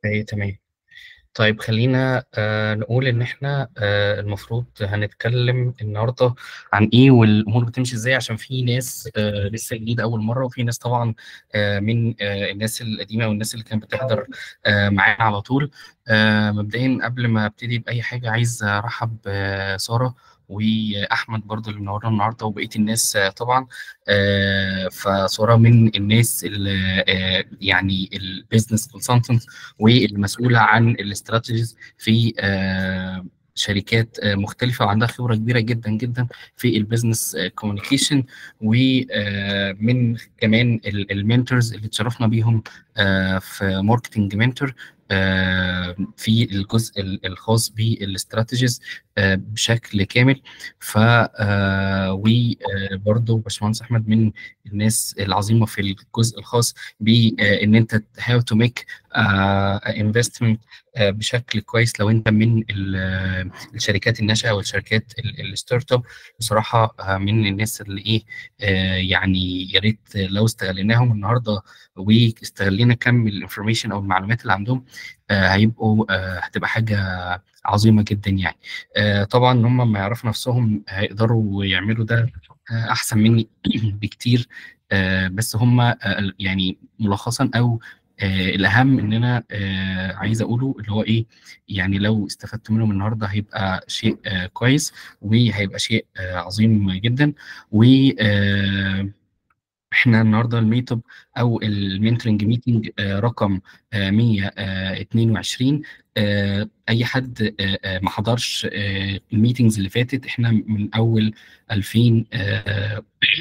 أوكي تمام. طيب خلّينا آآ نقول إن إحنا آآ المفروض هنتكلّم النهارده عن إيه والأمور بتمشي إزاي عشان في ناس آآ لسه جديدة أول مرّة وفي ناس طبعًا آآ من آآ الناس القديمة والناس اللي كانت بتحضر آآ معانا على طول. آآ مبدئيًا قبل ما أبتدي بأي حاجة عايز أرحّب بسارة وأحمد برضه اللي منوّرنا النهارده وبقية الناس طبعًا. آآ فسارة من الناس اللي آآ يعني الbusiness consultant والمسؤولة عن الstrategies في آآ شركات آآ مختلفة وعندها خبرة كبيرة جدًا، جدًا في الbusiness communication وآآ من كمان ال الmentors اللي اتشرّفنا بيهم آآ في marketing mentor آآ في الجزء ال الخاص بالstrategies آآ بشكل كامل. ف آآ وبرضه باشمهندس أحمد من الناس العظيمة في الجزء الخاص بإن أنت how to make آآ investment آآ بشكل كويس لو أنت من ال الشركات الناشئة والشركات ال الstartup بصراحة آآ من الناس اللي إيه، آآ يعني يا ريت لو استغليناهم النهارده واستغلينا كَم الinformation أو المعلومات اللي عندهم آآ هيبقوا آآ هتبقى حاجة عظيمة جدًا يعني. آآ طبعًا هم أمّا يعرفوا نَفْسهم هيقدروا يعملوا ده آآ أحسن منّي بكتير. آآ بس هم آآ يعني ملخصًا أو آآ الأهم إن أنا آآ عايز أقوله اللي هو إيه، يعني لو استفدتوا منهم النهارده هيبقى شيء كويس وهيبقى شيء عظيم جدًا. و آآ إحنا النهارده الmeetup أو الmentoring meeting آآ رقم آآ 122 آآ أي حد آآ آآ ما حضرش آآ الmeetings اللي فاتت إحنا من أول 2000 آآ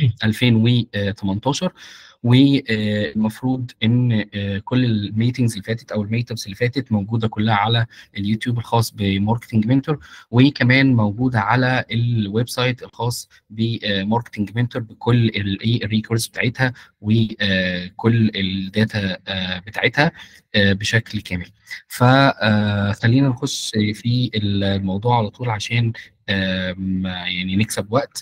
2018 وآآ المفروض إن آآ كل الmeetings اللي فاتت أو الmeetups اللي فاتت موجودة كلّها على اليوتيوب الخاص بmarketing mentor وكمان موجودة على الwebsite الخاص بmarketing mentor بكل الإيه الrecords بتاعتها وآآ كل الdata آآ بتاعتها آآ بشكل كامل. ف آآ خلّينا نخش في ال الموضوع على طول عشان آمم يعني نكسب وقت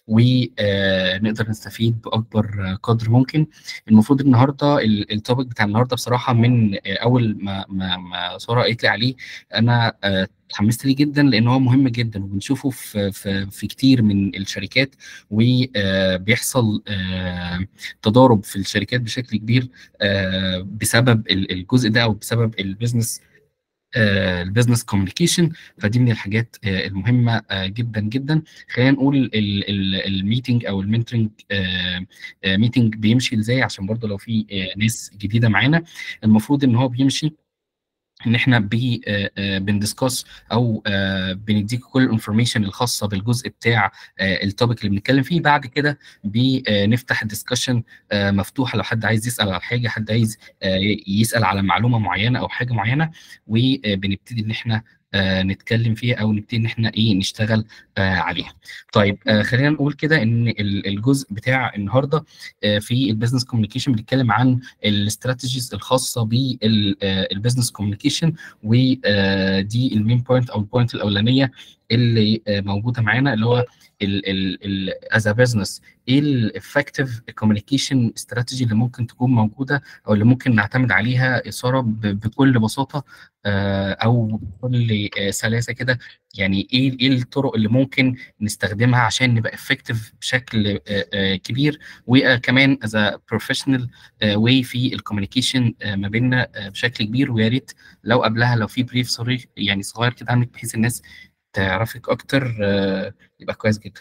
وآآ نقدر نستفيد بأكبر قدر ممكن. المفروض النهارده ال الtopic بتاع النهارده بصراحة من آآ أول ما ما ما سارة قالت لي عليه أنا آآ اتحمست ليه جدًا لإن هو مهم جدًا وبنشوفه في في في كتير من الشركات وآآ بيحصل آآ تضارب في الشركات بشكل كبير آآ بسبب ال الجزء ده أو بسبب الbusiness آآ الbusiness communication فدي من الحاجات آآ المهمة آآ جدًا، جدًا. خلّينا نقول ال ال الmeeting أو الmentoring آآ آآ meeting بيمشي إزاي عشان برضه لو في آآ ناس جديدة معانا. المفروض إن هو بيمشي إن إحنا ب آآ آآ بندiscuss أو آآ بندّيكم كل الinformation الخاصة بالجزء بتاع آآ الtopic اللي بنتكلّم فيه، بعد كده بنفتح discussion آآ مفتوحة لو حد عايز يسأل على حاجة، حد عايز آآ يسأل على معلومة معيّنة أو حاجة معيّنة وبنبتدي إن إحنا آآ نتكلّم فيها أو نبتدي إن إحنا إيه، نشتغل آآ عليها. طيب آآ خلّينا نقول كده إن ال الجزء بتاع النهارده آآ في الbusiness communication بنتكلّم عن الstrategies الخاصة بال آآ الbusiness communication وآآ دي الmain point أو الpoint الأولانية اللي آآ موجودة معانا اللي هو ال ال ال as a business إيه الeffective communication strategy اللي ممكن تكون موجودة أو اللي ممكن نعتمد عليها يا سارة ب بكل بساطة آآ أو بكل آآ سلاسة كده، يعني إيه إيه الطرق اللي ممكن نستخدمها عشان نبقى effective بشكل آآ آآ كبير وكمان as a professional آآ way في الcommunication آآ ما بيننا آآ بشكل كبير ويا ريت لو قبلها لو في brief صريح يعني صغير كده عنِّك بحيث الناس تعرفِك أكتر يبقى كويس جدًا.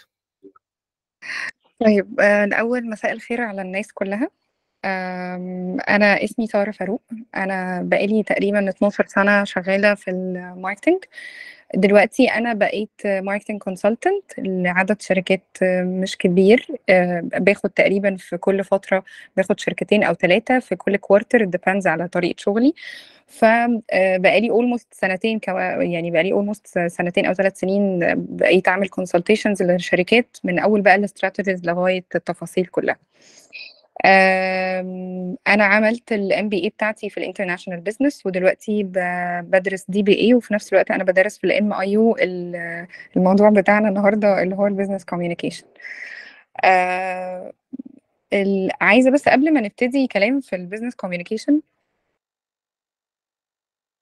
طيب آآ الأول مساء الخير على الناس كلّها. آمم أنا اسمي سارة فاروق، أنا بقى لي تقريبًا 12 سَنة شغّالة في الmarketing. دلوقتي أنا بقيت marketing consultant لعدد شركات مش كبير، آآ باخد تقريبًا في كل فترة باخد شركتين أو 3 في كل quarter it depends على طريقة شغلي. ف آآ بقى لي almost سنتين كو يعني بقى لي almost سنتين أو 3 سنين بقيت أعمل consultations للشركات من أول بقى الstrategies لغاية التفاصيل كلّها. آمم أنا عملت الMBA بتاعتي في الinternational business ودلوقتي ب بادرس DBA وفي نفس الوقت أنا بادرس في الMIU ال الموضوع بتاعنا النهارده اللي هو الbusiness communication. آآ ال عايزة بس قبل ما نبتدي كلام في الbusiness communication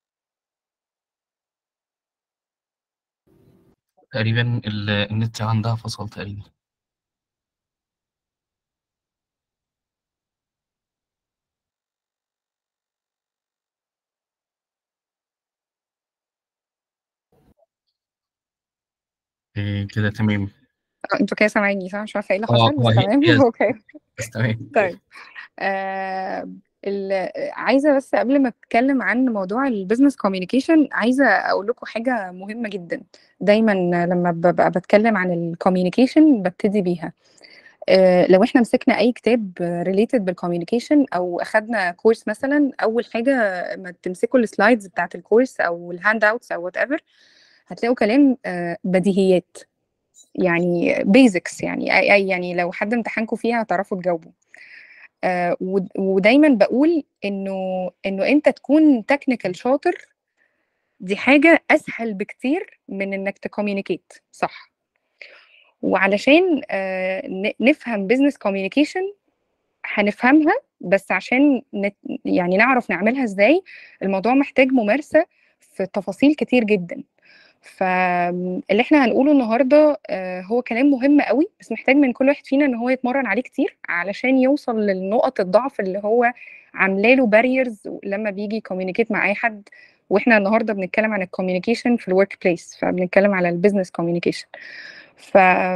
تقريبا ال- النت عندها فصل تقريبا إيه كده تمام آه، انتوا كده سامعيني صح مش عارفه ايه اللي اه حصل بس اه هي تمام هي اوكي بس تمام طيب آه ال- عايزه بس قبل ما اتكلم عن موضوع البيزنس كوميونيكيشن عايزه اقول لكم حاجه مهمه جدا دايما لما ببقى بتكلم عن الكوميونيكيشن ببتدي بيها آه، لو احنا مسكنا اي كتاب ريليتد بالكوميونيكيشن او اخدنا كورس مثلا اول حاجه ما تمسكوا السلايدز بتاعت الكورس او الهاند اوتس او وات ايفر هتلاقوا كلام آه، بديهيات يعني بيزكس يعني أي أي يعني لو حد امتحنكم فيها هتعرفوا تجاوبوا آه، ود- ودايما بقول انه انه انت تكون تكنيكال شاطر دي حاجه اسهل بكتير من انك تكوميونيكيت صح وعلشان آه، ن- نفهم بزنس كوميونيكيشن هنفهمها بس عشان نت يعني نعرف نعملها ازاي الموضوع محتاج ممارسة في تفاصيل كتير جدا فاللي احنا هنقوله النهارده آه، هو كلام مهم قوي بس محتاج من كل واحد فينا ان هو يتمرن عليه كتير علشان يوصل للنقط الضعف اللي هو عامله له باريرز لما بيجي كوميونيكيت مع اي حد واحنا النهارده بنتكلم عن الكوميونيكيشن في الورك بليس فبنتكلم على البيزنس كوميونيكيشن ف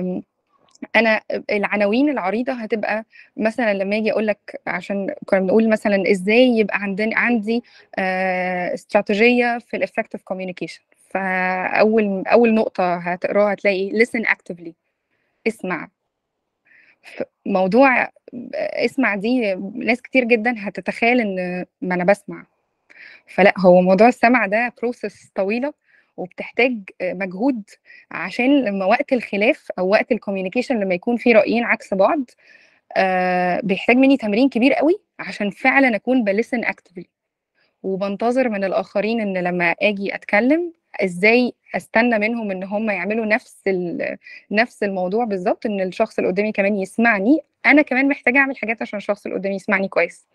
انا العناوين العريضه هتبقى مثلا لما اجي اقول لك عشان كنا بنقول مثلا ازاي يبقى عندنا عندي آه، استراتيجيه في الافكتيف كوميونيكيشن فاول اول نقطه هتقراها هتلاقي listen actively اسمع ف- موضوع اسمع دي ناس كتير جدا هتتخيل ان ما انا بسمع فلا هو موضوع السمع ده بروسس طويله وبتحتاج مجهود عشان لما وقت الخلاف او وقت الكوميونيكيشن لما يكون في رايين عكس بعض آه بيحتاج مني تمرين كبير قوي عشان فعلا اكون بلسن اكتفلي وبنتظر من الاخرين ان لما اجي اتكلم ازاي استنى منهم ان هم يعملوا نفس ال- نفس الموضوع بالظبط ان الشخص اللي قدامي كمان يسمعني انا كمان محتاجه اعمل حاجات عشان الشخص اللي قدامي يسمعني كويس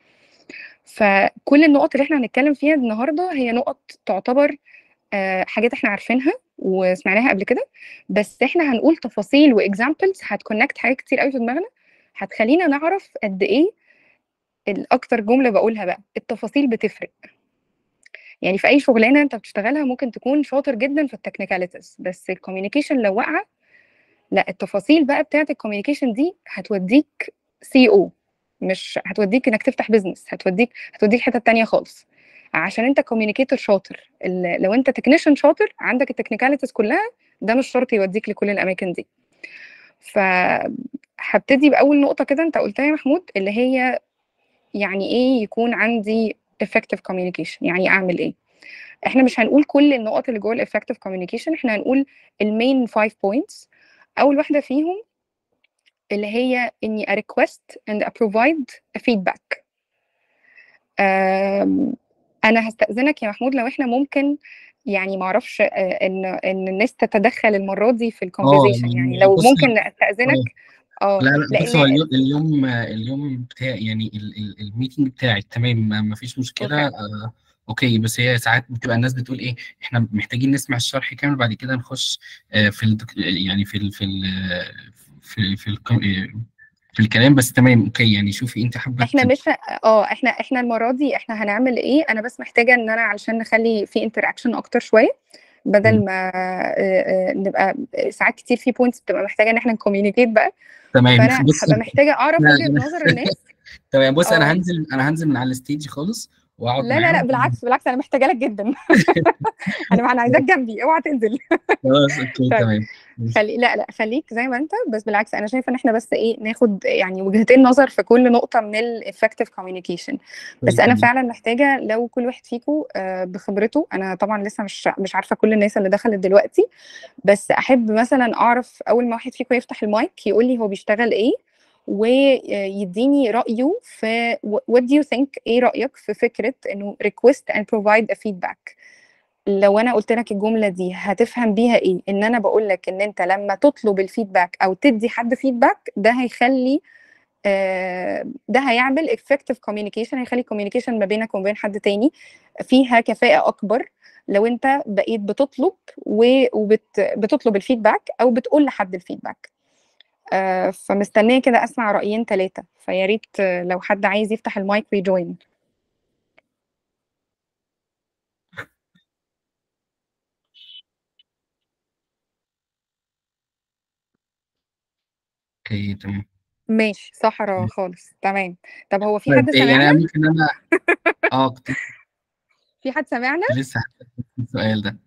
فكل النقط اللي احنا هنتكلم فيها النهارده هي نقط تعتبر آه، حاجات احنا عارفينها وسمعناها قبل كده بس احنا هنقول تفاصيل واكزامبلز هتكونكت حاجات كتير قوي في دماغنا هتخلينا نعرف قد ايه الاكتر جمله بقولها بقى التفاصيل بتفرق يعني في اي شغلانه انت بتشتغلها ممكن تكون شاطر جدا في التكنيكاليتيز بس الكوميونيكيشن لو واقعه لا التفاصيل بقى بتاعت الكوميونيكيشن دي هتوديك سي او مش هتوديك انك تفتح بيزنس هتوديك هتوديك حته تانية خالص عشان انت كوميونيكيتور شاطر ال- لو انت تكنيشن شاطر عندك التكنيكاليتيز كلها ده مش شرط يوديك لكل الاماكن دي فهبتدي باول نقطه كده انت قلتها يا محمود اللي هي يعني ايه يكون عندي effective communication يعني اعمل ايه احنا مش هنقول كل النقط اللي جوه الeffective communication احنا هنقول المين 5 points اول واحده فيهم اللي هي اني a request and a provide a feedback أم، انا هستأذنك يا محمود لو احنا ممكن يعني ما اعرفش ان ان الناس تتدخل المره دي في اه الكونفرزيشن يعني لو بصي ممكن استأذنك اه اه لا لا بص هو لان اليوم اليوم اليوم بتاعي يعني ال- ال- الميتنج بتاعي تمام ما ما فيش مشكلة اوكي آه اوكي بس هي ساعات بتبقى الناس بتقول ايه احنا محتاجين نسمع الشرح كامل بعد كده نخش آه في ال يعني في ال في ال في في, ال في الكلام بس تمام اوكي يعني شوفي انت حابة احنا ت- مش ه- اه احنا احنا المره دي احنا هنعمل ايه انا بس محتاجه ان انا علشان نخلي في انتراكشن اكتر شويه بدل مم. ما آه، آه، نبقى ساعات كتير في بوينتس بتبقى محتاجه ان احنا نكوميونيكيت بقى تمام فانا بص هبقى محتاجه اعرف انا وجهه أنا- نظر الناس تمام بص انا اه هنزل انا هنزل من على الستيج خالص واقعد لا لا لا معاهم بالعكس بالعكس انا محتاجه لك جدا انا انا عايزاك جنبي اوعى تنزل خلاص اوكي طيب تمام ماشي خلي لا لا خليك زي ما انت بس بالعكس انا شايفه ان احنا بس ايه ناخد يعني وجهتين نظر في كل نقطه من الافكتيف كوميونيكيشن بس اوكي انا تمام فعلا محتاجه لو كل واحد فيكم بخبرته انا طبعا لسه مش مش عارفه كل الناس اللي دخلت دلوقتي بس احب مثلا اعرف اول ما واحد فيكم يفتح المايك يقول لي هو بيشتغل ايه ويديني رايه في what do you think ايه رايك في فكره انه request and provide a feedback لو انا قلت لك الجمله دي هتفهم بيها ايه ان انا بقول لك ان انت لما تطلب الفيدباك او تدي حد فيدباك ده هيخلي آه، ده هيعمل effective communication هيخلي communication ما بينك وما بين حد تاني فيها كفاءة أكبر لو انت بقيت بتطلب وبتطلب الفيدباك او بتقول لحد الفيدباك آه، فمستنيه كده اسمع رايين ثلاثه فيا ريت آه، لو حد عايز يفتح المايك ويجوين اوكي تمام ماشي صحراء خالص تمام طب هو في طيب حد يعني سمعنا أنا ممكن انا اه كنت في حد سمعنا لسه هسأل السؤال ده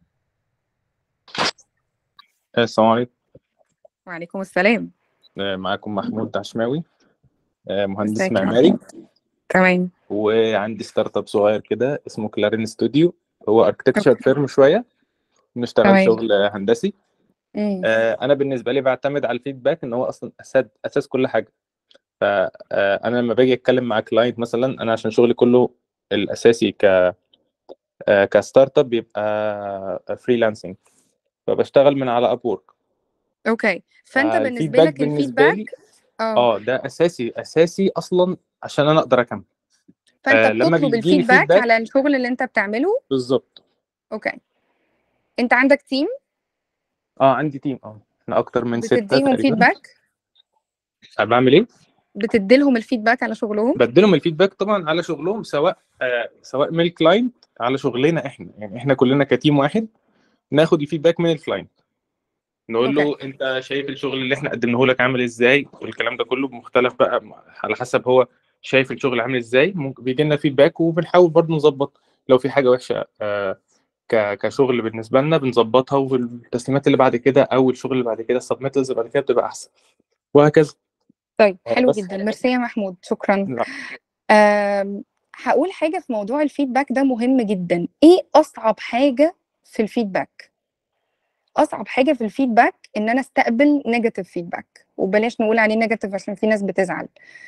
السلام عليكم وعليكم السلام آه، معاكم محمود عشماوي آه، مهندس ازيك يا معماري تمام وعندي ستارت اب صغير كده اسمه كلارين ستوديو هو اركتكتشر فيرم شويه بنشتغل تمام. شغل هندسي مم. آه، انا بالنسبه لي بعتمد على الفيدباك ان هو اصلا اساس اساس كل حاجه فانا لما باجي اتكلم مع كلاينت مثلا انا عشان شغلي كله الاساسي ك آه، كستارت اب بيبقى فريلانسنج فبشتغل من على اب وورك اوكي فانت بالنسبه الفيدباك لك بالنسبه لي الفيدباك اه اه ده اساسي اساسي اصلا عشان انا اقدر اكمل فانت آه، لما بتطلب بيجيلي الفيدباك feedback- على الشغل اللي انت بتعمله بالظبط اوكي انت عندك تيم اه عندي تيم اه احنا اكتر من ستة بتديهم تقريبا فيدباك أنا بعمل ايه؟ بتديلهم الفيدباك على شغلهم بديلهم الفيدباك طبعا على شغلهم سواء آه سواء من الكلاينت على شغلنا احنا يعني احنا كلنا كتيم واحد ناخد الفيدباك من الكلاينت نقول له انت شايف الشغل اللي احنا قدمناه لك عامل ازاي والكلام ده كله مختلف بقى على حسب هو شايف الشغل عامل ازاي ممكن بيجي لنا فيدباك وبنحاول برضه نظبط لو في حاجه وحشه آه ك- كشغل بالنسبه لنا بنظبطها والتسليمات اللي بعد كده او الشغل اللي بعد كده السبميتلز اللي بعد كده بتبقى احسن وهكذا طيب آه، حلو بس. جدا ميرسي يا محمود شكرا لا. أم، هقول حاجة في موضوع الفيدباك ده مهم جدا ايه أصعب حاجة في الفيدباك أصعب حاجة في الفيدباك إن أنا استقبل نيجاتيف فيدباك وبلاش نقول عليه نيجاتيف عشان في ناس بتزعل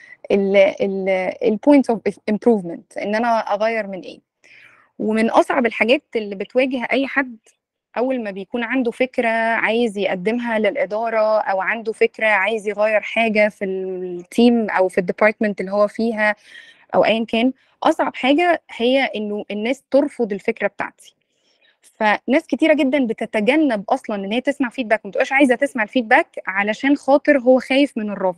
البوينتس اوف امبروفمنت إن أنا أغير من ايه ومن أصعب الحاجات اللي بتواجه أي حد أول ما بيكون عنده فكرة عايز يقدمها للإدارة أو عنده فكرة عايز يغير حاجة في التيم أو في الديبارتمنت اللي هو فيها أو أيا كان أصعب حاجة هي إنه الناس ترفض الفكرة بتاعتي فناس كتيرة جدا بتتجنب أصلا إن هي تسمع فيدباك ومتبقاش عايزة تسمع الفيدباك علشان خاطر هو خايف من الرفض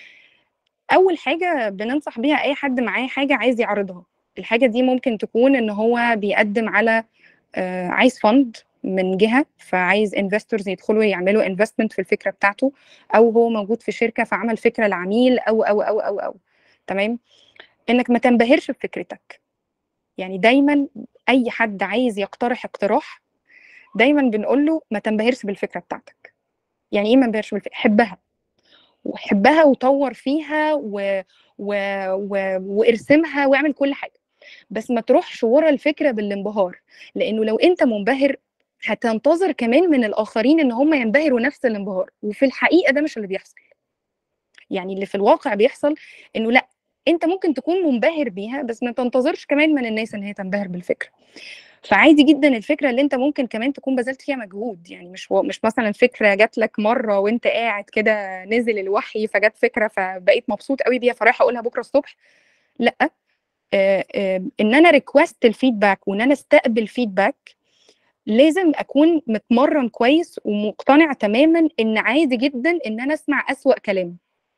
أول حاجة بننصح بيها أي حد معاه حاجة عايز يعرضها الحاجة دي ممكن تكون إن هو بيقدم على آه، عايز فند من جهه فعايز انفستورز يدخلوا يعملوا انفستمنت في الفكره بتاعته او هو موجود في شركه فعمل فكره لعميل او او او او او تمام انك ما تنبهرش بفكرتك يعني دايما اي حد عايز يقترح اقتراح دايما بنقول له ما تنبهرش بالفكره بتاعتك يعني ايه ما تنبهرش بالفكره حبها وحبها وطور فيها و... و... و... وارسمها واعمل كل حاجه بس ما تروحش ورا الفكره بالانبهار لانه لو انت منبهر هتنتظر كمان من الاخرين ان هم ينبهروا نفس الانبهار وفي الحقيقه ده مش اللي بيحصل يعني اللي في الواقع بيحصل انه لا انت ممكن تكون منبهر بيها بس ما تنتظرش كمان من الناس ان هي تنبهر بالفكره فعادي جدا الفكره اللي انت ممكن كمان تكون بذلت فيها مجهود يعني مش و... مش مثلا فكره جات لك مره وانت قاعد كده نزل الوحي فجت فكره فبقيت مبسوط قوي بيها فرايحه اقولها بكره الصبح لا آه، آه، ان انا ريكوست الفيدباك وان انا استقبل فيدباك لازم اكون متمرن كويس ومقتنع تماما ان عادي جدا ان انا اسمع اسوأ كلام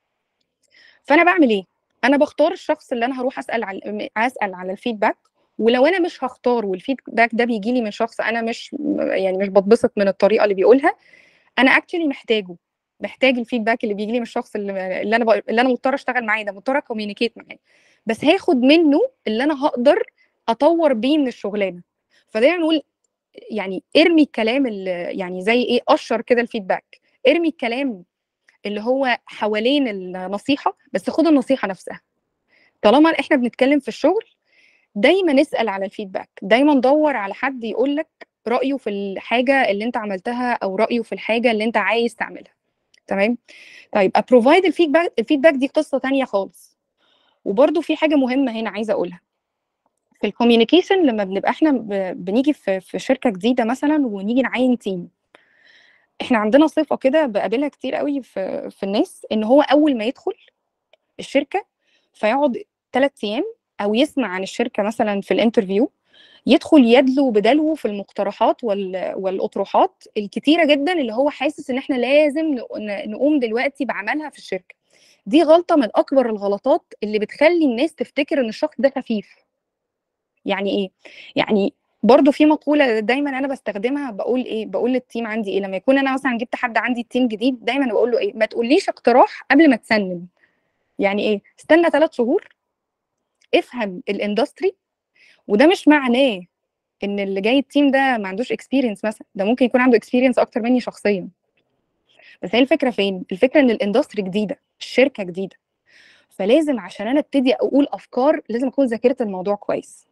فانا بعمل ايه انا بختار الشخص اللي انا هروح اسال على اسال على الفيدباك ولو انا مش هختار والفيدباك ده بيجي لي من شخص انا مش يعني مش بتبسط من الطريقه اللي بيقولها انا اكشلي محتاجه محتاج الفيدباك اللي بيجي لي من الشخص اللي, اللي انا بق... اللي انا مضطره اشتغل معاه ده مضطره كوميونيكيت معاه بس هاخد منه اللي انا هقدر اطور بيه من الشغلانه فدايما نقول يعني ارمي الكلام اللي يعني زي ايه قشر كده الفيدباك ارمي الكلام اللي هو حوالين النصيحه بس خد النصيحه نفسها طالما احنا بنتكلم في الشغل دايما نسال على الفيدباك دايما دور على حد يقول لك رايه في الحاجه اللي انت عملتها او رايه في الحاجه اللي انت عايز تعملها تمام طيب ابروفايد الفيدباك الفيدباك دي قصه تانية خالص وبرده في حاجه مهمه هنا عايزه اقولها في الكوميونيكيشن لما بنبقى احنا ب- بنيجي في في شركه جديده مثلا ونيجي نعين تيم احنا عندنا صفه كده بقابلها كتير قوي في في الناس ان هو اول ما يدخل الشركه فيقعد ثلاث ايام او يسمع عن الشركه مثلا في الانترفيو يدخل يدلو بدلو في المقترحات وال... والاطروحات الكتيره جدا اللي هو حاسس ان احنا لازم نقوم دلوقتي بعملها في الشركه دي غلطه من اكبر الغلطات اللي بتخلي الناس تفتكر ان الشخص ده خفيف يعني ايه يعني برضو في مقوله دايما انا بستخدمها بقول ايه بقول للتيم عندي ايه لما يكون انا مثلا جبت حد عندي التيم جديد دايما بقول له ايه ما تقوليش اقتراح قبل ما تسنن يعني ايه استنى ثلاث شهور افهم الاندستري وده مش معناه ان اللي جاي التيم ده ما عندوش اكسبيرينس مثلا ده ممكن يكون عنده اكسبيرينس اكتر مني شخصيا بس هي الفكره فين الفكره ان الاندستري جديده الشركه جديده فلازم عشان انا ابتدي اقول افكار لازم اكون ذاكرت الموضوع كويس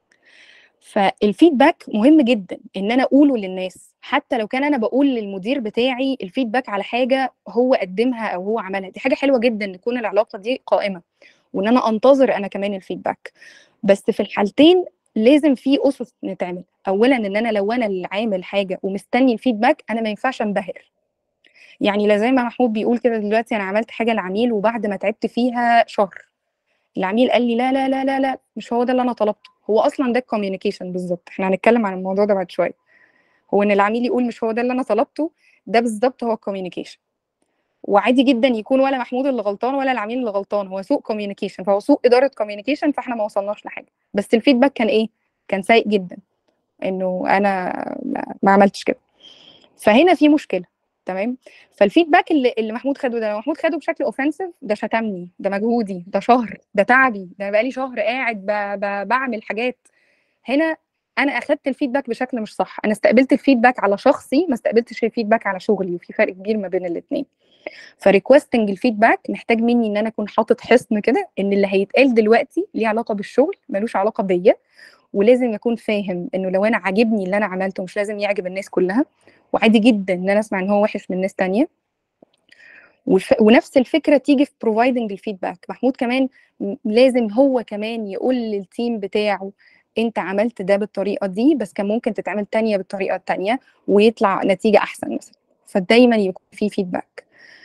فالفيدباك مهم جدا ان انا اقوله للناس حتى لو كان انا بقول للمدير بتاعي الفيدباك على حاجه هو قدمها او هو عملها دي حاجه حلوه جدا ان تكون العلاقه دي قائمه وان انا انتظر انا كمان الفيدباك بس في الحالتين لازم في اسس نتعمل اولا ان انا لو انا اللي عامل حاجه ومستني الفيدباك انا ما ينفعش انبهر يعني لا زي ما محمود بيقول كده دلوقتي انا عملت حاجه لعميل وبعد ما تعبت فيها شهر العميل قال لي لا لا لا لا لا مش هو ده اللي انا طلبته هو اصلا ده الكوميونيكيشن بالظبط احنا هنتكلم عن الموضوع ده بعد شويه هو ان العميل يقول مش هو ده اللي انا طلبته ده بالظبط هو الكوميونيكيشن وعادي جدا يكون ولا محمود اللي غلطان ولا العميل اللي غلطان هو سوء كوميونيكيشن فهو سوء اداره كوميونيكيشن فاحنا ما وصلناش لحاجه بس الفيدباك كان ايه كان سيء جدا انه انا ما عملتش كده فهنا في مشكله تمام فالفيدباك اللي, اللي محمود خده ده لو محمود خده بشكل اوفنسيف ده شتمني ده مجهودي ده شهر ده تعبي ده بقالي شهر قاعد ب... ب... بعمل حاجات هنا انا اخدت الفيدباك بشكل مش صح انا استقبلت الفيدباك على شخصي ما استقبلتش الفيدباك على شغلي وفي فرق كبير ما بين الاثنين فريكوستنج الفيدباك محتاج مني ان انا اكون حاطط حصن كده ان اللي هيتقال دلوقتي ليه علاقه بالشغل ملوش علاقه بيا ولازم اكون فاهم انه لو انا عاجبني اللي انا عملته مش لازم يعجب الناس كلها وعادي جدا ان انا اسمع ان هو وحش من ناس تانية وف... ونفس الفكره تيجي في بروفايدنج الفيدباك محمود كمان لازم هو كمان يقول للتيم بتاعه انت عملت ده بالطريقه دي بس كان ممكن تتعمل تانية بالطريقه التانية ويطلع نتيجه احسن مثلا فدايما يكون في فيدباك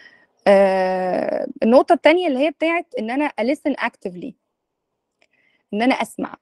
آه النقطه التانية اللي هي بتاعت ان انا listen actively ان انا اسمع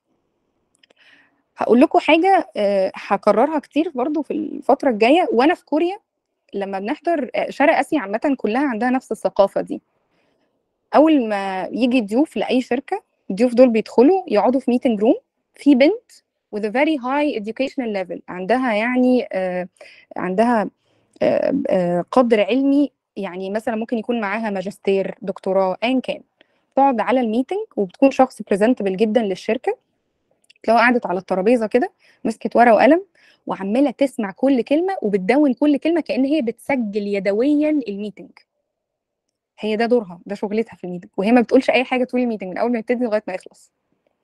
هقول لكم حاجه أه هكررها كتير برضو في الفتره الجايه وانا في كوريا لما بنحضر شرق اسيا عامه كلها عندها نفس الثقافه دي اول ما يجي ضيوف لاي شركه الضيوف دول بيدخلوا يقعدوا في ميتنج روم في بنت with a very high educational level عندها يعني آه عندها آه آه قدر علمي يعني مثلا ممكن يكون معاها ماجستير دكتوراه ايا كان تقعد على الميتنج وبتكون شخص بريزنتبل جدا للشركه تلاقيها قعدت على الترابيزه كده مسكت ورقه وقلم وعماله تسمع كل كلمه وبتدون كل كلمه كان هي بتسجل يدويا الميتنج هي ده دورها ده شغلتها في الميتنج وهي ما بتقولش اي حاجه طول الميتنج من اول ما يبتدي لغايه ما يخلص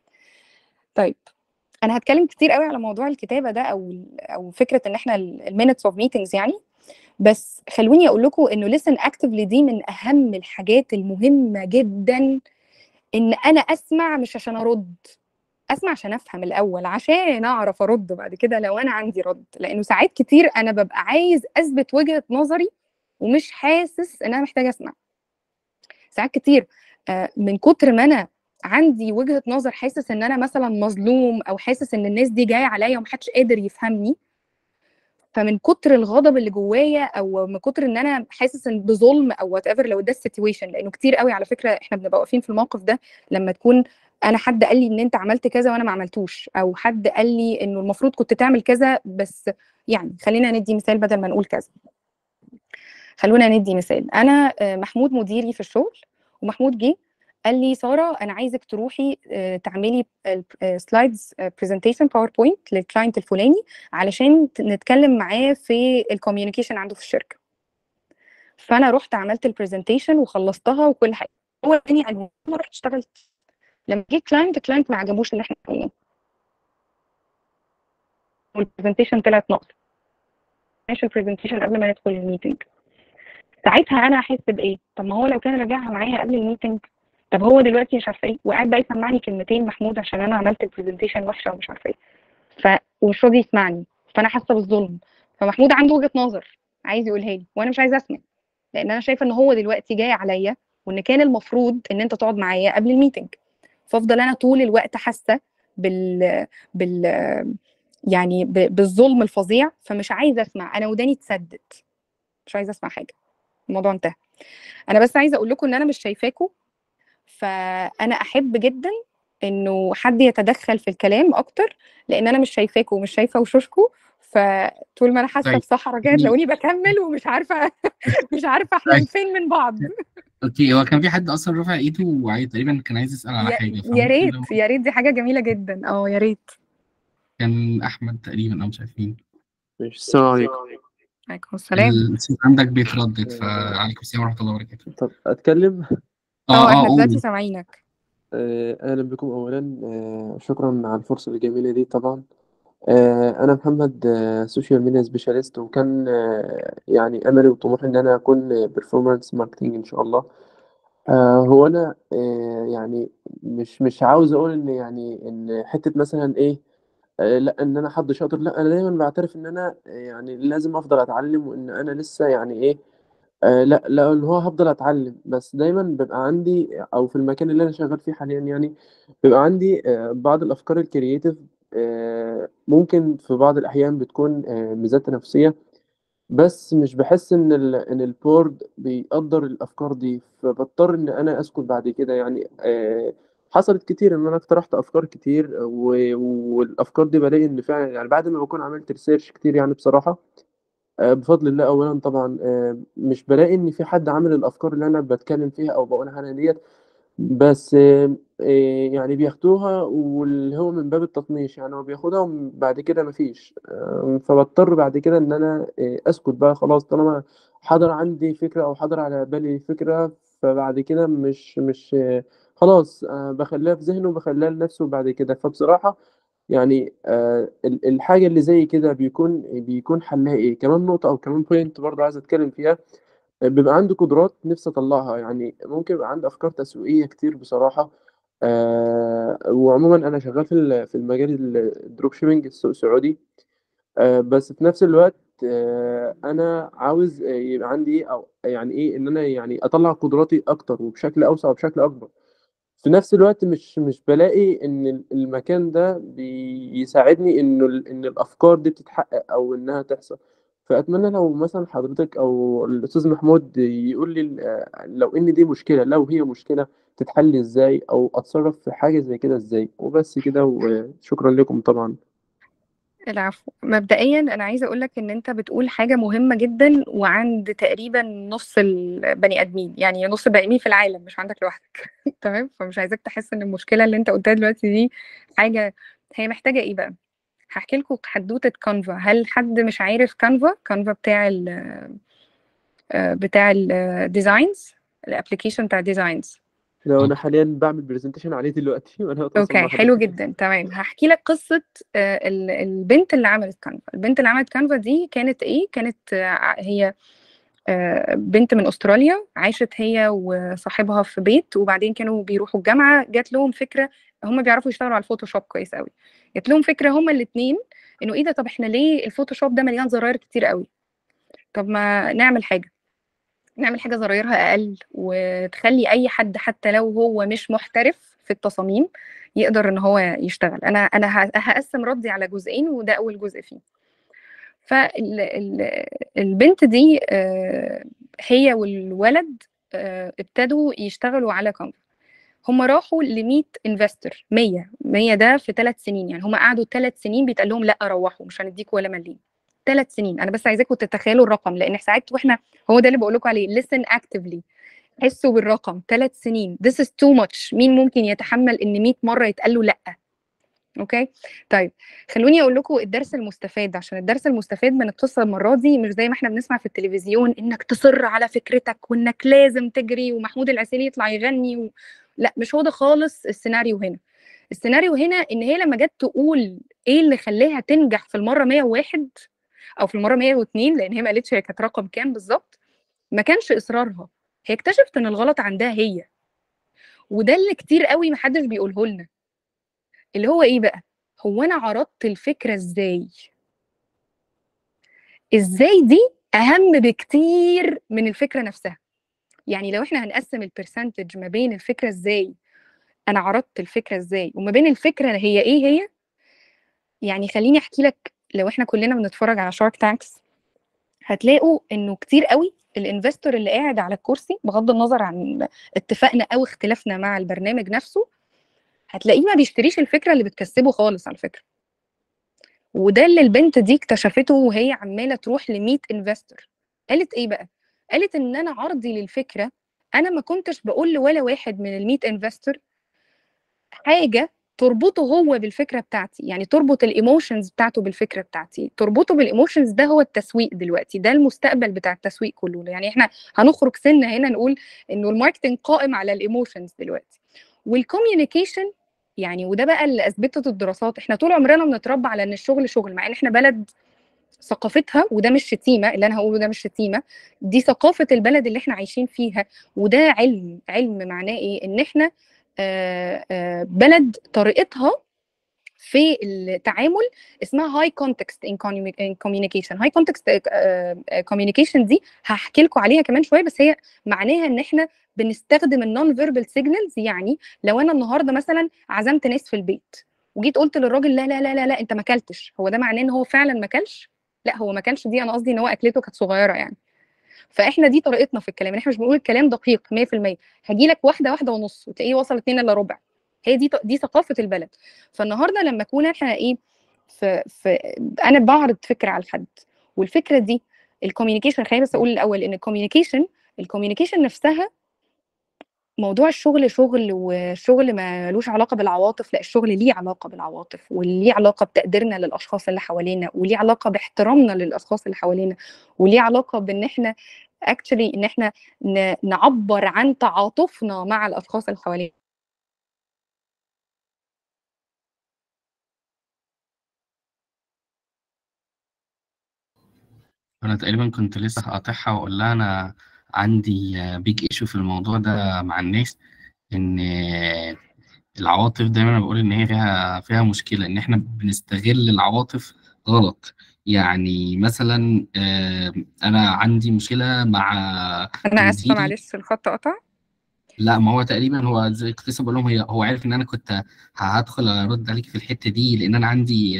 طيب انا هتكلم كتير قوي على موضوع الكتابه ده او او فكره ان احنا المينتس اوف ميتنجز يعني بس خلوني اقول لكم انه listen actively دي من اهم الحاجات المهمه جدا ان انا اسمع مش عشان ارد اسمع عشان افهم الاول عشان اعرف ارد بعد كده لو انا عندي رد لانه ساعات كتير انا ببقى عايز اثبت وجهه نظري ومش حاسس ان انا محتاجه اسمع ساعات كتير من كتر ما انا عندي وجهه نظر حاسس ان انا مثلا مظلوم او حاسس ان الناس دي جايه عليا ومحدش قادر يفهمني فمن كتر الغضب اللي جوايا او من كتر ان انا حاسس ان بظلم او وات ايفر لو ده السيتويشن لانه كتير قوي على فكره احنا بنبقى واقفين في الموقف ده لما تكون انا حد قال لي ان انت عملت كذا وانا ما عملتوش او حد قال لي انه المفروض كنت تعمل كذا بس يعني خلينا ندي مثال بدل ما نقول كذا خلونا ندي مثال انا محمود مديري في الشغل ومحمود جه قال لي ساره انا عايزك تروحي تعملي سلايدز برزنتيشن باوربوينت للكلاينت الفلاني علشان نتكلم معاه في الكوميونيكيشن عنده في الشركه فانا رحت عملت البرزنتيشن وخلصتها وكل حاجه هو اداني على رحت اشتغلت لما جه كلاينت الكلاينت ما عجبوش اللي احنا عاملينه والبرزنتيشن طلعت ناقصه ماشي البرزنتيشن قبل ما ندخل الميتنج ساعتها انا احس بايه طب ما هو لو كان راجعها معايا قبل الميتنج طب هو دلوقتي مش عارفه ايه وقاعد بقى يسمعني كلمتين محمود عشان انا عملت البرزنتيشن وحشه ومش عارفه ايه ف ومش راضي يسمعني فانا حاسه بالظلم فمحمود عنده وجهه نظر عايز يقولها لي وانا مش عايزه اسمع لان انا شايفه ان هو دلوقتي جاي عليا وان كان المفروض ان انت تقعد معايا قبل الميتنج فافضل انا طول الوقت حاسه بال بال يعني ب- بالظلم الفظيع فمش عايزه اسمع انا وداني اتسدت مش عايزه اسمع حاجه الموضوع انتهى انا بس عايزه اقول لكم ان انا مش شايفاكم فانا احب جدا انه حد يتدخل في الكلام اكتر لان انا مش شايفاكم ومش شايفه وشوشكم فطول ما انا حاسه طيب. بصحراء كده تلاقوني بكمل ومش عارفه مش عارفه احنا طيب. فين من بعض اوكي هو كان في حد اصلا رافع ايده وعايز تقريبا كان عايز يسال على يا- حاجه يا فممكن ريت لو- يا ريت دي حاجه جميله جدا اه يا ريت كان احمد تقريبا او مش عارفين ماشي السلام عليكم عليكم السلام الصوت عندك بيتردد فعليكم السلام ورحمه الله وبركاته طب اتكلم اه اه احنا اه دلوقتي قول سامعينك آه، اهلا بكم اولا آه، شكرا على الفرصه الجميله دي طبعا آه، انا محمد سوشيال ميديا سبيشاليست وكان آه، يعني املي وطموحي ان انا اكون بيرفورمانس ماركتنج ان شاء الله آه، هو انا آه، يعني مش مش عاوز اقول ان يعني ان حته مثلا ايه آه، لا ان انا حد شاطر لا انا دايما بعترف ان انا آه، يعني لازم افضل اتعلم وان انا لسه يعني ايه آه لا لا اللي هو هفضل اتعلم بس دايما بيبقى عندي او في المكان اللي انا شغال فيه حاليا يعني بيبقى عندي آه بعض الافكار الكرييتيف آه ممكن في بعض الاحيان بتكون آه ميزات تنافسيه بس مش بحس ان ال ان البورد بيقدر الافكار دي فبضطر ان انا اسكت بعد كده يعني آه حصلت كتير ان انا اقترحت افكار كتير و- والافكار دي بلاقي ان فعلا يعني بعد ما بكون عملت ريسيرش كتير يعني بصراحه آه، بفضل الله اولا طبعا آه، مش بلاقي ان في حد عامل الافكار اللي انا بتكلم فيها او بقولها انا ديت بس آه، آه، يعني بياخدوها واللي هو من باب التطنيش يعني هو بياخدها وبعد كده مفيش آه، فبضطر بعد كده ان انا آه، اسكت بقى خلاص طالما حضر عندي فكرة او حضر على بالي فكرة فبعد كده مش مش آه، خلاص آه، بخليها في ذهنه وبخليها لنفسه بعد كده فبصراحة يعني آه ال- الحاجة اللي زي كده بيكون بيكون حلها ايه كمان نقطة او كمان بوينت برضه عايز اتكلم فيها آه، بيبقى عندي قدرات نفسي اطلعها يعني ممكن يبقى عندي افكار تسويقية كتير بصراحة آه وعموما انا شغال في ال- في المجال الدروب شيبينج السوق السعودي آه بس في نفس الوقت آه انا عاوز آه، يبقى عندي ايه او يعني ايه ان انا يعني اطلع قدراتي اكتر وبشكل اوسع وبشكل اكبر في نفس الوقت مش مش بلاقي ان ال- المكان ده بيساعدني انه ال- ان الافكار دي بتتحقق او انها تحصل فاتمنى لو مثلا حضرتك او الاستاذ محمود يقول لي ال- لو ان دي مشكله لو هي مشكله تتحل ازاي او اتصرف في حاجه زي كده ازاي وبس كده وشكرا لكم طبعا العفو مبدئيا انا عايزه اقول لك ان انت بتقول حاجه مهمه جدا وعند تقريبا نص البني ادمين يعني نص البني ادمين في العالم مش عندك لوحدك تمام فمش عايزاك تحس ان المشكله اللي انت قلتها دلوقتي دي حاجه هي محتاجه ايه بقى هحكي لكم حدوته كانفا هل حد مش عارف كانفا كانفا بتاع ال آه، بتاع الديزاينز الابلكيشن بتاع الديزاينز لو انا حاليا بعمل برزنتيشن عليه دلوقتي وانا هتواصل اوكي مع حلو حضرتك جدا تمام هحكي لك قصه آه، ال- البنت اللي عملت كانفا البنت اللي عملت كانفا دي كانت ايه كانت آه، هي آه، بنت من استراليا عاشت هي وصاحبها في بيت وبعدين كانوا بيروحوا الجامعه جات لهم فكره هم بيعرفوا يشتغلوا على الفوتوشوب كويس قوي جات لهم فكره هم الاثنين انه ايه ده طب احنا ليه الفوتوشوب ده مليان زراير كتير قوي طب ما نعمل حاجه نعمل حاجه زرايرها اقل وتخلي اي حد حتى لو هو مش محترف في التصاميم يقدر ان هو يشتغل انا انا ه- هقسم ردي على جزئين وده اول جزء فيه فالبنت دي آه، هي والولد آه، ابتدوا يشتغلوا على كانفا هم راحوا ل 100 انفستور 100 100 ده في ثلاث سنين يعني هم قعدوا ثلاث سنين بيتقال لهم لا روحوا مش هنديكوا ولا مليم ثلاث سنين انا بس عايزاكم تتخيلوا الرقم لان ساعات واحنا هو ده اللي بقول لكم عليه listen actively حسوا بالرقم ثلاث سنين this is too much مين ممكن يتحمل ان 100 مره يتقال له لا اوكي طيب خلوني اقول لكم الدرس المستفاد عشان الدرس المستفاد من القصه المره دي مش زي ما احنا بنسمع في التلفزيون انك تصر على فكرتك وانك لازم تجري ومحمود العسيلي يطلع يغني و... لا مش هو ده خالص السيناريو هنا السيناريو هنا ان هي لما جت تقول ايه اللي خلاها تنجح في المره 101 او في المره 102 لان هي ما قالتش هي كانت رقم كام بالظبط ما كانش اصرارها هي اكتشفت ان الغلط عندها هي وده اللي كتير قوي محدش بيقوله لنا اللي هو ايه بقى هو انا عرضت الفكره ازاي ازاي دي اهم بكتير من الفكره نفسها يعني لو احنا هنقسم البرسنتج ما بين الفكره ازاي انا عرضت الفكره ازاي وما بين الفكره هي ايه هي يعني خليني احكي لك لو احنا كلنا بنتفرج على شارك تانكس هتلاقوا انه كتير قوي الانفستور اللي قاعد على الكرسي بغض النظر عن اتفاقنا او اختلافنا مع البرنامج نفسه هتلاقيه ما بيشتريش الفكره اللي بتكسبه خالص على فكره وده اللي البنت دي اكتشفته وهي عماله تروح ل 100 انفستور قالت ايه بقى قالت ان انا عرضي للفكره انا ما كنتش بقول لولا واحد من ال 100 انفستور حاجه تربطه هو بالفكره بتاعتي يعني تربط الايموشنز بتاعته بالفكره بتاعتي تربطه بالايموشنز ده هو التسويق دلوقتي ده المستقبل بتاع التسويق كله يعني احنا هنخرج سنه هنا نقول انه الماركتنج قائم على الايموشنز دلوقتي والكوميونيكيشن يعني وده بقى اللي اثبتت الدراسات احنا طول عمرنا بنتربى على ان الشغل شغل مع ان احنا بلد ثقافتها وده مش شتيمه اللي انا هقوله ده مش شتيمه دي ثقافه البلد اللي احنا عايشين فيها وده علم علم معناه ايه ان احنا آه، آه، بلد طريقتها في التعامل اسمها هاي كونتكست ان كوميونيكيشن هاي كونتكست كوميونيكيشن دي هحكي لكم عليها كمان شويه بس هي معناها ان احنا بنستخدم النون فيربال سيجنالز يعني لو انا النهارده مثلا عزمت ناس في البيت وجيت قلت للراجل لا لا لا لا, لا انت ما اكلتش هو ده معناه ان هو فعلا ما اكلش لا هو ما اكلش دي انا قصدي ان هو اكلته كانت صغيره يعني فاحنا دي طريقتنا في الكلام احنا مش بنقول الكلام دقيق 100% هجي لك واحده واحده ونص وتلاقيه وصل اتنين الا ربع هي دي دي ثقافه البلد فالنهارده لما اكون احنا ايه في, في انا بعرض فكره على حد والفكره دي الكوميونيكيشن خليني بس اقول الاول ان الكوميونيكيشن الكوميونيكيشن نفسها موضوع الشغل شغل والشغل ما لوش علاقه بالعواطف لا الشغل ليه علاقه بالعواطف وليه علاقه بتقديرنا للاشخاص اللي حوالينا وليه علاقه باحترامنا للاشخاص اللي حوالينا وليه علاقه بان احنا اكشلي ان احنا نعبر عن تعاطفنا مع الاشخاص اللي حوالينا انا تقريبا كنت لسه هقاطعها واقول لها انا عندي بيج ايشو في الموضوع ده مع الناس ان العواطف دايما بقول ان هي فيها فيها مشكله ان احنا بنستغل العواطف غلط يعني مثلا انا عندي مشكله مع انا اسفه معلش الخط قطع لا ما هو تقريبا هو زي كنت لسه بقول لهم هي هو عارف ان انا كنت هدخل ارد عليك في الحته دي لان انا عندي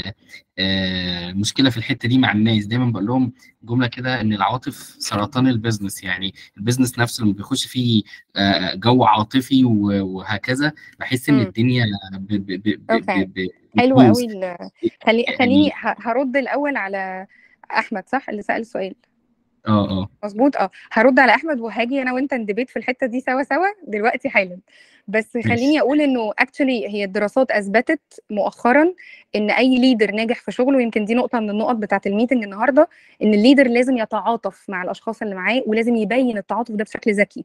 آه مشكله في الحته دي مع الناس دايما بقول لهم جمله كده ان العواطف سرطان البيزنس يعني البيزنس نفسه لما بيخش فيه آه جو عاطفي وهكذا بحس ان الدنيا ب ب ب اوكي ب حلو قوي خلي خليني هرد الاول على احمد صح اللي سال السؤال اه اه مظبوط اه هرد على احمد وهاجي انا وانت ندبيت في الحته دي سوا سوا دلوقتي حالا بس خليني اقول انه اكشلي هي الدراسات اثبتت مؤخرا ان اي ليدر ناجح في شغله يمكن دي نقطه من النقط بتاعه الميتنج النهارده ان الليدر لازم يتعاطف مع الاشخاص اللي معاه ولازم يبين التعاطف ده بشكل ذكي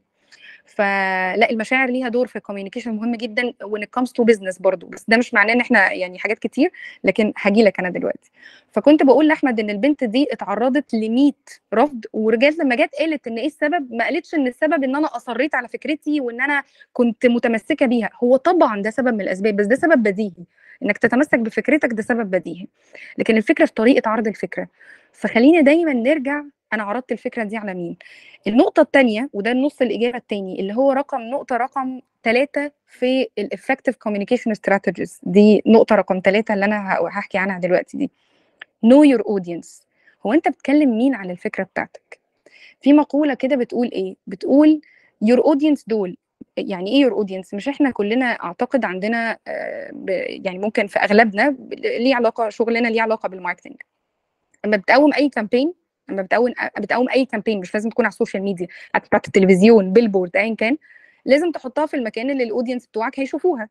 فلا المشاعر ليها دور في الكوميونيكيشن مهم جدا when it comes to business برضو بس ده مش معناه ان احنا يعني حاجات كتير لكن هاجي لك انا دلوقتي فكنت بقول لاحمد ان البنت دي اتعرضت ل 100 رفض ورجعت لما جت قالت ان ايه السبب ما قالتش ان السبب ان انا اصريت على فكرتي وان انا كنت متمسكه بيها هو طبعا ده سبب من الاسباب بس ده سبب بديهي انك تتمسك بفكرتك ده سبب بديهي لكن الفكره في طريقه عرض الفكره فخلينا دايما نرجع انا عرضت الفكره دي على مين النقطه الثانيه وده النص الاجابه الثاني اللي هو رقم نقطه رقم ثلاثة في الافكتيف كوميونيكيشن استراتيجيز دي نقطه رقم ثلاثة اللي انا هحكي عنها دلوقتي دي know your audience هو انت بتكلم مين عن الفكره بتاعتك في مقوله كده بتقول ايه بتقول your audience دول يعني ايه your audience مش احنا كلنا اعتقد عندنا يعني ممكن في اغلبنا ليه علاقه شغلنا ليه علاقه بالماركتنج لما بتقوم اي كامبين لما بتقوم بتقوم اي كامبين مش لازم تكون على السوشيال ميديا حتى بتاعت التلفزيون بيلبورد ايا كان لازم تحطها في المكان اللي الاودينس بتوعك هيشوفوها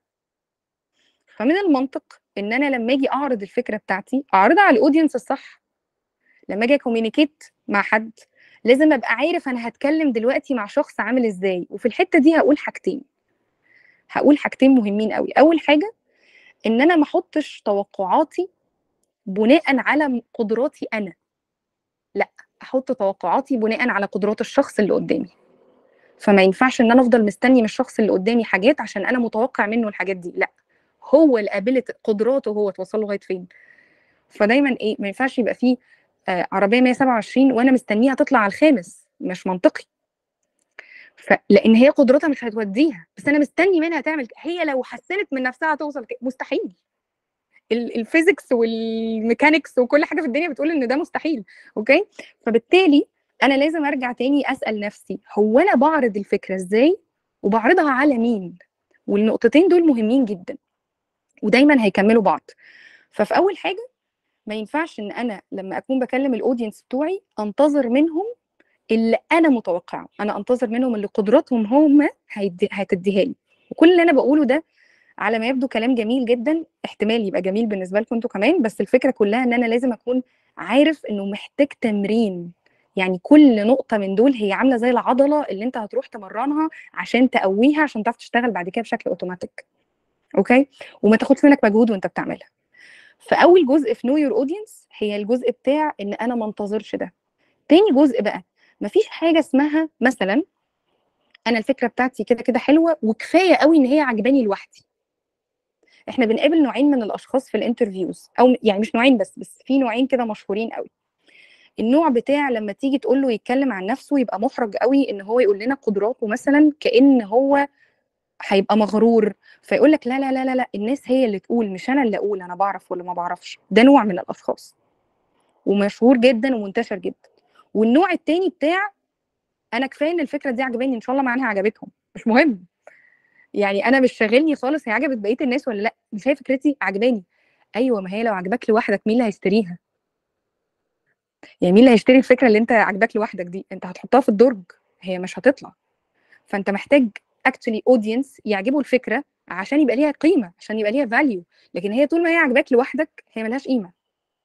فمن المنطق ان انا لما اجي اعرض الفكره بتاعتي اعرضها على الاودينس الصح لما اجي كوميونيكيت مع حد لازم ابقى عارف انا هتكلم دلوقتي مع شخص عامل ازاي وفي الحته دي هقول حاجتين هقول حاجتين مهمين قوي اول حاجه ان انا ما احطش توقعاتي بناء على قدراتي انا لا احط توقعاتي بناء على قدرات الشخص اللي قدامي فما ينفعش ان انا افضل مستني من الشخص اللي قدامي حاجات عشان انا متوقع منه الحاجات دي لا هو الابيلت قدراته هو توصل لغايه فين فدايما ايه ما ينفعش يبقى فيه آه عربيه 127 وانا مستنيها تطلع على الخامس مش منطقي فلان هي قدرتها مش هتوديها بس انا مستني منها تعمل ك- هي لو حسنت من نفسها توصل ك- مستحيل ال- الفيزيكس والميكانيكس وكل حاجه في الدنيا بتقول ان ده مستحيل اوكي فبالتالي انا لازم ارجع تاني اسال نفسي هو انا بعرض الفكره ازاي وبعرضها على مين والنقطتين دول مهمين جدا ودايما هيكملوا بعض ففي اول حاجه ما ينفعش ان انا لما اكون بكلم الاودينس بتوعي انتظر منهم اللي انا متوقعه انا انتظر منهم اللي قدراتهم هم هيدي- هتديها لي وكل اللي انا بقوله ده على ما يبدو كلام جميل جدا احتمال يبقى جميل بالنسبه لكم انتوا كمان بس الفكره كلها ان انا لازم اكون عارف انه محتاج تمرين يعني كل نقطه من دول هي عامله زي العضله اللي انت هتروح تمرنها عشان تقويها عشان تعرف تشتغل بعد كده بشكل اوتوماتيك اوكي وما تاخدش منك مجهود وانت بتعملها فاول جزء في نو يور اودينس هي الجزء بتاع ان انا ما انتظرش ده تاني جزء بقى مفيش حاجه اسمها مثلا انا الفكره بتاعتي كده كده حلوه وكفايه قوي ان هي عجباني لوحدي احنا بنقابل نوعين من الاشخاص في الانترفيوز او يعني مش نوعين بس بس في نوعين كده مشهورين قوي النوع بتاع لما تيجي تقول له يتكلم عن نفسه يبقى محرج قوي ان هو يقول لنا قدراته مثلا كان هو هيبقى مغرور فيقول لك لا لا لا لا لا الناس هي اللي تقول مش انا اللي اقول انا بعرف ولا ما بعرفش ده نوع من الاشخاص ومشهور جدا ومنتشر جدا والنوع التاني بتاع انا كفايه ان الفكره دي عجباني ان شاء الله معناها عجبتهم مش مهم يعني انا مش شاغلني خالص هي عجبت بقيه الناس ولا لا مش هي فكرتي عجباني ايوه ما هي لو عجبك لوحدك مين اللي هيشتريها يعني مين اللي هيشتري الفكره اللي انت عجبك لوحدك دي انت هتحطها في الدرج هي مش هتطلع فانت محتاج اكشلي اودينس يعجبه الفكره عشان يبقى ليها قيمه عشان يبقى ليها فاليو لكن هي طول ما هي عجباك لوحدك هي ملهاش قيمه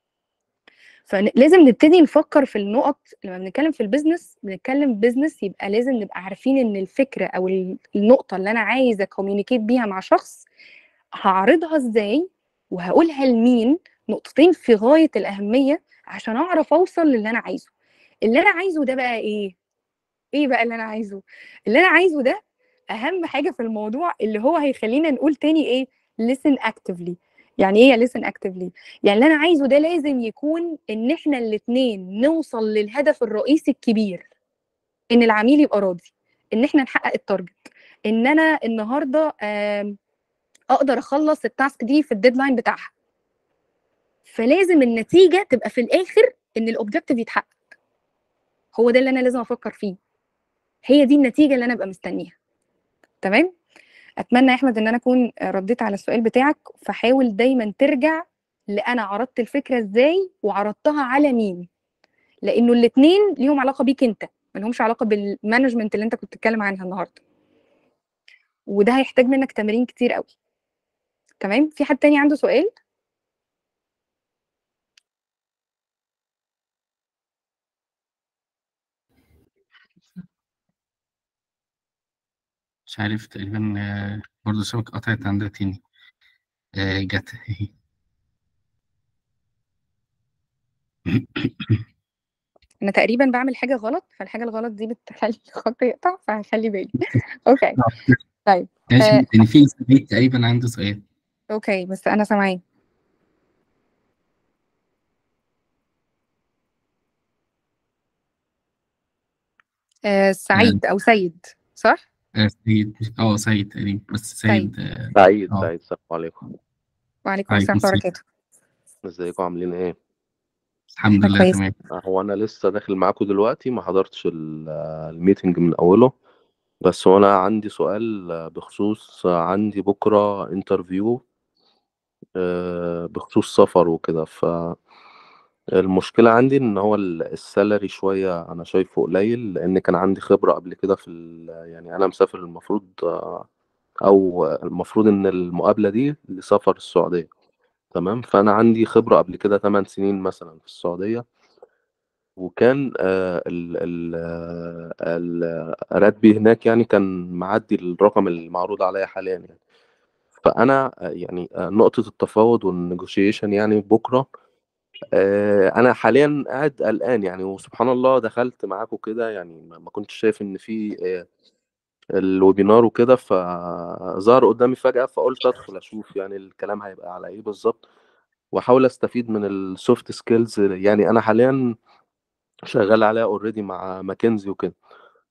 فلازم نبتدي نفكر في النقط لما بنتكلم في البيزنس بنتكلم بيزنس يبقى لازم نبقى عارفين ان الفكره او ال- النقطه اللي انا عايزه كوميونيكيت بيها مع شخص هعرضها ازاي وهقولها لمين نقطتين في غايه الاهميه عشان اعرف اوصل للي انا عايزه اللي انا عايزه ده بقى ايه ايه بقى اللي انا عايزه اللي انا عايزه ده اهم حاجه في الموضوع اللي هو هيخلينا نقول تاني ايه listen actively يعني ايه listen actively يعني اللي انا عايزه ده لازم يكون ان احنا الاتنين نوصل للهدف الرئيسي الكبير ان العميل يبقى راضي ان احنا نحقق التارجت ان انا النهارده آم، اقدر اخلص التاسك دي في الديدلاين بتاعها فلازم النتيجه تبقى في الاخر ان الاوبجكتيف يتحقق هو ده اللي انا لازم افكر فيه هي دي النتيجه اللي انا ابقى مستنيها تمام اتمنى يا احمد ان انا اكون رديت على السؤال بتاعك فحاول دايما ترجع لانا عرضت الفكره ازاي وعرضتها على مين لانه الاثنين ليهم علاقه بيك انت ما لهمش علاقه بالمانجمنت اللي انت كنت بتتكلم عنها النهارده وده هيحتاج منك تمارين كتير قوي تمام في حد تاني عنده سؤال مش عارف تقريبا آه، برضه الشبكة قطعت عندها تاني آه، جت اهي انا تقريبا بعمل حاجه غلط فالحاجه الغلط دي بتخلي الخط يقطع فهخلي بالي اوكي طيب ماشي آه، ان في سعيد تقريبا عنده سؤال اوكي بس انا سامعاه آه سعيد او سيد صح آه، سعيد اه سعيد تقريبا بس سعيد آه، سعيد آه. سعيد السلام عليكم وعليكم عليكم السلام ورحمه الله السلام. وبركاته ازيكم عاملين ايه الحمد احنا لله كويس تمام هو انا لسه داخل معاكم دلوقتي ما حضرتش ال- الميتنج من اوله بس هو انا عندي سؤال بخصوص عندي بكره انترفيو بخصوص سفر وكده فالمشكله عندي ان هو ال- السالري شويه انا شايفه قليل لان كان عندي خبره قبل كده في ال- يعني انا مسافر المفروض آه، او المفروض ان المقابله دي لسفر السعوديه تمام فانا عندي خبره قبل كده 8 سنين مثلا في السعوديه وكان آه، ال ال آه، ال- راتبي هناك يعني كان معدي الرقم المعروض عليا حاليا يعني فانا آه، يعني آه، نقطه التفاوض والنيجوشيشن يعني بكره آه، انا حاليا قاعد قلقان يعني وسبحان الله دخلت معاكم كده يعني ما ما كنتش شايف ان في آه، الويبينار وكده فظهر قدامي فجأة فقلت ادخل اشوف يعني الكلام هيبقى على ايه بالظبط واحاول استفيد من السوفت سكيلز يعني انا حاليا شغال عليها اوريدي مع ماكنزي وكده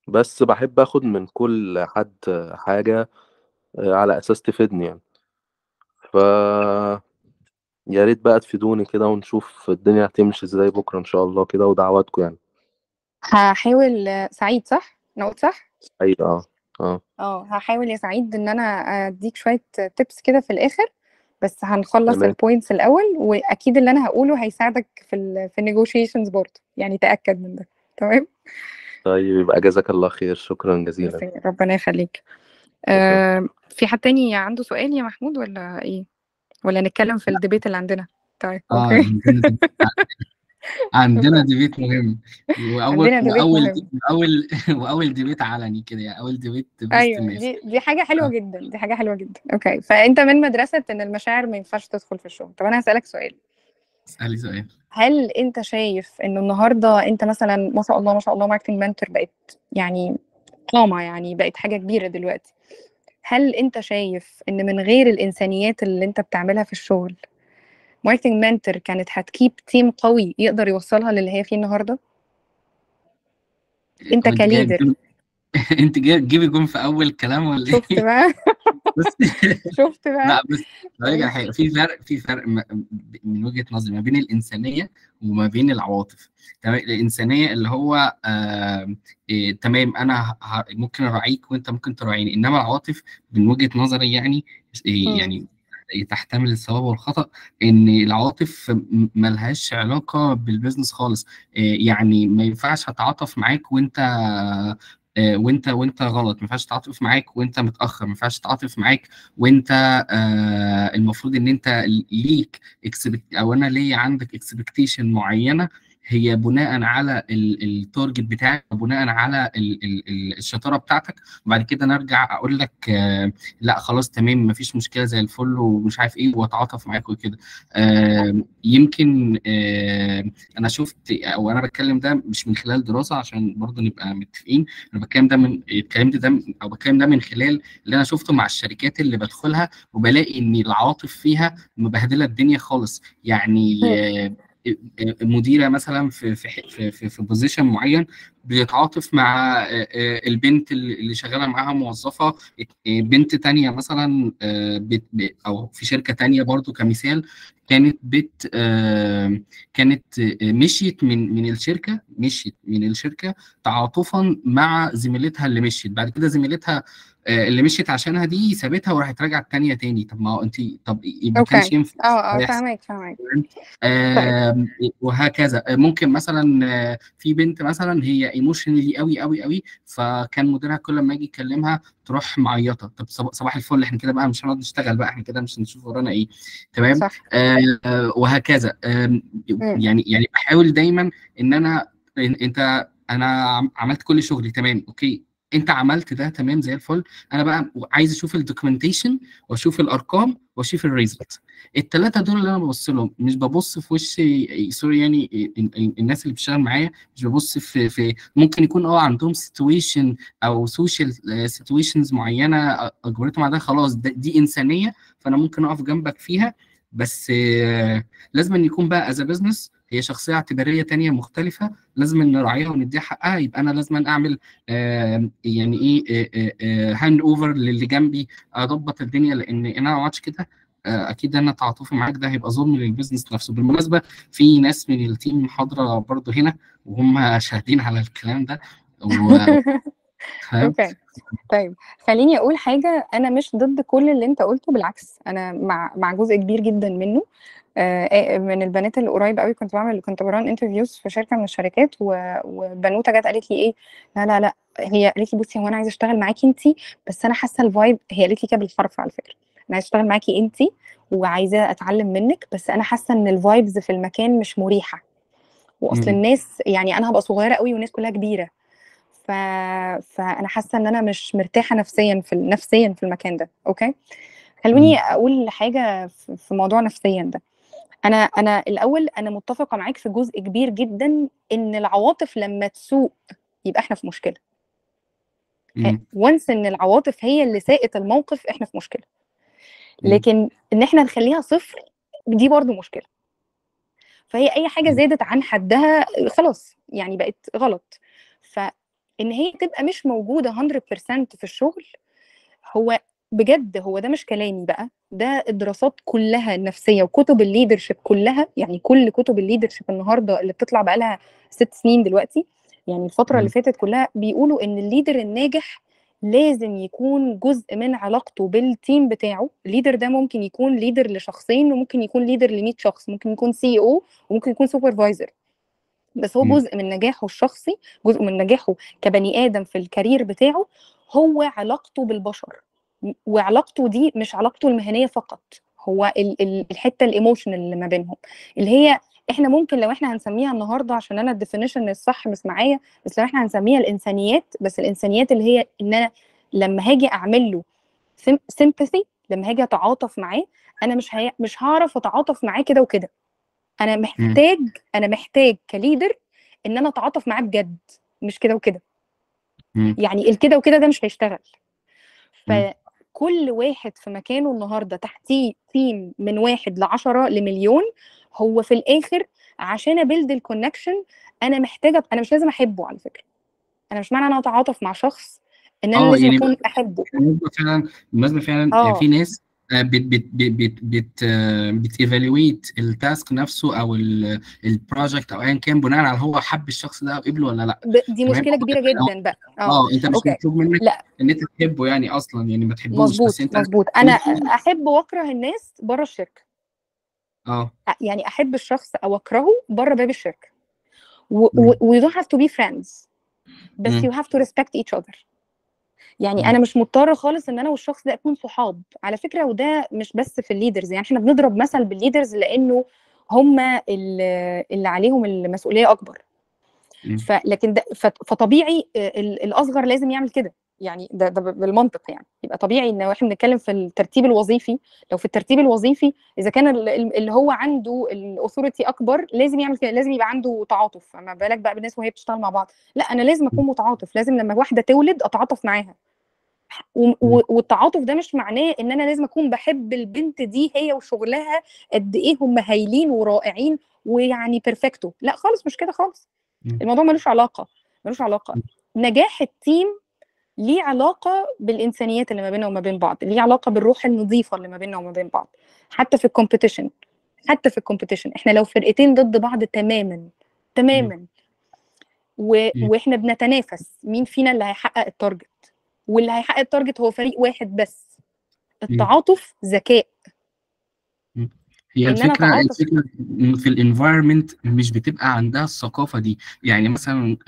بس بحب اخد من كل حد حاجة آه، على اساس تفيدني يعني ف يا ريت بقى تفيدوني كده ونشوف الدنيا هتمشي ازاي بكرة ان شاء الله كده ودعواتكم يعني هحاول سعيد صح؟ انا قلت صح؟ اي اه اه اه هحاول يا سعيد ان انا اديك شوية تيبس كده في الاخر بس هنخلص تمام. البوينتس الاول واكيد اللي انا هقوله هيساعدك في ال في النيجوشيشنز برضه يعني تاكد من ده تمام طيب يبقى جزاك الله خير شكرا جزيلا ميرسي، ربنا يخليك آه في حد تاني عنده سؤال يا محمود ولا ايه ولا نتكلم في الديبيت اللي عندنا طيب اه اوكي عندنا ديبيت عندنا ديبيت مهم واول عندنا ديبيت واول مهم. واول واول ديبيت علني كده يعني اول ديبيت بيست ايوه الناس دي دي حاجه حلوه جدا دي حاجه حلوه جدا اوكي فانت من مدرسه ان المشاعر ما ينفعش تدخل في الشغل طب انا هسالك سؤال اسالي سؤال هل انت شايف انه النهارده انت مثلا ما شاء الله ما شاء الله ماركتنج منتور بقت يعني قامه يعني بقت حاجه كبيره دلوقتي هل انت شايف ان من غير الانسانيات اللي انت بتعملها في الشغل ماركتنج منتور كانت هتكيب تيم قوي يقدر يوصلها للي هي فيه النهارده انت هو جاي كليدر تجيب- انت جاي تجيبي جون في اول كلام ولا شفت ايه؟ بقى بس شفت بقى لا بس هقول لك على حاجه في فرق في فرق م- من وجهه نظري ما بين الانسانيه وما بين العواطف تمام الانسانيه اللي هو آه إيه تمام انا ه- ه- ممكن اراعيك وانت ممكن تراعيني انما العواطف من وجهه نظري يعني إيه مم. يعني تحتمل الصواب والخطأ ان العواطف م- ملهاش علاقة بالبيزنس خالص إيه يعني ما ينفعش اتعاطف معاك وانت آه، وانت وانت غلط ما ينفعش تتعاطف معاك وانت متاخر ما ينفعش تتعاطف معاك وانت آه المفروض ان انت ليك expect- او انا ليا عندك اكسبكتيشن معينه هي بناء على التارجت بتاعك بناء على ال- ال- ال- الشطاره بتاعتك وبعد كده نرجع اقول لك آه لا خلاص تمام مفيش مشكله زي الفل ومش عارف ايه واتعاطف معاك وكده آه يمكن آه انا شفت او انا بتكلم ده مش من خلال دراسه عشان برضه نبقى متفقين انا بتكلم ده من اتكلمت ده من- او بتكلم ده من خلال اللي انا شفته مع الشركات اللي بدخلها وبلاقي ان العواطف فيها مبهدله الدنيا خالص يعني آه، آه، مديره مثلا في في ح- في في, في بوزيشن معين بيتعاطف مع آه، آه، البنت اللي اللي شغاله معاها موظفه آه، بنت تانية مثلا آه، بت- ب- او في شركه تانية برضو كمثال كانت بت آه، كانت آه، مشيت من من الشركه مشيت من الشركه تعاطفا مع زميلتها اللي مشيت بعد كده زميلتها آه، اللي مشيت عشانها دي سابتها وراحت راجعه التانية تاني طب ما هو انت طب ما كانش اوكي ينفع اه اه يحصل. فاهمك فاهمك آم، وهكذا آه، ممكن مثلا آه، في بنت مثلا هي ايموشنالي قوي قوي قوي فكان مديرها كل ما يجي يكلمها تروح معيطه طب صب- صباح الفل احنا كده بقى مش هنقعد نشتغل بقى احنا كده مش هنشوف ورانا ايه تمام صح آه، آه، وهكذا آم، مم. يعني يعني بحاول دايما ان انا إن- انت انا عم- عملت كل شغلي تمام اوكي انت عملت ده تمام زي الفل انا بقى عايز اشوف الدوكيومنتيشن واشوف الارقام واشوف الريزلت الثلاثه دول اللي انا ببص لهم مش ببص في وش سوري يعني ال- ال- الناس اللي بتشتغل معايا مش ببص في في ممكن يكون اه عندهم سيتويشن او سوشيال سيتويشنز معينه اجبرتهم على ده خلاص ده- دي انسانيه فانا ممكن اقف جنبك فيها بس آه، لازم أن يكون بقى از بزنس هي شخصيه اعتباريه تانية مختلفه لازم ان نراعيها ونديها حقها يبقى انا لازم أن اعمل آه، يعني ايه هاند اوفر للي جنبي اضبط الدنيا لان انا ما عملتش كده آه، اكيد انا تعاطفي معاك ده هيبقى ظلم للبيزنس نفسه بالمناسبه في ناس من التيم حاضره برضو هنا وهم شاهدين على الكلام ده و... فاهم؟ اوكي طيب خليني اقول حاجه انا مش ضد كل اللي انت قلته بالعكس انا مع مع جزء كبير جدا منه آه، من البنات اللي قريب قوي كنت بعمل كنت بران انترفيوز في شركه من الشركات و- وبنوته جت قالت لي ايه لا لا لا هي قالت لي بصي هو انا عايزه اشتغل معاكي انت بس انا حاسه الفايب هي قالت لي كده بالحرف على فكره انا عايزه اشتغل معاكي انت وعايزه اتعلم منك بس انا حاسه ان الفايبز في المكان مش مريحه واصل مم. الناس يعني انا هبقى صغيره قوي والناس كلها كبيره ف... فانا حاسه ان انا مش مرتاحه نفسيا في ال- نفسيا في المكان ده اوكي خلوني مم. اقول حاجه في في موضوع نفسيا ده انا انا الاول انا متفقه معاك في جزء كبير جدا ان العواطف لما تسوء يبقى احنا في مشكله مم. وانس ان العواطف هي اللي ساءت الموقف احنا في مشكله مم. لكن ان احنا نخليها صفر دي برضو مشكله فهي اي حاجه مم. زادت عن حدها خلاص يعني بقت غلط ف ان هي تبقى مش موجوده 100% في الشغل هو بجد هو ده مش كلامي بقى ده الدراسات كلها النفسيه وكتب الليدرشيب كلها يعني كل كتب الليدرشيب النهارده اللي بتطلع بقى لها ست سنين دلوقتي يعني الفتره اللي مم. فاتت كلها بيقولوا ان الليدر الناجح لازم يكون جزء من علاقته بالتيم بتاعه الليدر ده ممكن يكون ليدر لشخصين وممكن يكون ليدر ل 100 شخص ممكن يكون سي او وممكن يكون سوبرفايزر بس هو مم. جزء من نجاحه الشخصي جزء من نجاحه كبني ادم في الكارير بتاعه هو علاقته بالبشر وعلاقته دي مش علاقته المهنيه فقط هو ال- ال- الحته الايموشنال اللي ما بينهم اللي هي احنا ممكن لو احنا هنسميها النهارده عشان انا الديفينيشن الصح مش معايا بس لو احنا هنسميها الانسانيات بس الانسانيات اللي هي ان انا لما هاجي اعمل له سيمباثي لما هاجي اتعاطف معاه انا مش هي... مش هعرف اتعاطف معاه كده وكده انا محتاج انا محتاج كليدر ان انا اتعاطف معاه بجد مش كده وكده مم. يعني الكده وكده ده مش هيشتغل مم. فكل واحد في مكانه النهارده تحتيه تيم من واحد لعشرة لمليون هو في الاخر عشان ابيلد الكونكشن انا محتاجه انا مش لازم احبه على فكره انا مش معنى انا اتعاطف مع شخص ان انا اه لازم يعني اكون احبه بالمناسبة فعلا بالمناسبة فعلا اه في ناس آه، بت بت بت بت بت آه، بتيفالويت التاسك نفسه او البروجكت او ايا كان بناء على هو حب الشخص ده او قبله ولا لا ب- دي تمام مشكله كبيره جدا بقى اه اه انت مش اوكي مطلوب منك لا ان انت تحبه يعني اصلا يعني ما تحبوش مظبوط بس انت مظبوط انا انت احب واكره الناس بره الشركه اه أ- يعني احب الشخص او اكرهه بره باب الشركه و مم. و we don't have to be friends بس مم. you have to respect each other يعني مم. انا مش مضطره خالص ان انا والشخص ده اكون صحاب على فكره وده مش بس في الليدرز يعني احنا بنضرب مثل بالليدرز لانه هم اللي اللي عليهم المسؤوليه اكبر مم. فلكن ده ف- فطبيعي ال- الاصغر لازم يعمل كده يعني ده, ده بالمنطق يعني يبقى طبيعي ان احنا بنتكلم في الترتيب الوظيفي لو في الترتيب الوظيفي اذا كان ال- ال- اللي هو عنده الاثوريتي اكبر لازم يعمل كده لازم يبقى عنده تعاطف فما بالك بقى بالناس وهي بتشتغل مع بعض لا انا لازم اكون متعاطف لازم لما واحده تولد اتعاطف معاها و- و- والتعاطف ده مش معناه ان انا لازم اكون بحب البنت دي هي وشغلها قد ايه هم هايلين ورائعين ويعني بيرفكتو لا خالص مش كده خالص مم. الموضوع ملوش علاقه ملوش علاقه نجاح التيم ليه علاقه بالانسانيات اللي ما بيننا وما بين بعض ليه علاقه بالروح النظيفه اللي ما بيننا وما بين بعض حتى في الكومبيتيشن حتى في الكومبيتيشن احنا لو فرقتين ضد بعض تماما تماما و... مم. واحنا بنتنافس مين فينا اللي هيحقق التارجت واللي هيحقق التارجت هو فريق واحد بس التعاطف ذكاء هي إن أنا الفكرة أتعاطف. الفكرة إن في الانفايرمنت مش بتبقى عندها الثقافة دي يعني مثلا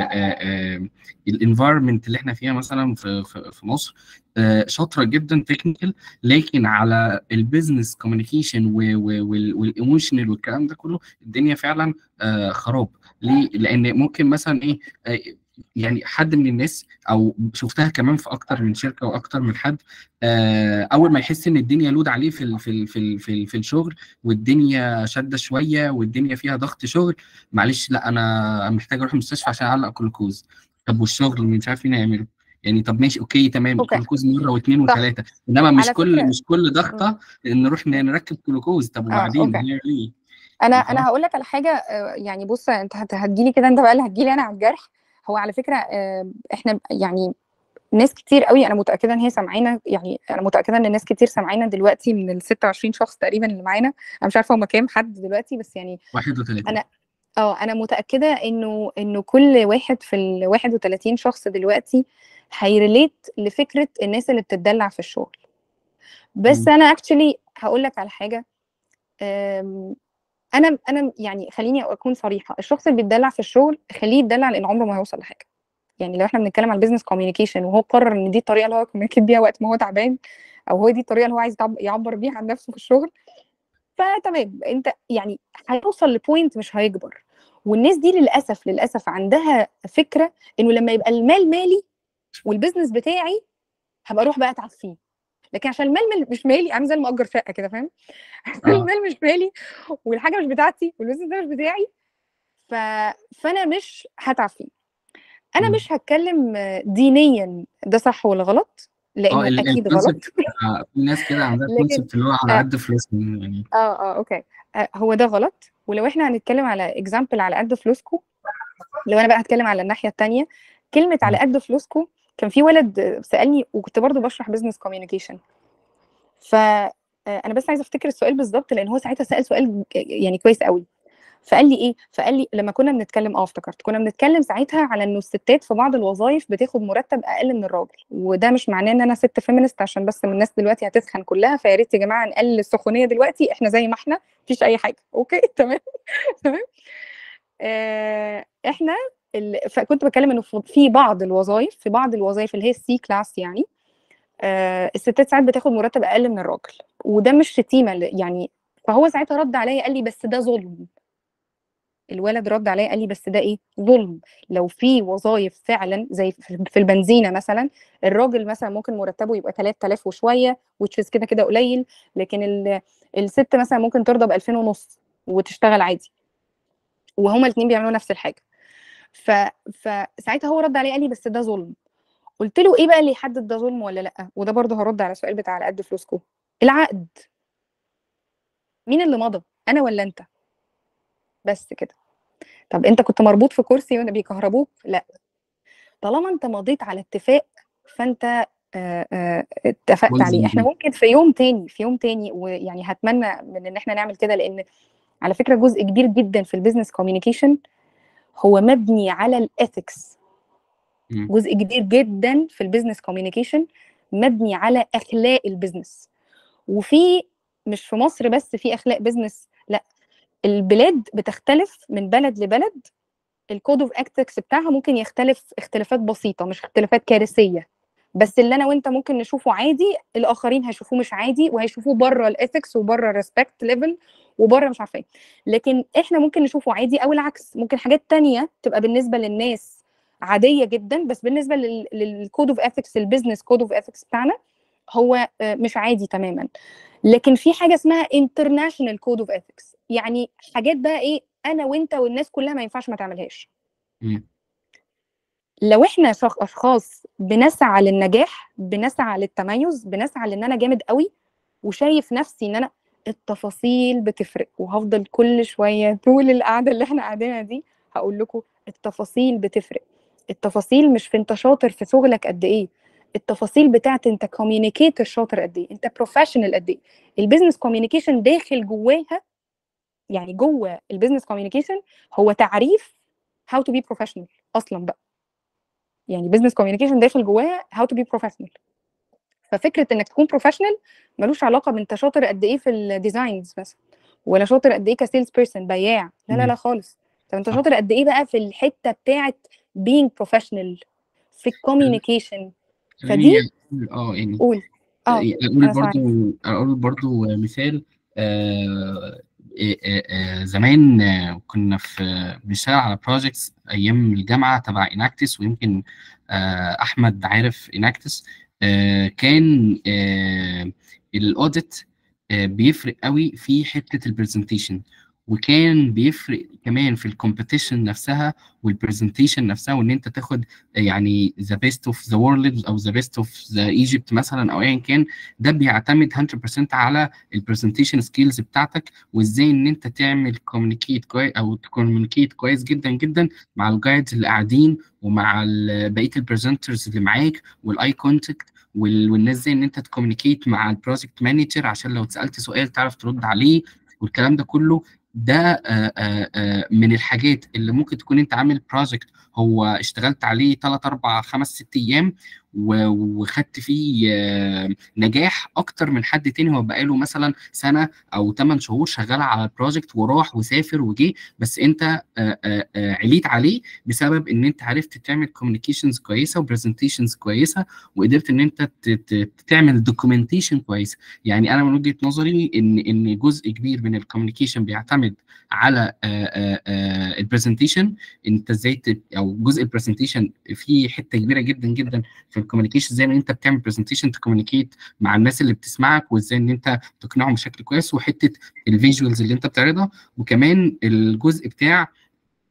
الانفايرمنت اللي احنا فيها مثلا في في في مصر آه، شاطرة جدا تكنيكال لكن على البيزنس كوميونيكيشن والايموشنال والكلام ده كله الدنيا فعلا آه، خراب ليه؟ لأن ممكن مثلا ايه آه، يعني حد من الناس او شفتها كمان في اكتر من شركه واكتر من حد آه، اول ما يحس ان الدنيا لود عليه في ال في ال في ال في, ال في الشغل والدنيا شاده شويه والدنيا فيها ضغط شغل معلش لا انا محتاج اروح المستشفى عشان اعلق جلوكوز طب والشغل مش عارف مين هيعمله يعني طب ماشي اوكي تمام أوكي. جلوكوز مره واثنين صح. وثلاثه انما مش على كل فكرة- مش كل ضغطه نروح نركب جلوكوز طب آه، وبعدين أوكي. هنعمل ايه؟ انا خلاص. انا هقول لك على حاجه آه، يعني بص انت هت- هتجيلي كده انت بقى اللي هتجيلي انا على الجرح هو على فكره آه، احنا يعني ناس كتير قوي انا متاكده ان هي سامعانا يعني انا متاكده ان ناس كتير سامعانا دلوقتي من ال 26 شخص تقريبا اللي معانا انا مش عارفه هم كام حد دلوقتي بس يعني 31 أنا- اه انا متاكده انه انه كل واحد في ال 31 شخص دلوقتي هيريليت لفكره الناس اللي بتتدلع في الشغل بس مم. انا اكشلي هقول لك على حاجه أم، انا انا يعني خليني اكون صريحه الشخص اللي بيتدلع في الشغل خليه يتدلع لان عمره ما هيوصل لحاجه يعني لو احنا بنتكلم على البيزنس كوميونيكيشن وهو قرر ان دي الطريقه اللي هو كوميونيكيت بيها وقت ما هو تعبان او هو دي الطريقه اللي هو عايز يعب- يعبر بيها عن نفسه في الشغل فتمام انت يعني هيوصل لبوينت مش هيكبر والناس دي للاسف للاسف عندها فكره انه لما يبقى المال مالي والبيزنس بتاعي هبقى اروح بقى اتعب فيه لكن عشان المال مل- مش مالي عامل زي المأجر شقه كده فاهم عشان آه. المال مش مالي والحاجه مش بتاعتي والبيزنس ده مش بتاعي ف... فانا مش هتعب فيه انا مم. مش هتكلم دينيا ده صح ولا غلط اه لانه ال- اكيد الكونسبت غلط آه، في ناس كده عندها لكن- كونسبت اللي هو على آه. قد فلوسهم يعني اه اه اوكي آه هو ده غلط ولو احنا هنتكلم على اكزامبل على قد فلوسكم لو انا بقى هتكلم على الناحيه التانية كلمه على قد فلوسكم كان في ولد سالني وكنت برضو بشرح بزنس كوميونيكيشن ف انا بس عايزه افتكر السؤال بالظبط لان هو ساعتها سال سؤال يعني كويس قوي فقال لي ايه فقال لي لما كنا بنتكلم اه افتكرت كنا بنتكلم ساعتها على انه الستات في بعض الوظائف بتاخد مرتب اقل من الراجل وده مش معناه ان انا ست فيمينست عشان بس الناس دلوقتي هتسخن كلها فيا ريت يا جماعه نقلل السخونيه دلوقتي احنا زي ما احنا مفيش اي حاجه اوكي تمام تمام آه احنا ال... فكنت بتكلم انه في بعض الوظائف في بعض الوظائف اللي هي السي كلاس يعني آه الستات ساعات بتاخد مرتب اقل من الراجل وده مش شتيمه يعني فهو ساعتها رد عليا قال لي بس ده ظلم الولد رد عليا قال لي بس ده ايه ظلم لو في وظائف فعلا زي في البنزينه مثلا الراجل مثلا ممكن مرتبه يبقى 3000 وشويه which كده كده قليل لكن الست مثلا ممكن ترضى ب 2000 ونص وتشتغل عادي وهما الاثنين بيعملوا نفس الحاجه ف... فساعتها هو رد عليا قال لي بس ده ظلم قلت له ايه بقى اللي يحدد ده ظلم ولا لا وده برضه هرد على السؤال بتاع على قد فلوسكم العقد مين اللي مضى انا ولا انت بس كده طب انت كنت مربوط في كرسي وانا بيكهربوك لا طالما انت مضيت على اتفاق فانت آآ آآ اتفقت عليه احنا ممكن في يوم تاني في يوم تاني ويعني هتمنى من ان احنا نعمل كده لان على فكره جزء كبير جدا في البيزنس كوميونيكيشن هو مبني على الاثكس جزء كبير جدا في البيزنس كوميونيكيشن مبني على اخلاق البيزنس وفي مش في مصر بس في اخلاق بيزنس لا البلاد بتختلف من بلد لبلد الكود اوف اكتكس بتاعها ممكن يختلف اختلافات بسيطه مش اختلافات كارثيه بس اللي انا وانت ممكن نشوفه عادي الاخرين هيشوفوه مش عادي وهيشوفوه بره الاثكس وبره الريسبكت ليفل وبره مش عارفه ايه لكن احنا ممكن نشوفه عادي او العكس ممكن حاجات تانية تبقى بالنسبه للناس عاديه جدا بس بالنسبه للكود اوف اثكس البيزنس كود اوف اثكس بتاعنا هو مش عادي تماما لكن في حاجه اسمها انترناشونال كود اوف اثكس يعني حاجات بقى ايه انا وانت والناس كلها ما ينفعش ما تعملهاش لو احنا اشخاص بنسعى للنجاح بنسعى للتميز بنسعى لان انا جامد قوي وشايف نفسي ان انا التفاصيل بتفرق وهفضل كل شويه طول القعده اللي احنا قاعدينها دي هقول لكم التفاصيل بتفرق التفاصيل مش في انت شاطر في شغلك قد ايه التفاصيل بتاعت انت كوميونيكيتور شاطر قد ايه انت بروفيشنال قد ايه البيزنس كوميونيكيشن داخل جواها يعني جوه البيزنس كوميونيكيشن هو تعريف هاو تو بي بروفيشنال اصلا بقى يعني بيزنس كوميونيكيشن داخل جواها هاو تو بي بروفيشنال ففكره انك تكون بروفيشنال ملوش علاقه بانت شاطر قد ايه في الديزاينز مثلا ولا شاطر قد ايه كسيلز بيرسون بياع لا لا لا خالص طب انت شاطر قد ايه بقى في الحته بتاعت being professional في الكوميونيكيشن فدي اه يعني قول اه اقول برضو اقول برضو مثال آه آه زمان كنا في بنشتغل على بروجكتس ايام الجامعه تبع اناكتس ويمكن آه احمد عارف اناكتس كان الاوديت بيفرق قوي في حته البرزنتيشن وكان بيفرق كمان في الكومبيتيشن نفسها والبرزنتيشن نفسها وان انت تاخد يعني ذا بيست اوف ذا وورلد او ذا بيست اوف ذا ايجيبت مثلا او ايا كان ده بيعتمد 100% على البرزنتيشن سكيلز بتاعتك وازاي ان انت تعمل كوميونيكيت كويس او تكوميونيكيت كويس جدا جدا مع الجايدز اللي قاعدين ومع بقيه البرزنترز اللي معاك والاي كونتاكت والناس زي ان انت تكوميونيكيت مع البروجكت مانجر عشان لو اتسالت سؤال تعرف ترد عليه والكلام ده كله ده من الحاجات اللي ممكن تكون انت عامل بروجكت هو اشتغلت عليه 3 4 5 6 ايام وخدت فيه نجاح اكتر من حد تاني هو بقاله مثلا سنه او 8 شهور شغال على البروجكت وراح وسافر وجه بس انت عليت عليه بسبب ان انت عرفت تعمل كوميونيكيشنز كويسه وبرزنتيشنز كويسه وقدرت ان انت تعمل دوكيومنتيشن كويس يعني انا من وجهه نظري ان ان جزء كبير من الكوميونيكيشن بيعتمد على البرزنتيشن انت ازاي او جزء البرزنتيشن فيه حته كبيره جدا جدا في الكوميونيكيشن ازاي ان انت بتعمل برزنتيشن تكوميونيكيت مع الناس اللي بتسمعك وازاي ان انت تقنعهم بشكل كويس وحته الفيجوالز اللي انت بتعرضها وكمان الجزء بتاع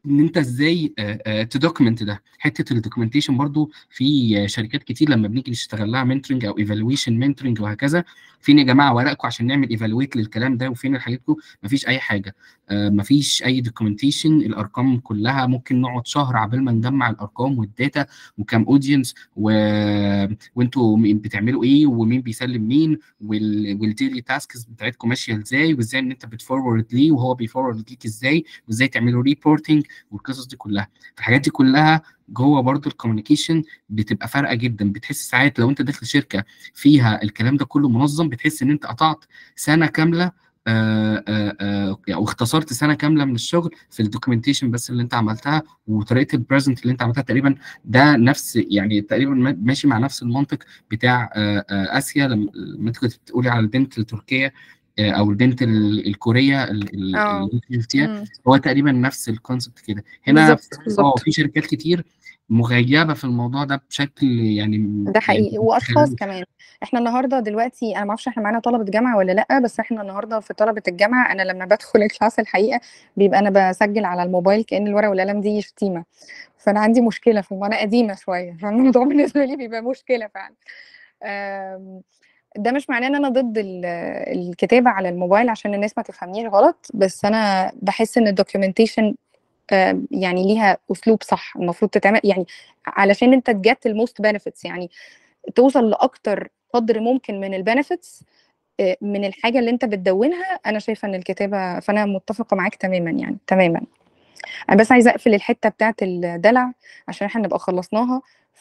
ان انت ازاي تدوكمنت ده حته الدوكيومنتيشن برضو في آه، شركات كتير لما بنيجي نشتغل لها منتورنج او ايفالويشن منتورنج وهكذا فين يا جماعه ورقكم عشان نعمل ايفالويت للكلام ده وفين حاجاتكم مفيش اي حاجه آه، مفيش اي دوكيومنتيشن الارقام كلها ممكن نقعد شهر عبال ما نجمع الارقام والداتا وكام اودينس و... وانتوا مين بتعملوا ايه ومين بيسلم مين وال... والديلي تاسكس بتاعتكم ماشيه ازاي وازاي ان انت بتفورورد ليه وهو بيفورورد ليك ازاي وازاي تعملوا ريبورتنج والقصص دي كلها الحاجات دي كلها جوه برضو الكوميونيكيشن بتبقى فارقه جدا بتحس ساعات لو انت داخل شركه فيها الكلام ده كله منظم بتحس ان انت قطعت سنه كامله آه، آه، آه، يعني واختصرت سنه كامله من الشغل في الدوكيومنتيشن بس اللي انت عملتها وطريقه البرزنت اللي انت عملتها تقريبا ده نفس يعني تقريبا ما- ماشي مع نفس المنطق بتاع آه، آه، اسيا لما لما انت كنت بتقولي على البنت التركيه آه، او البنت ال- الكوريه ال- ال- اه اللي انت شفتيها مم. هو تقريبا نفس الكونسبت كده هنا بالظبط اه بالظبط في شركات كتير مغيبه في الموضوع ده بشكل يعني ده يعني حقيقي واشخاص متخيل كمان احنا النهارده دلوقتي انا ما اعرفش احنا معانا طلبه جامعه ولا لا بس احنا النهارده في طلبه الجامعه انا لما بدخل الكلاس الحقيقه بيبقى انا بسجل على الموبايل كأن الورقه والقلم دي شتيمه فانا عندي مشكله في انا قديمه شويه فالموضوع بالنسبه لي بيبقى مشكله فعلا آم، ده مش معناه ان انا ضد ال- الكتابه على الموبايل عشان الناس ما تفهمنيش غلط بس انا بحس ان الدوكيومنتيشن يعني ليها اسلوب صح المفروض تتعمل يعني علشان انت تجت الموست بنفيتس يعني توصل لاكتر قدر ممكن من البنفيتس من الحاجه اللي انت بتدونها انا شايفه ان الكتابه فانا متفقه معاك تماما يعني تماما انا بس عايزه اقفل الحته بتاعه الدلع عشان احنا نبقى خلصناها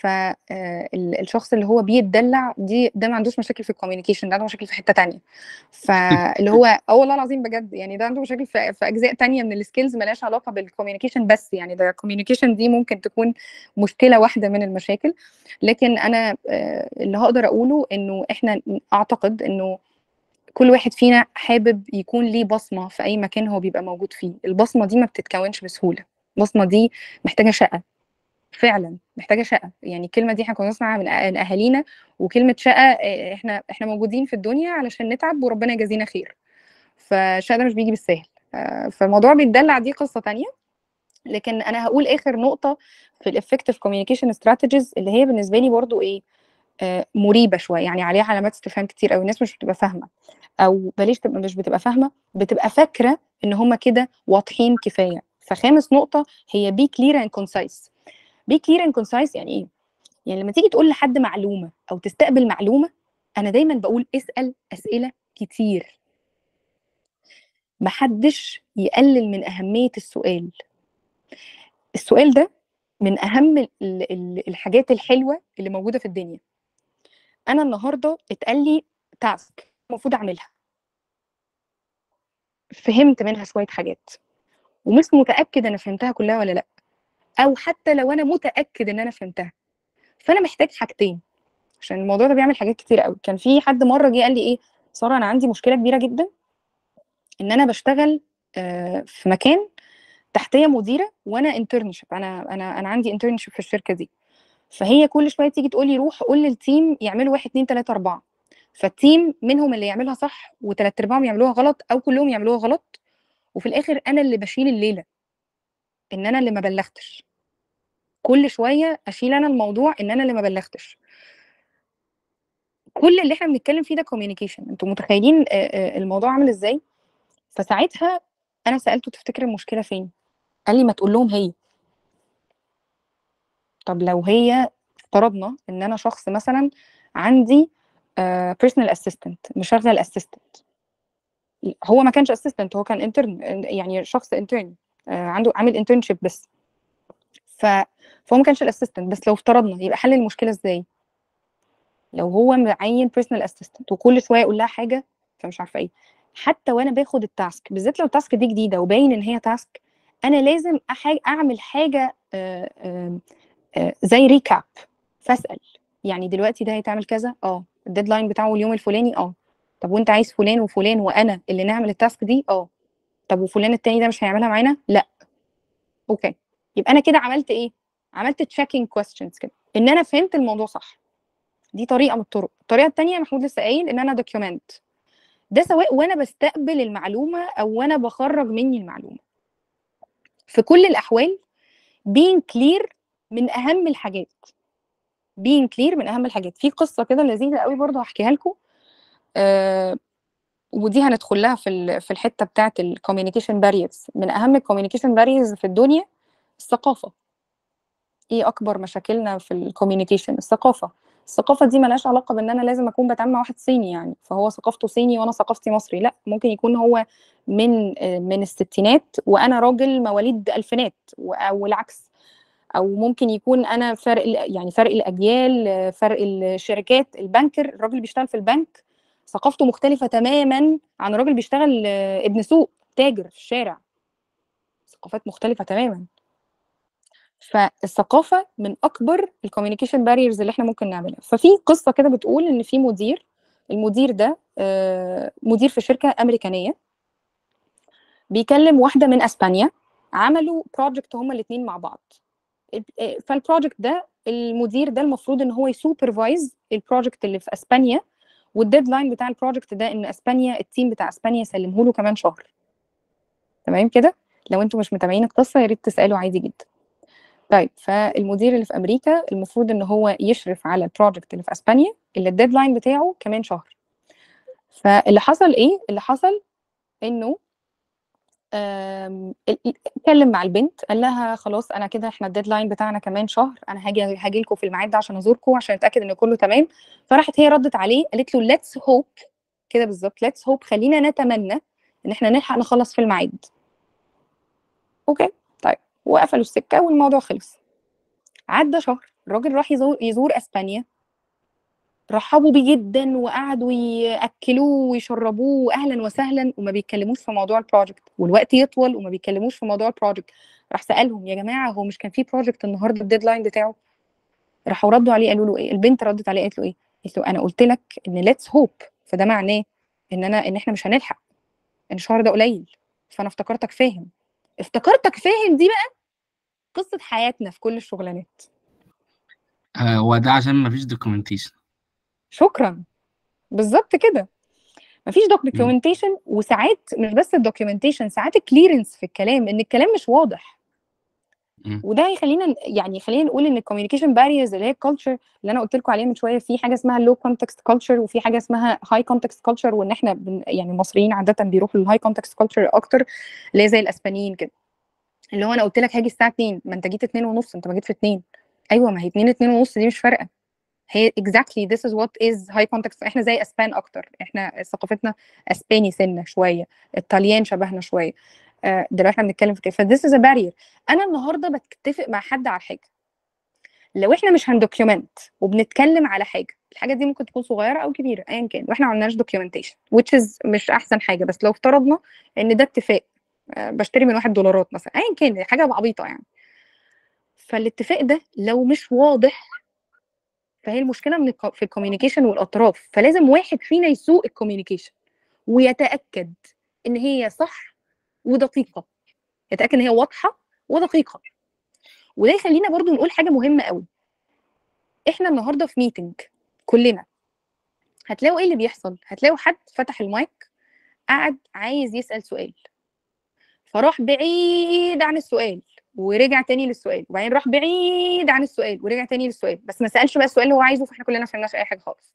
فالشخص اللي هو بيتدلع دي ده ما عندوش مشاكل في الكوميونيكيشن ده عنده مشاكل في حته تانية فاللي هو اه والله العظيم بجد يعني ده عنده مشاكل في, في اجزاء تانية من السكيلز ملهاش علاقه بالكوميونيكيشن بس يعني ده الكوميونيكيشن دي ممكن تكون مشكله واحده من المشاكل لكن انا آه، اللي هقدر اقوله انه احنا اعتقد انه كل واحد فينا حابب يكون ليه بصمة في أي مكان هو بيبقى موجود فيه البصمة دي ما بتتكونش بسهولة البصمة دي محتاجة شقة فعلا محتاجة شقة يعني الكلمة دي احنا كنا نسمعها من أه- من أهالينا وكلمة شقة آه، احنا احنا موجودين في الدنيا علشان نتعب وربنا يجازينا خير فالشقة ده مش بيجي بالسهل آه، فالموضوع بيتدلع دي قصة تانية لكن انا هقول اخر نقطة في الافكتيف كوميونيكيشن استراتيجيز اللي هي بالنسبة لي برضو ايه آه، مريبة شوية يعني عليها علامات استفهام كتير قوي الناس مش بتبقى فاهمة او بلاش تبقى مش بتبقى فاهمه بتبقى فاكره ان هم كده واضحين كفايه فخامس نقطه هي بي كلير اند كونسايس بي كلير اند كونسايس يعني ايه يعني لما تيجي تقول لحد معلومه او تستقبل معلومه انا دايما بقول اسال اسئله كتير محدش يقلل من اهميه السؤال السؤال ده من اهم ال- ال- الحاجات الحلوه اللي موجوده في الدنيا انا النهارده اتقال لي تاسك المفروض اعملها فهمت منها شويه حاجات ومش متاكد انا فهمتها كلها ولا لا او حتى لو انا متاكد ان انا فهمتها فانا محتاج حاجتين عشان الموضوع ده بيعمل حاجات كتير قوي كان في حد مره جه قال لي ايه ساره انا عندي مشكله كبيره جدا ان انا بشتغل آه، في مكان تحتيه مديره وانا انترنشيب انا انا انا عندي انترنشيب في الشركه دي فهي كل شويه تيجي تقول لي روح قول للتيم يعملوا واحد اتنين تلاته اربعه فالتيم منهم اللي يعملها صح وتلات ارباعهم يعملوها غلط او كلهم يعملوها غلط وفي الاخر انا اللي بشيل الليله ان انا اللي ما بلغتش كل شويه اشيل انا الموضوع ان انا اللي ما بلغتش كل اللي احنا بنتكلم فيه ده كوميونيكيشن انتوا متخيلين آه، آه، الموضوع عامل ازاي فساعتها انا سالته تفتكر المشكله فين قال لي ما تقول لهم هي طب لو هي افترضنا ان انا شخص مثلا عندي بيرسونال اسيستنت مشغل اسيستنت هو ما كانش اسيستنت هو كان انترن يعني شخص انترن عنده عامل انترنشيب بس ف فهو ما كانش الاسيستنت بس لو افترضنا يبقى حل المشكله ازاي لو هو معين بيرسونال اسيستنت وكل شويه يقول لها حاجه فمش عارفه ايه حتى وانا باخد التاسك بالذات لو التاسك دي جديده وباين ان هي تاسك انا لازم أحاج اعمل حاجه آه، آه، آه، زي ريكاب فاسال يعني دلوقتي ده هيتعمل كذا اه الديدلاين بتاعه اليوم الفلاني اه طب وانت عايز فلان وفلان وانا اللي نعمل التاسك دي اه طب وفلان التاني ده مش هيعملها معانا لا اوكي يبقى انا كده عملت ايه عملت تشيكينج كويستشنز كده ان انا فهمت الموضوع صح دي طريقه من الطرق الطريقه التانيه محمود لسه قايل ان انا دوكيومنت ده سواء وانا بستقبل المعلومه او وانا بخرج مني المعلومه في كل الاحوال being clear من اهم الحاجات being clear من اهم الحاجات في قصه كده لذيذه قوي برضه هحكيها لكم آه ودي هندخل لها في ال- في الحته بتاعه الكوميونيكيشن باريرز من اهم الكوميونيكيشن باريرز في الدنيا الثقافه ايه اكبر مشاكلنا في الكوميونيكيشن الثقافه الثقافه دي ملهاش علاقه بان انا لازم اكون بتعامل مع واحد صيني يعني فهو ثقافته صيني وانا ثقافتي مصري لا ممكن يكون هو من آه، من الستينات وانا راجل مواليد الفينات و- او العكس او ممكن يكون انا فرق ال- يعني فرق الاجيال آه، فرق الشركات البنكر الراجل اللي بيشتغل في البنك ثقافته مختلفه تماما عن الراجل بيشتغل آه، ابن سوق تاجر في الشارع ثقافات مختلفه تماما فالثقافه من اكبر الكوميونيكيشن باريرز اللي احنا ممكن نعملها ففي قصه كده بتقول ان في مدير المدير ده آه، مدير في شركه امريكانيه بيكلم واحده من اسبانيا عملوا بروجكت هما الاثنين مع بعض ال- فالبروجكت ده المدير ده المفروض ان هو يسوبرفايز البروجكت اللي في اسبانيا والديدلاين بتاع البروجكت ده ان اسبانيا التيم بتاع اسبانيا يسلمه له كمان شهر تمام كده لو انتوا مش متابعين القصه يا ريت تسالوا عادي جدا طيب فالمدير اللي في امريكا المفروض ان هو يشرف على البروجكت اللي في اسبانيا اللي الديدلاين بتاعه كمان شهر فاللي حصل ايه اللي حصل انه آم، ال- ال- اتكلم مع البنت قال لها خلاص انا كده احنا الديدلاين بتاعنا كمان شهر انا هاجي هاجي لكم في الميعاد ده عشان ازوركم عشان اتاكد ان كله تمام فراحت هي ردت عليه قالت له ليتس هوب كده بالظبط ليتس هوب خلينا نتمنى ان احنا نلحق نخلص في الميعاد اوكي طيب وقفلوا السكه والموضوع خلص عدى شهر الراجل راح يزور يزور اسبانيا رحبوا بيه جدا وقعدوا ياكلوه ويشربوه اهلا وسهلا وما بيتكلموش في موضوع البروجكت والوقت يطول وما بيتكلموش في موضوع البروجكت راح سالهم يا جماعه هو مش كان في بروجكت النهارده الديدلاين بتاعه راحوا ردوا عليه قالوا له ايه البنت ردت عليه قالت له ايه قالت له انا قلت لك ان ليتس هوب فده معناه ان انا ان احنا مش هنلحق ان الشهر ده قليل فانا افتكرتك فاهم افتكرتك فاهم دي بقى قصه حياتنا في كل الشغلانات آه وده عشان مفيش دوكيومنتيشن شكرا بالظبط كده مفيش دوكيومنتيشن وساعات مش بس الدوكيومنتيشن ساعات الكليرنس في الكلام ان الكلام مش واضح مم. وده هيخلينا يعني خلينا نقول ان الكوميونيكيشن باريرز اللي هي الكالتشر اللي انا قلت لكم عليها من شويه في حاجه اسمها لو كونتكست كالتشر وفي حاجه اسمها هاي كونتكست كالتشر وان احنا بن يعني المصريين عاده بيروحوا للهاي كونتكست كالتشر اكتر اللي هي زي الاسبانيين كده اللي هو انا قلت لك هاجي الساعه 2 ما انت جيت 2 ونص انت ما جيت في 2 ايوه ما هي 2 2 ونص دي مش فارقه هي exactly this is what is high context احنا زي اسبان اكتر احنا ثقافتنا اسباني سنه شويه الطليان شبهنا شويه آه، دلوقتي احنا بنتكلم في كده ف this is a barrier انا النهارده بتفق مع حد على حاجه لو احنا مش هندوكيومنت وبنتكلم على حاجه الحاجه دي ممكن تكون صغيره او كبيره ايا كان واحنا ما عملناش دوكيومنتيشن which is مش احسن حاجه بس لو افترضنا ان ده اتفاق آه، بشتري من واحد دولارات مثلا ايا كان حاجه عبيطه يعني فالاتفاق ده لو مش واضح فهي المشكله من الكو- في الكوميونيكيشن والاطراف فلازم واحد فينا يسوق الكوميونيكيشن ويتاكد ان هي صح ودقيقه يتاكد ان هي واضحه ودقيقه وده يخلينا برضو نقول حاجه مهمه قوي احنا النهارده في ميتنج كلنا هتلاقوا ايه اللي بيحصل هتلاقوا حد فتح المايك قعد عايز يسال سؤال فراح بعيد عن السؤال ورجع تاني للسؤال وبعدين راح بعيد عن السؤال ورجع تاني للسؤال بس ما سالش بقى السؤال اللي هو عايزه فاحنا كلنا ما فهمناش اي حاجه خالص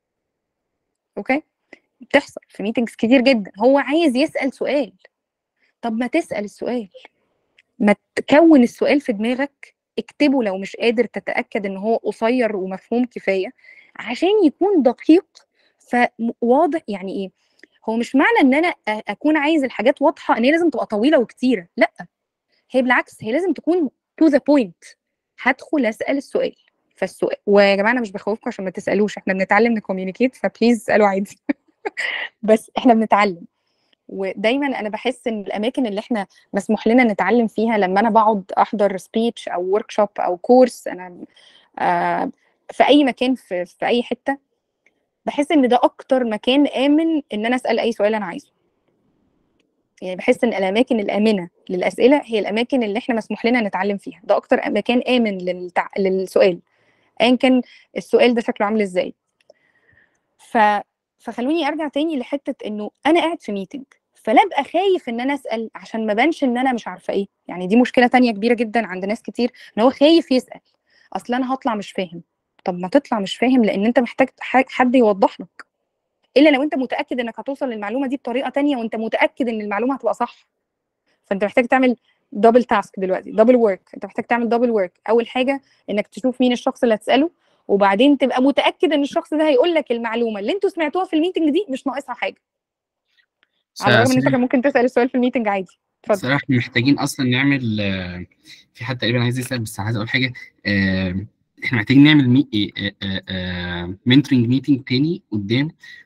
اوكي بتحصل في ميتنجز كتير جدا هو عايز يسال سؤال طب ما تسال السؤال ما تكون السؤال في دماغك اكتبه لو مش قادر تتاكد ان هو قصير ومفهوم كفايه عشان يكون دقيق فواضح يعني ايه هو مش معنى ان انا أ- اكون عايز الحاجات واضحه ان هي لازم تبقى طويله وكتيره لا هي بالعكس هي لازم تكون تو ذا بوينت هدخل اسال السؤال فالسؤال ويا جماعه انا مش بخوفكم عشان ما تسالوش احنا بنتعلم نكوميونيكيت فبليز اسالوا عادي بس احنا بنتعلم ودايما انا بحس ان الاماكن اللي احنا مسموح لنا نتعلم فيها لما انا بقعد احضر سبيتش او ورك شوب او كورس انا آه في اي مكان في, في اي حته بحس ان ده اكتر مكان امن ان انا اسال اي سؤال انا عايزه يعني بحس ان الاماكن الامنه للاسئله هي الاماكن اللي احنا مسموح لنا نتعلم فيها ده اكتر مكان امن للتع... للسؤال ايا كان السؤال ده شكله عامل ازاي ف... فخلوني ارجع تاني لحته انه انا قاعد في ميتنج فلا ابقى خايف ان انا اسال عشان ما بانش ان انا مش عارفه ايه يعني دي مشكله تانية كبيره جدا عند ناس كتير ان هو خايف يسال اصل انا هطلع مش فاهم طب ما تطلع مش فاهم لان انت محتاج ح- حد يوضح لك الا لو انت متاكد انك هتوصل للمعلومه دي بطريقه تانية وانت متاكد ان المعلومه هتبقى صح فانت محتاج تعمل دبل تاسك دلوقتي دبل ورك انت محتاج تعمل دبل ورك اول حاجه انك تشوف مين الشخص اللي هتساله وبعدين تبقى متاكد ان الشخص ده هيقول لك المعلومه اللي انتوا سمعتوها في الميتنج دي مش ناقصها حاجه على الرغم ان انت كان ممكن تسال السؤال في الميتنج عادي اتفضل صراحة احنا محتاجين اصلا نعمل آه، في حد تقريبا عايز يسأل بس عايز اقول حاجة آه، احنا محتاجين نعمل مي... منتورنج ميتنج تاني قدام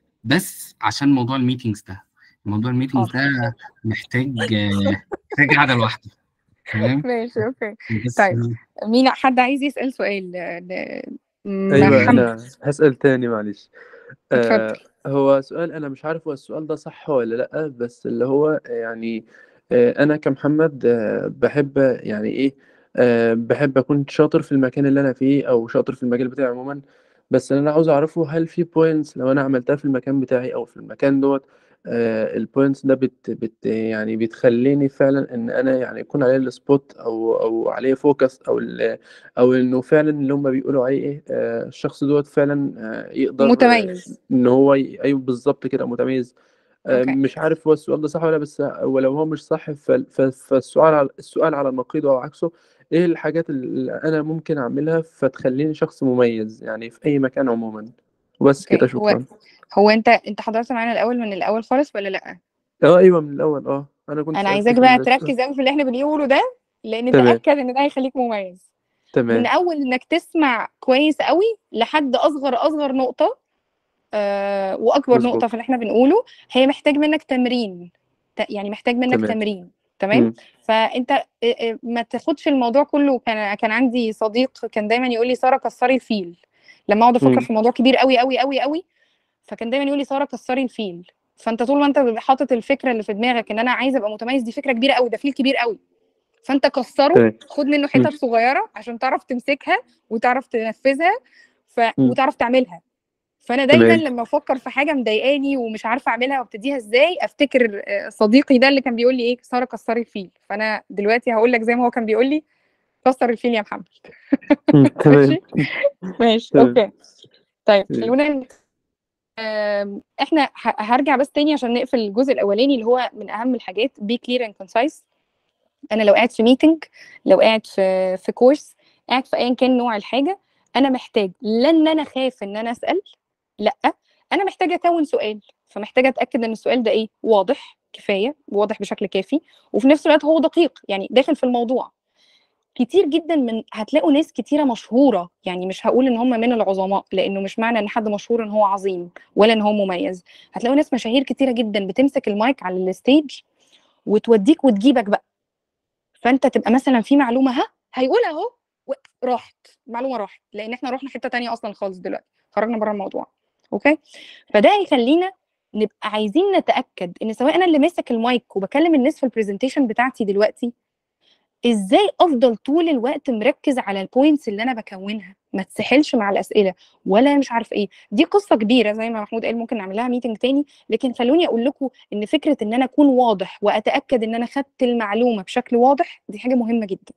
بس عشان موضوع الميتنجز ده موضوع الميتنجز ده محتاج آه، محتاج قعدة لوحده تمام ماشي اوكي بس طيب. مين حد عايز يسال سؤال ل- ل- ايوه محمد انا هسأل تاني معلش آه اتفضل هو سؤال انا مش عارف هو السؤال ده صح ولا لا بس اللي هو يعني آه انا كمحمد آه بحب يعني ايه آه بحب اكون شاطر في المكان اللي انا فيه او شاطر في المجال بتاعي عموما بس اللي انا عاوز اعرفه هل في بوينتس لو انا عملتها في المكان بتاعي او في المكان دوت آه البوينتس ده بت بت يعني بتخليني فعلا ان انا يعني يكون عليه السبوت او او عليه فوكس او ال او انه فعلا اللي هم بيقولوا عليه ايه آه الشخص دوت فعلا آه يقدر متميز ان هو ي... ايوه بالظبط كده متميز آه اوكي مش عارف هو السؤال ده صح ولا بس ولو هو مش صح ف... ف... فالسؤال على السؤال على نقيضه او عكسه ايه الحاجات اللي انا ممكن اعملها فتخليني شخص مميز يعني في اي مكان عموما وبس كده اوكي هو شكرا هو انت انت حضرت معانا الاول من الاول خالص ولا لا اه ايوه من الاول اه انا كنت انا عايزاك سألتك بقى ال- السؤال تركز قوي في اللي احنا بنقوله ده لان تمام تاكد ان ده هيخليك مميز من تمام اول انك تسمع كويس قوي لحد اصغر اصغر نقطه آه واكبر مظبوط نقطه في اللي احنا بنقوله هي محتاج منك تمرين ت- يعني محتاج منك تمام تمرين تمام مم. فانت آه، آه، ما تاخدش الموضوع كله كان كان عندي صديق كان دايما يقول لي ساره كسري الفيل لما اقعد افكر مم. في موضوع كبير قوي قوي قوي قوي فكان دايما يقول لي ساره كسري الفيل فانت طول ما انت حاطط الفكره اللي في دماغك ان انا عايزه ابقى متميز دي فكره كبيره قوي ده فيل كبير قوي فانت كسره تمام خد منه مم. حتت صغيره عشان تعرف تمسكها وتعرف تنفذها ف... مم. وتعرف تعملها فانا دايما تمام لما افكر في حاجه مضايقاني ومش عارفه اعملها وابتديها ازاي افتكر آه، صديقي ده اللي كان بيقول لي ايه ساره كسري الفيل فانا دلوقتي هقول لك زي ما هو كان بيقول لي كسر الفيل يا محمد مم. تمام ماشي ماشي تمام اوكي طيب مم. خلونا ن- آم، احنا ه- هرجع بس تاني عشان نقفل الجزء الاولاني اللي هو من اهم الحاجات بي كلير اند كونسايز انا لو قاعد في ميتنج لو قاعد في في كورس قاعد في ايا كان نوع الحاجه انا محتاج لا ان انا خايف ان انا اسال لا انا محتاجه اكون سؤال فمحتاجه اتاكد ان السؤال ده ايه واضح كفايه واضح بشكل كافي وفي نفس الوقت هو دقيق يعني داخل في الموضوع كتير جدا من هتلاقوا ناس كتيره مشهوره يعني مش هقول ان هم من العظماء لانه مش معنى ان حد مشهور ان هو عظيم ولا ان هو مميز هتلاقوا ناس مشاهير كتيره جدا بتمسك المايك على الستيج وتوديك وتجيبك بقى فانت تبقى مثلا في معلومه ها هيقولها اهو و- راحت المعلومه راحت لان احنا رحنا حته تانية اصلا خالص دلوقتي خرجنا بره الموضوع اوكي فده هيخلينا نبقى عايزين نتاكد ان سواء انا اللي ماسك المايك وبكلم الناس في البرزنتيشن بتاعتي دلوقتي ازاي افضل طول الوقت مركز على البوينتس اللي انا بكونها ما تسحلش مع الاسئله ولا مش عارف ايه دي قصه كبيره زي ما محمود قال ممكن نعمل لها ميتنج تاني لكن خلوني اقول لكم ان فكره ان انا اكون واضح واتاكد ان انا خدت المعلومه بشكل واضح دي حاجه مهمه جدا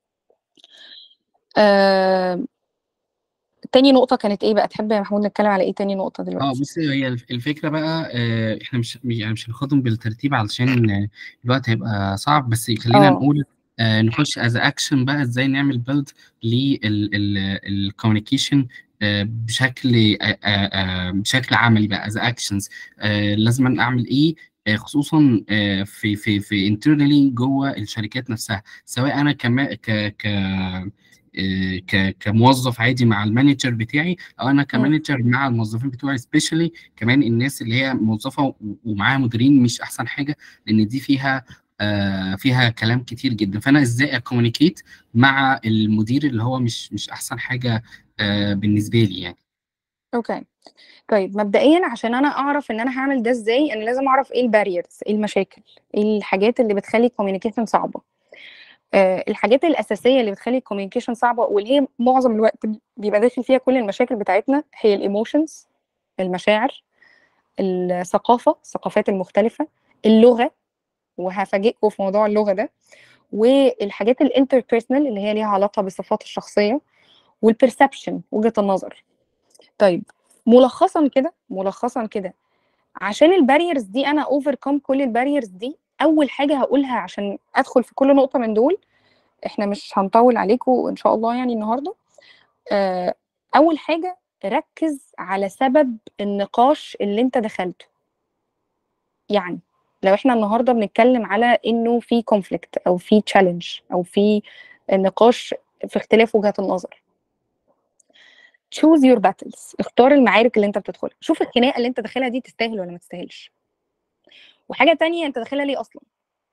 آه... تاني نقطه كانت ايه بقى تحب يا محمود نتكلم على ايه تاني نقطه اه دلوقتي بصي هي الف- الفكره بقى آه، احنا مش يعني مش هناخدهم بالترتيب علشان آه، الوقت هيبقى صعب بس خلينا اه نقول آه، نخش از اكشن بقى ازاي نعمل بيلد للكوميونيكيشن بشكل آه، آه، آه، بشكل عملي بقى از اكشنز لازم اعمل ايه آه، خصوصا آه، في في في انترنالي جوه الشركات نفسها سواء انا كما ك ك آه، ك كموظف عادي مع المانجر بتاعي او انا مم. كمانجر مع الموظفين بتوعي سبيشالي كمان الناس اللي هي موظفه و- ومعاها مديرين مش احسن حاجه لان دي فيها آه فيها كلام كتير جدا فانا ازاي اكومينيكيت مع المدير اللي هو مش مش احسن حاجه آه بالنسبه لي يعني اوكي طيب مبدئيا عشان انا اعرف ان انا هعمل ده ازاي انا لازم اعرف ايه الباريرز ايه المشاكل ايه الحاجات اللي بتخلي الكوميونيكيشن صعبه آه الحاجات الاساسيه اللي بتخلي الكوميونيكيشن صعبه واللي هي معظم الوقت بيبقى داخل فيها كل المشاكل بتاعتنا هي الايموشنز المشاعر الثقافه الثقافات المختلفه اللغه وهفاجئكم في موضوع اللغه ده والحاجات الانتربيرسونال اللي هي ليها علاقه بالصفات الشخصيه والبرسبشن وجهه النظر طيب ملخصا كده ملخصا كده عشان الباريرز دي انا اوفركم كل الباريرز دي اول حاجه هقولها عشان ادخل في كل نقطه من دول احنا مش هنطول عليكم ان شاء الله يعني النهارده آه، اول حاجه ركز على سبب النقاش اللي انت دخلته يعني لو احنا النهارده بنتكلم على انه في كونفليكت او في تشالنج او في نقاش في اختلاف وجهات النظر choose your battles اختار المعارك اللي انت بتدخلها شوف الخناقه اللي انت داخلها دي تستاهل ولا ما تستاهلش وحاجه تانية انت داخلها ليه اصلا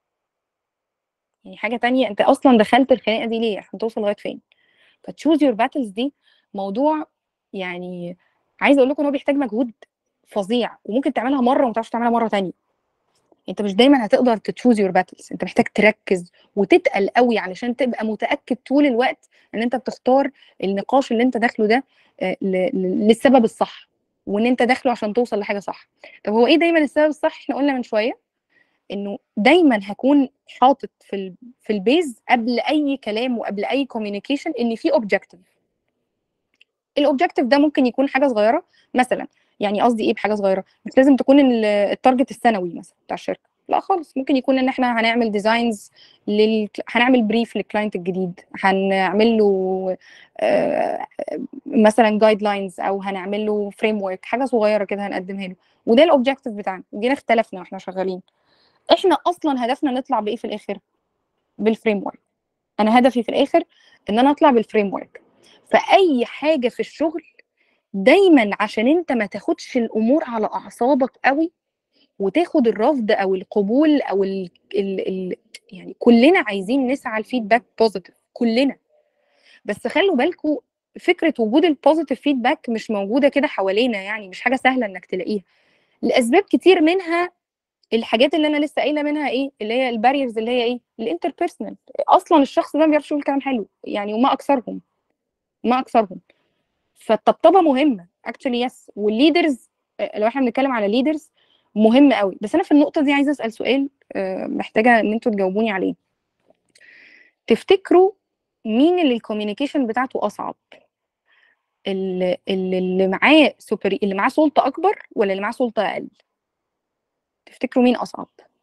يعني حاجه تانية انت اصلا دخلت الخناقه دي ليه عشان توصل لغايه فين فتشوز يور باتلز دي موضوع يعني عايزه اقول لكم ان هو بيحتاج مجهود فظيع وممكن تعملها مره وما تعرفش تعملها مره تانية انت مش دايما هتقدر تتشوز يور باتلز انت محتاج تركز وتتقل قوي علشان تبقى متاكد طول الوقت ان انت بتختار النقاش اللي انت داخله ده آه، ل- ل- للسبب الصح وان انت داخله عشان توصل لحاجه صح طب هو ايه دايما السبب الصح احنا قلنا من شويه انه دايما هكون حاطط في ال في البيز قبل اي كلام وقبل اي كوميونيكيشن ان في اوبجيكتيف الاوبجيكتيف ده ممكن يكون حاجه صغيره مثلا يعني قصدي ايه بحاجه صغيره مش لازم تكون ال- التارجت السنوي مثلا بتاع الشركه لا خالص ممكن يكون ان احنا هنعمل ديزاينز لل... هنعمل بريف للكلاينت الجديد هنعمل له آه، مثلا جايد لاينز او هنعمل له فريم ورك حاجه صغيره كده هنقدمها له وده الاوبجيكتيف بتاعنا وجينا اختلفنا واحنا شغالين احنا اصلا هدفنا نطلع بايه في الاخر بالفريم ورك انا هدفي في الاخر ان انا اطلع بالفريم ورك فاي حاجه في الشغل دايما عشان انت ما تاخدش الامور على اعصابك قوي وتاخد الرفض او القبول او ال ال ال يعني كلنا عايزين نسعى الفيدباك بوزيتيف كلنا بس خلوا بالكم فكره وجود البوزيتيف فيدباك مش موجوده كده حوالينا يعني مش حاجه سهله انك تلاقيها لاسباب كتير منها الحاجات اللي انا لسه قايله منها ايه اللي هي الباريرز اللي هي ايه الانتربيرسونال اصلا الشخص ده ما بيعرفش يقول كلام حلو يعني وما اكثرهم ما اكثرهم فالطبطبه مهمه اكشلي يس والليدرز لو احنا بنتكلم على ليدرز مهم قوي بس انا في النقطه دي عايزه اسال سؤال آه، محتاجه ان انتوا تجاوبوني عليه تفتكروا مين اللي الكوميونيكيشن بتاعته اصعب اللي, اللي اللي معاه سوبر اللي معاه سلطه اكبر ولا اللي معاه سلطه اقل تفتكروا مين اصعب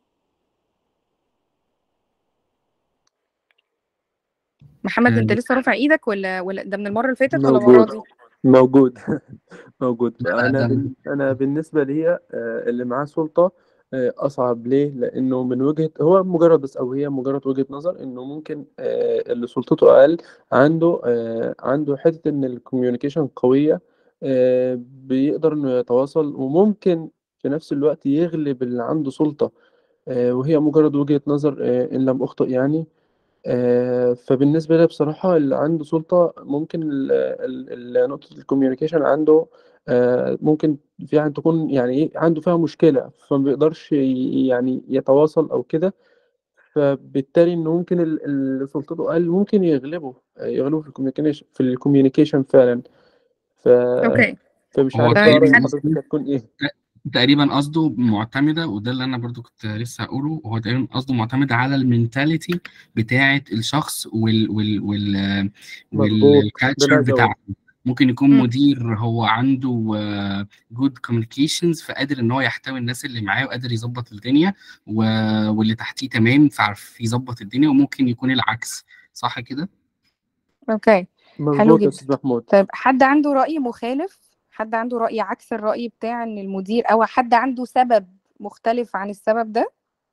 محمد انت آه، لسه رافع ايدك ولا ولا ده من المره اللي فاتت ولا المره موجود دي موجود موجود لا، انا ده- بن... انا بالنسبه لي آه، اللي معاه سلطه آه، اصعب ليه لانه من وجهه هو مجرد بس او هي مجرد وجهه نظر انه ممكن آه، اللي سلطته اقل عنده آه، عنده حته ان الكوميونيكيشن قويه آه، بيقدر انه يتواصل وممكن في نفس الوقت يغلب اللي عنده سلطه آه، وهي مجرد وجهه نظر آه، ان لم اخطئ يعني آه، فبالنسبة لي بصراحة اللي عنده سلطة ممكن ال- ال- ال- نقطة الكوميونيكيشن عنده آه، ممكن فيها تكون يعني ايه عنده فيها مشكلة فما بيقدرش ي- يعني يتواصل أو كده فبالتالي إنه ممكن ال- اللي سلطته أقل ممكن يغلبه آه، يغلبه في الكوميونيكيشن في الكوميونيكيشن فعلا ف... اوكي فمش هو عارف بقى طيب رأي حد حضرتك هتكون ايه تقريبا قصده معتمده وده اللي انا برضو كنت لسه هقوله هو تقريبا قصده معتمد على المينتاليتي بتاعه الشخص وال وال وال مظبوط ده اللي والكالتشر عايز أقوله بتاعته ممكن يكون مم. مدير هو عنده جود كوميونيكيشنز فقادر ان هو يحتوي الناس اللي معاه وقادر يظبط الدنيا و... واللي تحتيه تمام فعرف يظبط الدنيا وممكن يكون العكس صح كده؟ اوكي حلو مظبوط يا جدا أستاذ محمود طيب حد عنده رأي مخالف حد عنده رأي عكس الرأي بتاع ان المدير او حد عنده سبب مختلف عن السبب ده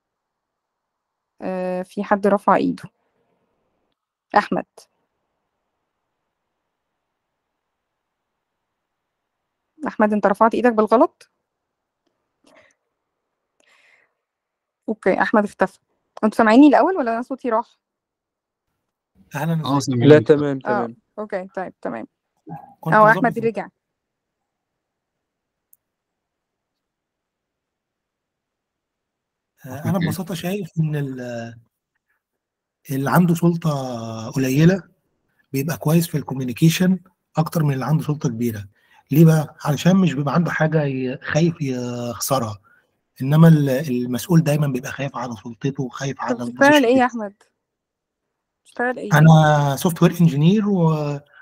آه في حد رفع ايده احمد احمد انت رفعت ايدك بالغلط اوكي احمد اختفى انتوا سامعيني الاول ولا انا صوتي راح اهلا اه ازيك لا سامعينك تمام اه تمام اوكي طيب تمام كنت اه بظبط احمد رجع آه، انا اوكي ببساطه شايف ان ال- اللي عنده سلطه قليله بيبقى كويس في الكوميونيكيشن اكتر من اللي عنده سلطه كبيره ليه بقى علشان مش بيبقى عنده حاجه ي- خايف يخسرها انما ال- المسؤول دايما بيبقى خايف على سلطته وخايف طب على بتشتغل البوزيشن ايه يا احمد بتشتغل ايه انا سوفت وير انجينير و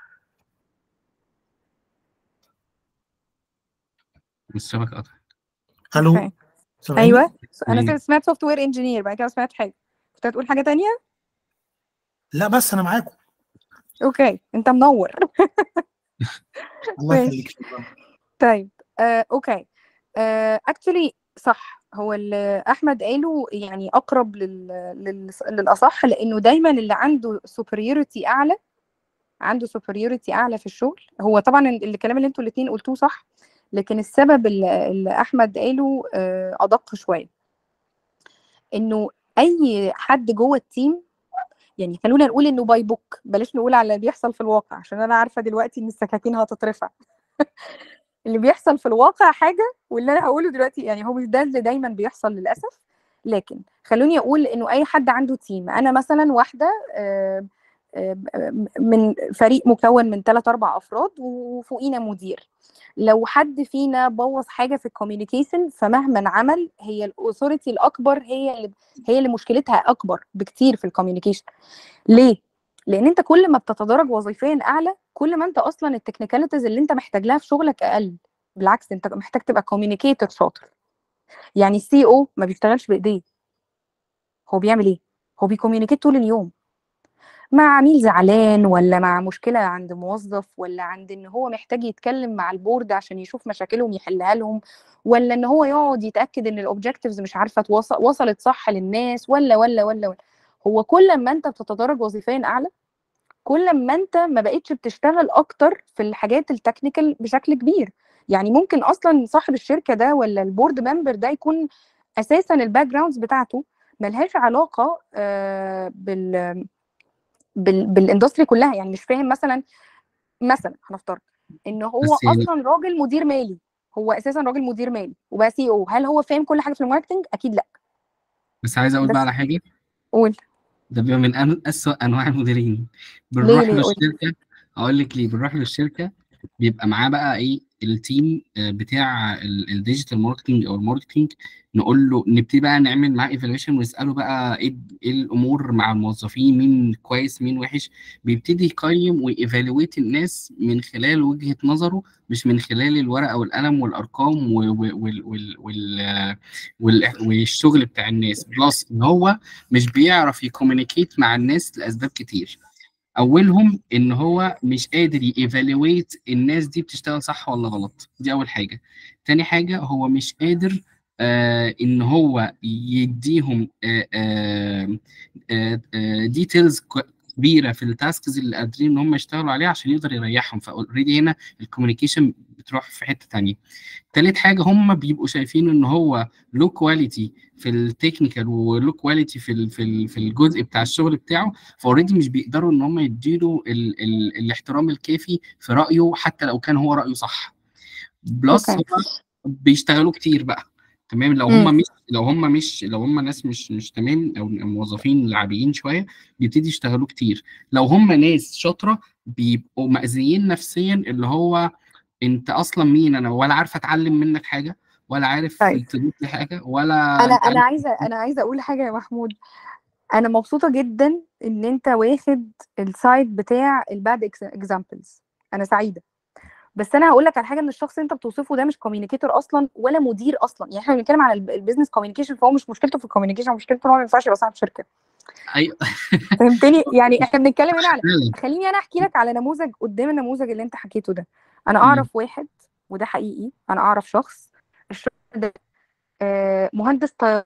الشبكه قطع الو اوكي سامعني ايوه انا مم. سمعت سوفت وير انجينير بعد كده سمعت حاجه كنت هتقول حاجه تانية لا بس انا معاكم اوكي انت منور الله ماشي. يخليك شكرا طيب آه، اوكي اكشلي صح هو اللي احمد قاله يعني اقرب لل... لل... للاصح لانه دايما اللي عنده superiority اعلى عنده superiority اعلى في الشغل هو طبعا الكلام اللي انتوا الاثنين قلتوه صح لكن السبب اللي, اللي احمد قاله آه، ادق شويه انه اي حد جوه التيم يعني خلونا نقول انه باي بوك بلاش نقول على اللي بيحصل في الواقع عشان انا عارفه دلوقتي ان السكاكين هتترفع اللي بيحصل في الواقع حاجه واللي انا هقوله دلوقتي يعني هو مش ده اللي دايما بيحصل للاسف لكن خلوني اقول انه اي حد عنده تيم انا مثلا واحده آه، آه، من فريق مكون من ثلاث اربع افراد وفوقينا مدير لو حد فينا بوظ حاجه في الكوميونيكيشن فمهما عمل هي الاثوريتي الاكبر هي اللي هي اللي مشكلتها اكبر بكتير في الكوميونيكيشن ليه لان انت كل ما بتتدرج وظيفيا اعلى كل ما انت اصلا التكنيكاليتيز اللي انت محتاج لها في شغلك اقل بالعكس انت محتاج تبقى كوميونيكيتور شاطر يعني السي او ما بيشتغلش بايديه هو بيعمل ايه هو بيكوميونيكيت طول اليوم مع عميل زعلان ولا مع مشكلة عند موظف ولا عند ان هو محتاج يتكلم مع البورد عشان يشوف مشاكلهم يحلها لهم ولا ان هو يقعد يتأكد ان الاوبجكتيفز مش عارفة توصل وصلت صح للناس ولا ولا ولا, ولا. هو كل ما انت بتتدرج وظيفيا اعلى كل ما انت ما بقتش بتشتغل اكتر في الحاجات التكنيكال بشكل كبير يعني ممكن اصلا صاحب الشركه ده ولا البورد ممبر ده يكون اساسا الباك جراوندز بتاعته ملهاش علاقه آه، بال بال بالاندستري كلها يعني مش فاهم مثلا مثلا هنفترض ان هو بس اصلا راجل مدير مالي هو اساسا راجل مدير مالي وبقى سي او هل هو فاهم كل حاجه في الماركتنج اكيد لا بس عايز اقول بس- بقى على حاجه قول ده بيبقى من أن- أسوأ أنواع المديرين ليه بنروح ليه له قول الشركة أقول لك ليه بنروح له الشركة بيبقى معاه بقى إيه التيم آه، بتاع الديجيتال ماركتنج أو الماركتنج نقول له نبتدي بقى نعمل معاه ايفالويشن ونسأله بقى إيه إيه الأمور مع الموظفين مين كويس مين وحش بيبتدي يقيم وييفالويت الناس من خلال وجهة نظره مش من خلال الورقة والقلم والأرقام و- و- وال وال وال آه، وال والشغل بتاع الناس بلس إن هو مش بيعرف يكومينيكيت مع الناس لاسباب كتير اولهم ان هو مش قادر ييفالويت الناس دي بتشتغل صح ولا غلط دي اول حاجه تاني حاجه هو مش قادر آه ان هو يديهم آه آه آه آه ديتيلز كبيره في التاسكز اللي قادرين ان هم يشتغلوا عليها عشان يقدر يريحهم فاوريدي هنا الكوميونيكيشن بتروح في حته تانية تالت حاجه هم بيبقوا شايفين ان هو لو كواليتي في التكنيكال ولو كواليتي في ال في ال في الجزء بتاع الشغل بتاعه فاوريدي مش بيقدروا ان هم يديله ال ال الاحترام الكافي في رايه حتى لو كان هو رايه صح بلس اوكي هم بيشتغلوا كتير بقى تمام لو مم. هم مش لو هم مش لو هم ناس مش مش تمام او موظفين لعبيين شويه بيبتدي يشتغلوا كتير لو هم ناس شاطره بيبقوا مأذيين نفسيا اللي هو انت اصلا مين انا ولا عارف اتعلم منك حاجه ولا عارف طيب تضيف لي حاجه ولا انا انت انا عارف عايزه انا عايزه اقول حاجه يا محمود انا مبسوطه جدا ان انت واخد السايد بتاع الباد اكزامبلز انا سعيده بس انا هقول لك على حاجه ان الشخص اللي انت بتوصفه ده مش كوميونيكيتور اصلا ولا مدير اصلا يعني احنا بنتكلم على البيزنس كوميونيكيشن فهو مش مشكلته في الكوميونيكيشن مشكلته ان هو ما ينفعش يبقى صاحب شركه ايوه فهمتني يعني احنا بنتكلم هنا على فعلا خليني انا احكي لك على نموذج قدام النموذج اللي انت حكيته ده انا مم. اعرف واحد وده حقيقي انا اعرف شخص الشخص ده آه، مهندس طيران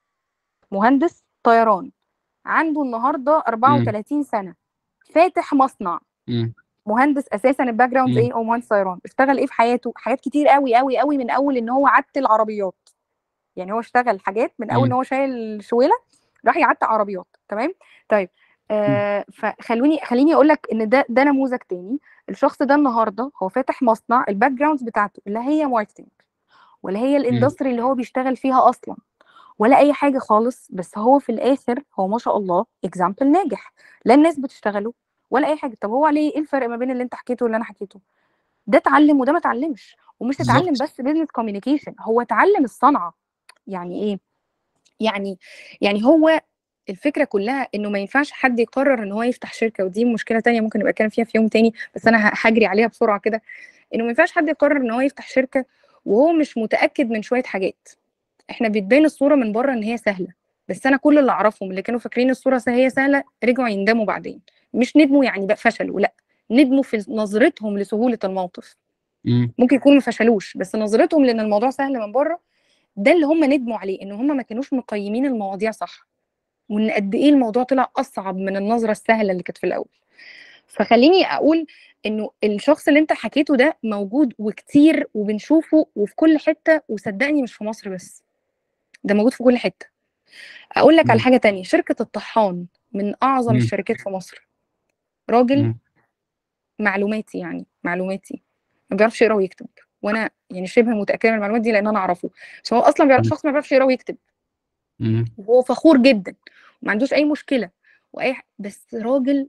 مهندس طيران عنده النهارده مم. 34 سنه فاتح مصنع مم. مهندس اساسا الباك جراوند مم. ايه هو مهندس طيران اشتغل ايه في حياته حاجات كتير قوي قوي قوي من اول ان هو عدل عربيات يعني هو اشتغل حاجات من اول ان مم. هو شايل شويله راح يعدل عربيات تمام طيب مم. آه فخلوني خليني اقول لك ان ده ده نموذج تاني الشخص ده النهارده هو فاتح مصنع الباك جراوندز بتاعته لا هي ماركتنج ولا هي مم. الاندستري اللي هو بيشتغل فيها اصلا ولا اي حاجه خالص بس هو في الاخر هو ما شاء الله اكزامبل ناجح لا الناس بتشتغله ولا اي حاجه طب هو عليه ايه الفرق ما بين اللي انت حكيته واللي انا حكيته ده اتعلم وده ما اتعلمش ومش اتعلم بالظبط بس بزنس كوميونيكيشن هو اتعلم الصنعه يعني ايه يعني يعني هو الفكره كلها انه ما ينفعش حد يقرر ان هو يفتح شركه ودي مشكله تانية ممكن نبقى نتكلم فيها في يوم تاني بس انا ه- هجري عليها بسرعه كده انه ما ينفعش حد يقرر ان هو يفتح شركه وهو مش متاكد من شويه حاجات احنا بتبان الصوره من بره ان هي سهله بس انا كل اللي اعرفهم اللي كانوا فاكرين الصوره س- هي سهله رجعوا يندموا بعدين مش ندموا يعني بقى فشلوا لا ندموا في نظرتهم لسهوله الموقف مم. ممكن يكونوا ما فشلوش بس نظرتهم لان الموضوع سهل من بره ده اللي هم ندموا عليه ان هم ما كانوش مقيمين المواضيع صح وان قد ايه الموضوع طلع اصعب من النظره السهله اللي كانت في الاول فخليني اقول انه الشخص اللي انت حكيته ده موجود وكتير وبنشوفه وفي كل حته وصدقني مش في مصر بس ده موجود في كل حته اقول لك على مم. حاجه تانية شركه الطحان من اعظم مم. الشركات في مصر راجل مم. معلوماتي يعني معلوماتي ما بيعرفش يقرا ويكتب وانا يعني شبه متاكده من المعلومات دي لان انا اعرفه بس هو اصلا بيعرف مم. شخص ما بيعرفش يقرا ويكتب مم. وهو فخور جدا وما عندوش اي مشكله واي ح- بس راجل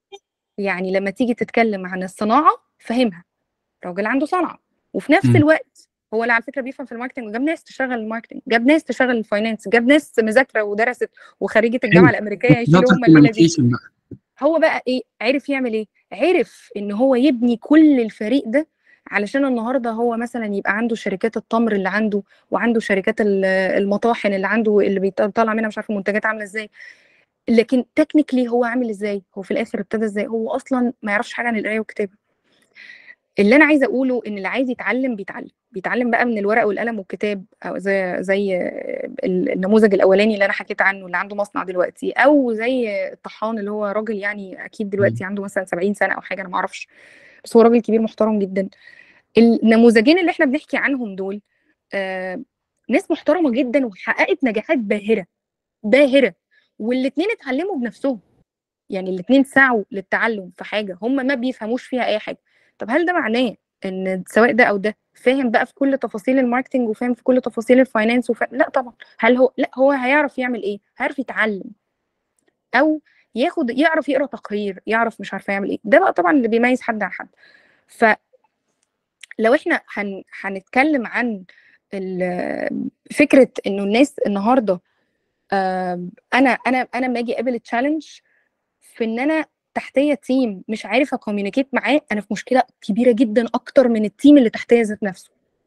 يعني لما تيجي تتكلم عن الصناعه فهمها راجل عنده صنعه وفي نفس مم. الوقت هو اللي على فكره بيفهم في الماركتنج وجاب ناس تشتغل الماركتنج جاب ناس تشتغل الفاينانس جاب ناس مذاكره ودرست وخريجه الجامعه حلو الامريكيه ده يشيلوا هم الليله دي communication بقى هو بقى ايه عرف يعمل ايه عرف ان هو يبني كل الفريق ده علشان النهارده هو مثلا يبقى عنده شركات التمر اللي عنده وعنده شركات ال- المطاحن اللي عنده اللي بيطلع منها مش عارفه منتجات عامله ازاي لكن تكنيكلي هو عامل ازاي هو في الاخر ابتدى ازاي هو اصلا ما يعرفش حاجه عن القرايه والكتابه اللي انا عايزه اقوله ان اللي عايز يتعلم بيتعلم بيتعلم بقى من الورق والقلم والكتاب او زي زي ال- النموذج الاولاني اللي انا حكيت عنه اللي عنده مصنع دلوقتي او زي الطحان اللي هو راجل يعني اكيد دلوقتي عنده مثلا 70 سنه او حاجه انا ما اعرفش بس هو راجل كبير محترم جدا النموذجين اللي احنا بنحكي عنهم دول آه ناس محترمه جدا وحققت نجاحات باهره باهره والاثنين اتعلموا بنفسهم يعني الاثنين سعوا للتعلم في حاجه هم ما بيفهموش فيها اي حاجه طب هل ده معناه ان سواء ده او ده فاهم بقى في كل تفاصيل الماركتنج وفاهم في كل تفاصيل الفاينانس وفاهم لا طبعا هل هو لا هو هيعرف يعمل ايه هيعرف يتعلم او ياخد يعرف يقرا تقرير يعرف مش عارفه يعمل ايه ده بقى طبعا اللي بيميز حد عن حد ف لو احنا هن... هنتكلم عن ال- فكره انه الناس النهارده آم، انا انا انا لما اجي اقابل تشالنج في ان انا تحتيه تيم مش عارف اكوميونيكيت معاه انا في مشكله كبيره جدا اكتر من التيم اللي تحتيه ذات نفسه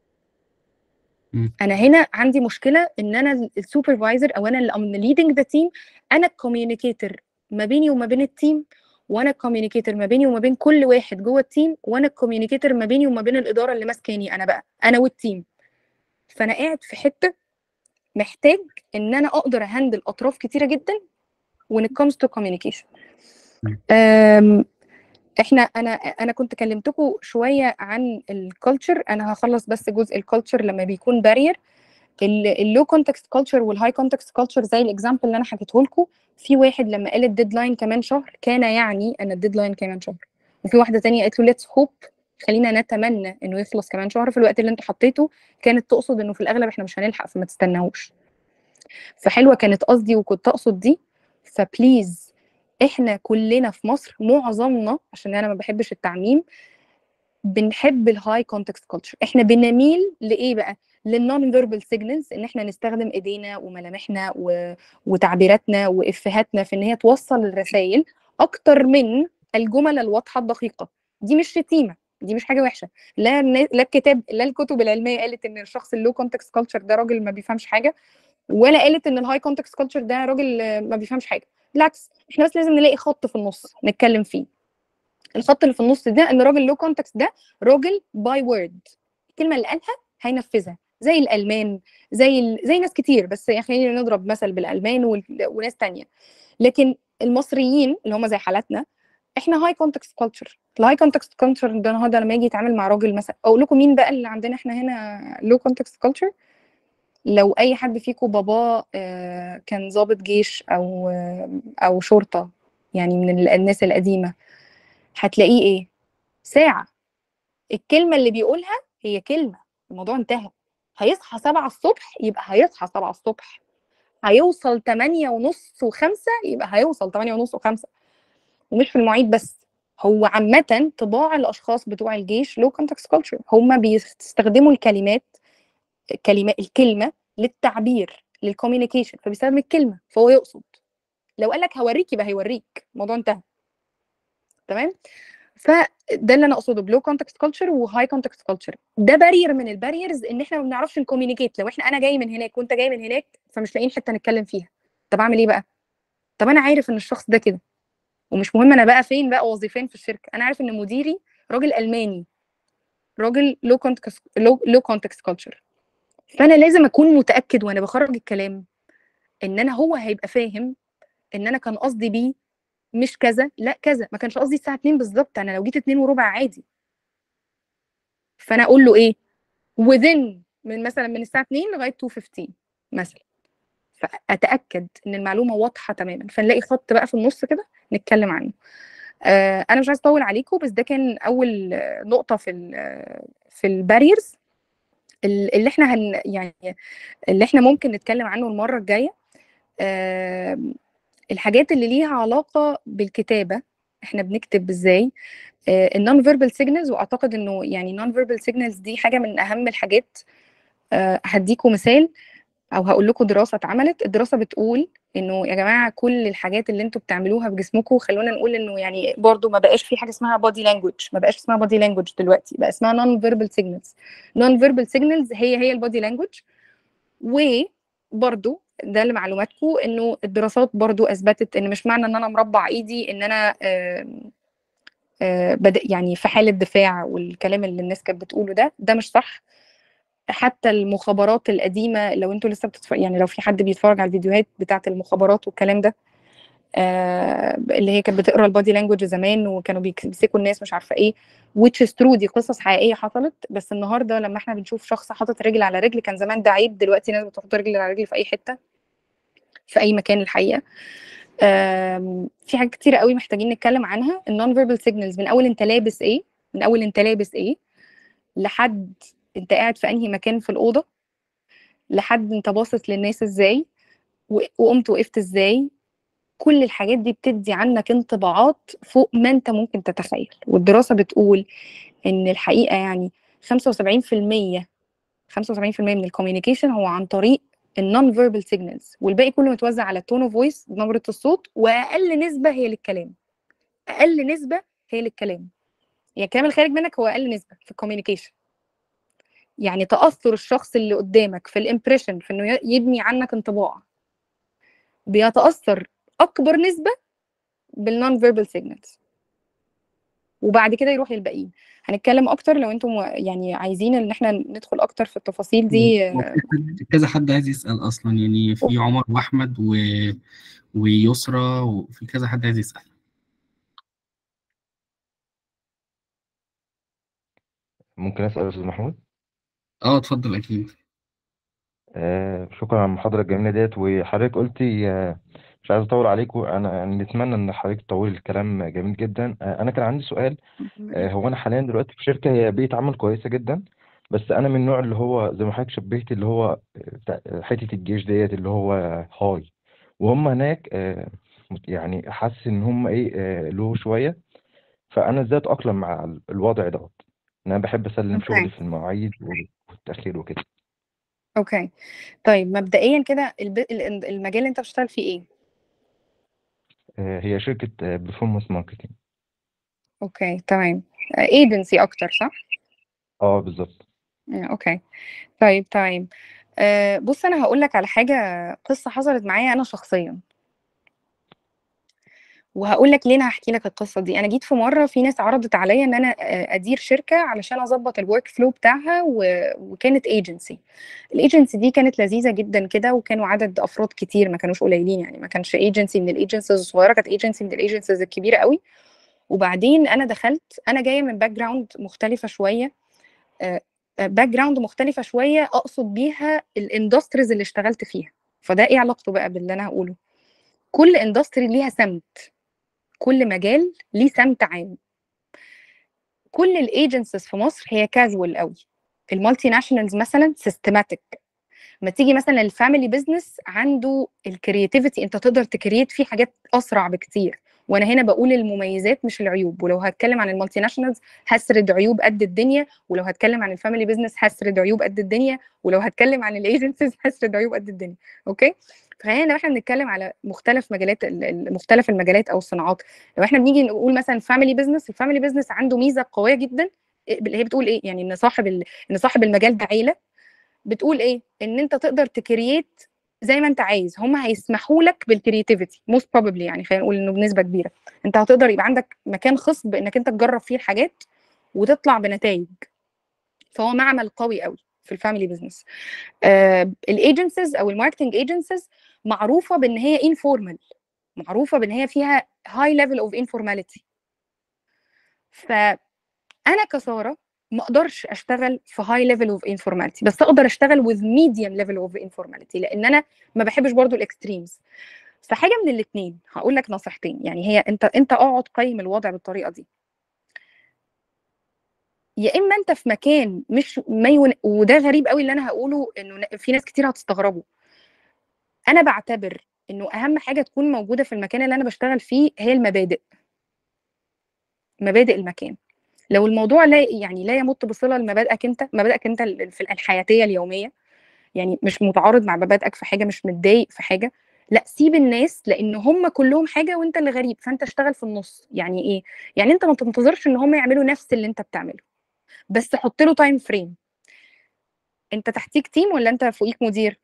مم. انا هنا عندي مشكله ان انا السوبرفايزر او انا اللي ليدنج ذا تيم انا الكوميونيكيتور ما بيني وما بين التيم وانا الكوميونيكيتور ما بيني وما بين كل واحد جوه التيم وانا الكوميونيكيتور ما بيني وما بين الاداره اللي ماسكاني انا بقى انا والتيم فانا قاعد في حته محتاج ان انا اقدر اهندل اطراف كتيره جدا when it comes to communication مم. أم، احنا انا انا كنت كلمتكم شويه عن الكالتشر انا هخلص بس جزء الكالتشر لما بيكون بارير اللو كونتكست كلتشر والهاي كونتكست كلتشر زي الاكزامبل اللي انا حكيته لكم في واحد لما قال الديدلاين كمان شهر كان يعني ان الديدلاين كمان شهر وفي واحده تانية قالت له ليتس هوب خلينا نتمنى انه يخلص كمان شهر في الوقت اللي انت حطيته كانت تقصد انه في الاغلب احنا مش هنلحق فما تستناهوش فحلوه كانت قصدي وكنت اقصد دي فبليز احنا كلنا في مصر معظمنا عشان انا ما بحبش التعميم بنحب الهاي كونتكست كلتشر احنا بنميل لايه بقى للنون فيربال سيجنالز ان احنا نستخدم ايدينا وملامحنا و... وتعبيراتنا وافهاتنا في ان هي توصل الرسائل اكتر من الجمل الواضحه الدقيقه دي مش شتيمه دي مش حاجه وحشه لا النا- لا الكتاب لا الكتب العلميه قالت ان الشخص اللو كونتكست كلتشر ده راجل ما بيفهمش حاجه ولا قالت ان الهاي كونتكست كلتشر ده راجل آه، ما بيفهمش حاجه بالعكس احنا بس لازم نلاقي خط في النص نتكلم فيه الخط اللي في النص ده ان راجل لو كونتكست ده راجل باي وورد الكلمه اللي قالها هينفذها زي الالمان زي ال... زي ناس كتير بس يعني خلينا نضرب مثل بالالمان وال... وناس تانية لكن المصريين اللي هم زي حالاتنا احنا هاي كونتكست كلتشر الهاي كونتكست كلتشر ده النهارده لما يجي يتعامل مع راجل مثلا اقول لكم مين بقى اللي عندنا احنا هنا لو كونتكست كلتشر لو اي حد فيكم باباه آه، كان ضابط جيش او آه، او شرطه يعني من ال- الناس القديمه هتلاقيه ايه ساعه الكلمه اللي بيقولها هي كلمه الموضوع انتهى هيصحى سبعة الصبح يبقى هيصحى سبعة الصبح هيوصل تمانية ونص وخمسة يبقى هيوصل تمانية ونص وخمسة ومش في المواعيد بس هو عامة طباع الأشخاص بتوع الجيش لو كونتكست كلتشر هم بيستخدموا الكلمات كلمة الكلمة للتعبير للكوميونيكيشن فبيستخدم الكلمه فهو يقصد لو قال لك هوريك يبقى هيوريك الموضوع انتهى تمام فده اللي انا اقصده بلو كونتكست كلتشر وهاي كونتكست كلتشر ده بارير من الباريرز ان احنا ما بنعرفش نكوميونيكيت لو احنا انا جاي من هناك وانت جاي من هناك فمش لاقيين حته نتكلم فيها طب اعمل ايه بقى طب انا عارف ان الشخص ده كده ومش مهم انا بقى فين بقى وظيفين في الشركه انا عارف ان مديري راجل الماني راجل لو كونتكست لو لو كونتكست كلتشر فانا لازم اكون متاكد وانا بخرج الكلام ان انا هو هيبقى فاهم ان انا كان قصدي بيه مش كذا لا كذا ما كانش قصدي الساعه 2 بالظبط انا لو جيت 2 وربع عادي فانا اقول له ايه within من مثلا من الساعه 2 لغايه 2:15 مثلا فاتاكد ان المعلومه واضحه تماما فنلاقي خط بقى في النص كده نتكلم عنه آه انا مش عايز اطول عليكم بس ده كان اول نقطه في ال في الباريرز اللي احنا هن يعني اللي احنا ممكن نتكلم عنه المره الجايه آه الحاجات اللي ليها علاقه بالكتابه احنا بنكتب ازاي النون فيربال سيجنالز واعتقد انه يعني نون فيربال سيجنالز دي حاجه من اهم الحاجات آه هديكم مثال او هقول لكم دراسه اتعملت الدراسه بتقول انه يا جماعه كل الحاجات اللي انتوا بتعملوها في جسمكم خلونا نقول انه يعني برضو ما بقاش في حاجه اسمها بودي لانجوج ما بقاش اسمها بودي لانجوج دلوقتي بقى اسمها نون فيربال سيجنالز نون فيربال سيجنالز هي هي البودي لانجوج وبرضو ده لمعلوماتكم انه الدراسات برضو اثبتت ان مش معنى ان انا مربع ايدي ان انا آه آه بدأ يعني في حاله دفاع والكلام اللي الناس كانت بتقوله ده ده مش صح حتى المخابرات القديمه لو انتوا لسه بتتفرج يعني لو في حد بيتفرج على الفيديوهات بتاعه المخابرات والكلام ده آه اللي هي كانت بتقرا البادي لانجوج زمان وكانوا بيمسكوا الناس مش عارفه ايه which is true دي قصص حقيقيه حصلت بس النهارده لما احنا بنشوف شخص حاطط رجل على رجل كان زمان ده عيب دلوقتي ناس بتحط رجل على رجل في اي حته في اي مكان الحقيقه في حاجات كتيره قوي محتاجين نتكلم عنها النون فيربال سيجنالز من اول انت لابس ايه من اول انت لابس ايه لحد انت قاعد في انهي مكان في الاوضه لحد انت باصص للناس ازاي وقمت وقفت ازاي كل الحاجات دي بتدي عنك انطباعات فوق ما انت ممكن تتخيل والدراسه بتقول ان الحقيقه يعني 75% 75% من الكوميونيكيشن هو عن طريق النون فيربال سيجنالز والباقي كله متوزع على التون اوف فويس نبره الصوت واقل نسبه هي للكلام اقل نسبه هي للكلام يعني الكلام الخارج منك هو اقل نسبه في الكوميونيكيشن يعني تاثر الشخص اللي قدامك في الامبريشن في انه يبني عنك انطباع بيتاثر اكبر نسبه بالنون فيربال سيجنالز وبعد كده يروح للباقيين هنتكلم اكتر لو انتم يعني عايزين ان احنا ندخل اكتر في التفاصيل دي كذا حد عايز يسال اصلا يعني في عمر واحمد و... ويسرى وفي كذا حد عايز يسال ممكن اسال يا استاذ محمود اه اتفضل اكيد آه شكرا على المحاضره الجميله ديت وحضرتك قلتي آه مش عايز اطول عليكم انا يعني نتمنى ان حضرتك تطولي الكلام جميل جدا آه انا كان عندي سؤال آه هو انا حاليا دلوقتي في شركه هي بيئه عمل كويسه جدا بس انا من النوع اللي هو زي ما حضرتك شبهت اللي هو حته الجيش ديت اللي هو هاي وهم هناك آه يعني حاسس ان هم ايه آه له شويه فانا ازاي اتاقلم مع الوضع دوت ان انا بحب اسلم Okay. شغلي في المواعيد والتاخير وكده اوكي طيب مبدئيا كده الب... ال- المجال اللي انت بتشتغل فيه ايه آه هي شركه بيرفورمانس ماركتنج اوكي تمام ايجنسي اكتر صح اه بالظبط آه، اوكي طيب تمام آه، بص انا هقول لك على حاجه قصه حصلت معايا انا شخصيا وهقول لك ليه انا هحكي لك القصه دي انا جيت في مره في ناس عرضت عليا ان انا آه، ادير شركه علشان اظبط الورك فلو بتاعها و... وكانت ايجنسي الايجنسي دي كانت لذيذه جدا كده وكانوا عدد افراد كتير ما كانوش قليلين يعني ما كانش ايجنسي من الايجنسيز الصغيره كانت ايجنسي من الايجنسيز الكبيره قوي وبعدين انا دخلت انا جايه من باك جراوند مختلفه شويه باك جراوند مختلفه شويه اقصد بيها الاندستريز اللي اشتغلت فيها فده ايه علاقته بقى باللي انا هقوله كل اندستري ليها سمت كل مجال ليه سمت عام كل الايجنسيز في مصر هي كاجوال قوي المالتي ناشونالز مثلا سيستماتيك ما تيجي مثلا الفاميلي بزنس عنده الكرياتيفيتي انت تقدر تكريت فيه حاجات اسرع بكتير وانا هنا بقول المميزات مش العيوب ولو هتكلم عن المالتي ناشونالز هسرد عيوب قد الدنيا ولو هتكلم عن الفاميلي بزنس هسرد عيوب قد الدنيا ولو هتكلم عن الايجنسيز هسرد عيوب قد الدنيا اوكي فخلينا لو احنا بنتكلم على مختلف مجالات ال- ال- مختلف المجالات او الصناعات لو احنا بنيجي نقول مثلا فاميلي بزنس الفاميلي بزنس عنده ميزه قويه جدا اللي هي بتقول ايه يعني ان صاحب ال... ان صاحب المجال ده عيله بتقول ايه ان انت تقدر تكرييت زي ما انت عايز هم هيسمحوا لك بالكرياتيفيتي موست بروبلي يعني خلينا نقول انه بنسبه كبيره انت هتقدر يبقى عندك مكان خصب انك انت تجرب فيه الحاجات وتطلع بنتائج فهو معمل قوي قوي في الفاميلي بزنس آه الايجنسيز او الماركتنج ايجنسيز معروفه بان هي انفورمال معروفه بان هي فيها هاي ليفل اوف انفورماليتي فانا كساره ما اقدرش اشتغل في هاي ليفل اوف انفورماليتي بس اقدر اشتغل with medium level اوف انفورماليتي لان انا ما بحبش برضو الاكستريمز فحاجه من الاثنين هقول لك نصيحتين يعني هي انت انت اقعد قيم الوضع بالطريقه دي يا اما انت في مكان مش ما يون... وده غريب قوي اللي انا هقوله انه ن- في ناس كتير هتستغربه انا بعتبر انه اهم حاجه تكون موجوده في المكان اللي انا بشتغل فيه هي المبادئ مبادئ المكان لو الموضوع لا يعني لا يمت بصله لمبادئك انت مبادئك انت ال- في الحياتيه اليوميه يعني مش متعارض مع مبادئك في حاجه مش متضايق في حاجه لا سيب الناس لان هم كلهم حاجه وانت اللي غريب فانت اشتغل في النص يعني ايه يعني انت ما تنتظرش ان هم يعملوا نفس اللي انت بتعمله بس حط له تايم فريم انت تحتيك تيم ولا انت فوقيك مدير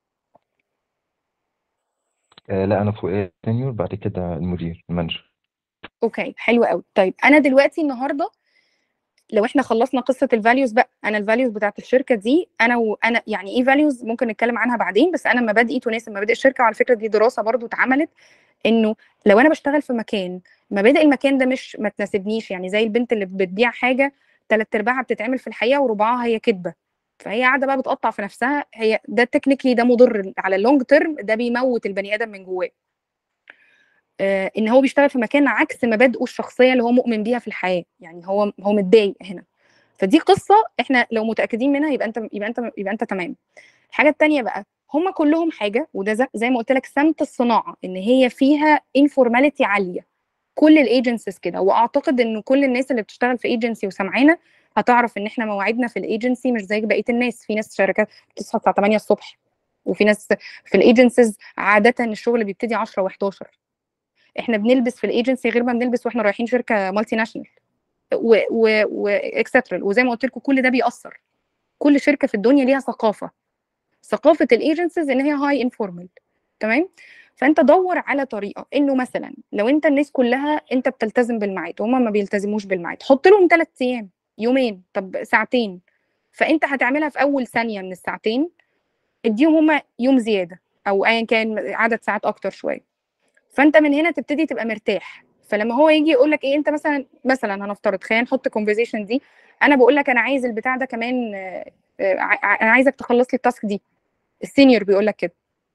آه لا انا فوق سينيور بعد كده المدير المانجر اوكي حلو قوي طيب انا دلوقتي النهارده لو احنا خلصنا قصه الفاليوز بقى انا الفاليوز بتاعت الشركه دي انا وانا يعني ايه فاليوز ممكن نتكلم عنها بعدين بس انا مبادئي تناسب مبادئ الشركه وعلى فكره دي دراسه برضو اتعملت انه لو انا بشتغل في مكان مبادئ المكان ده مش ما تناسبنيش يعني زي البنت اللي بتبيع حاجه تلات ارباعها بتتعمل في الحقيقه وربعها هي كدبه فهي قاعده بقى بتقطع في نفسها هي ده تكنيكلي ده مضر على اللونج تيرم ده بيموت البني ادم من جواه آه، ان هو بيشتغل في مكان عكس مبادئه الشخصيه اللي هو مؤمن بيها في الحياه يعني هو هو متضايق هنا فدي قصه احنا لو متاكدين منها يبقى انت يبقى انت يبقى انت تمام الحاجه التانية بقى هم كلهم حاجه وده زي- زي ما قلت لك سمت الصناعه ان هي فيها انفورماليتي عاليه كل الايجنسيز كده واعتقد ان كل الناس اللي بتشتغل في ايجنسي وسامعانا هتعرف ان احنا مواعيدنا في الايجنسي مش زي بقيه الناس في ناس شركات بتصحى الساعه 8 الصبح وفي ناس في الايجنسيز عاده الشغل بيبتدي 10 و11 احنا بنلبس في الايجنسي غير ما بنلبس واحنا رايحين شركه مالتي ناشونال و و و اكسترا وزي ما قلت لكم كل ده بيأثر كل شركه في الدنيا ليها ثقافه ثقافه الايجنسيز ان هي هاي انفورمال تمام فانت دور على طريقه انه مثلا لو انت الناس كلها انت بتلتزم بالميعاد وهم ما بيلتزموش بالميعاد حط لهم ثلاث ايام يومين طب ساعتين فانت هتعملها في اول ثانيه من الساعتين اديهم هم يوم زياده او ايا كان عدد ساعات اكتر شويه فانت من هنا تبتدي تبقى مرتاح فلما هو يجي يقول لك ايه انت مثلا مثلا هنفترض خلينا نحط كونفرزيشن دي انا بقول لك انا عايز البتاع ده كمان آه، آه، ع- انا عايزك تخلص لي التاسك دي السينيور بيقول لك كده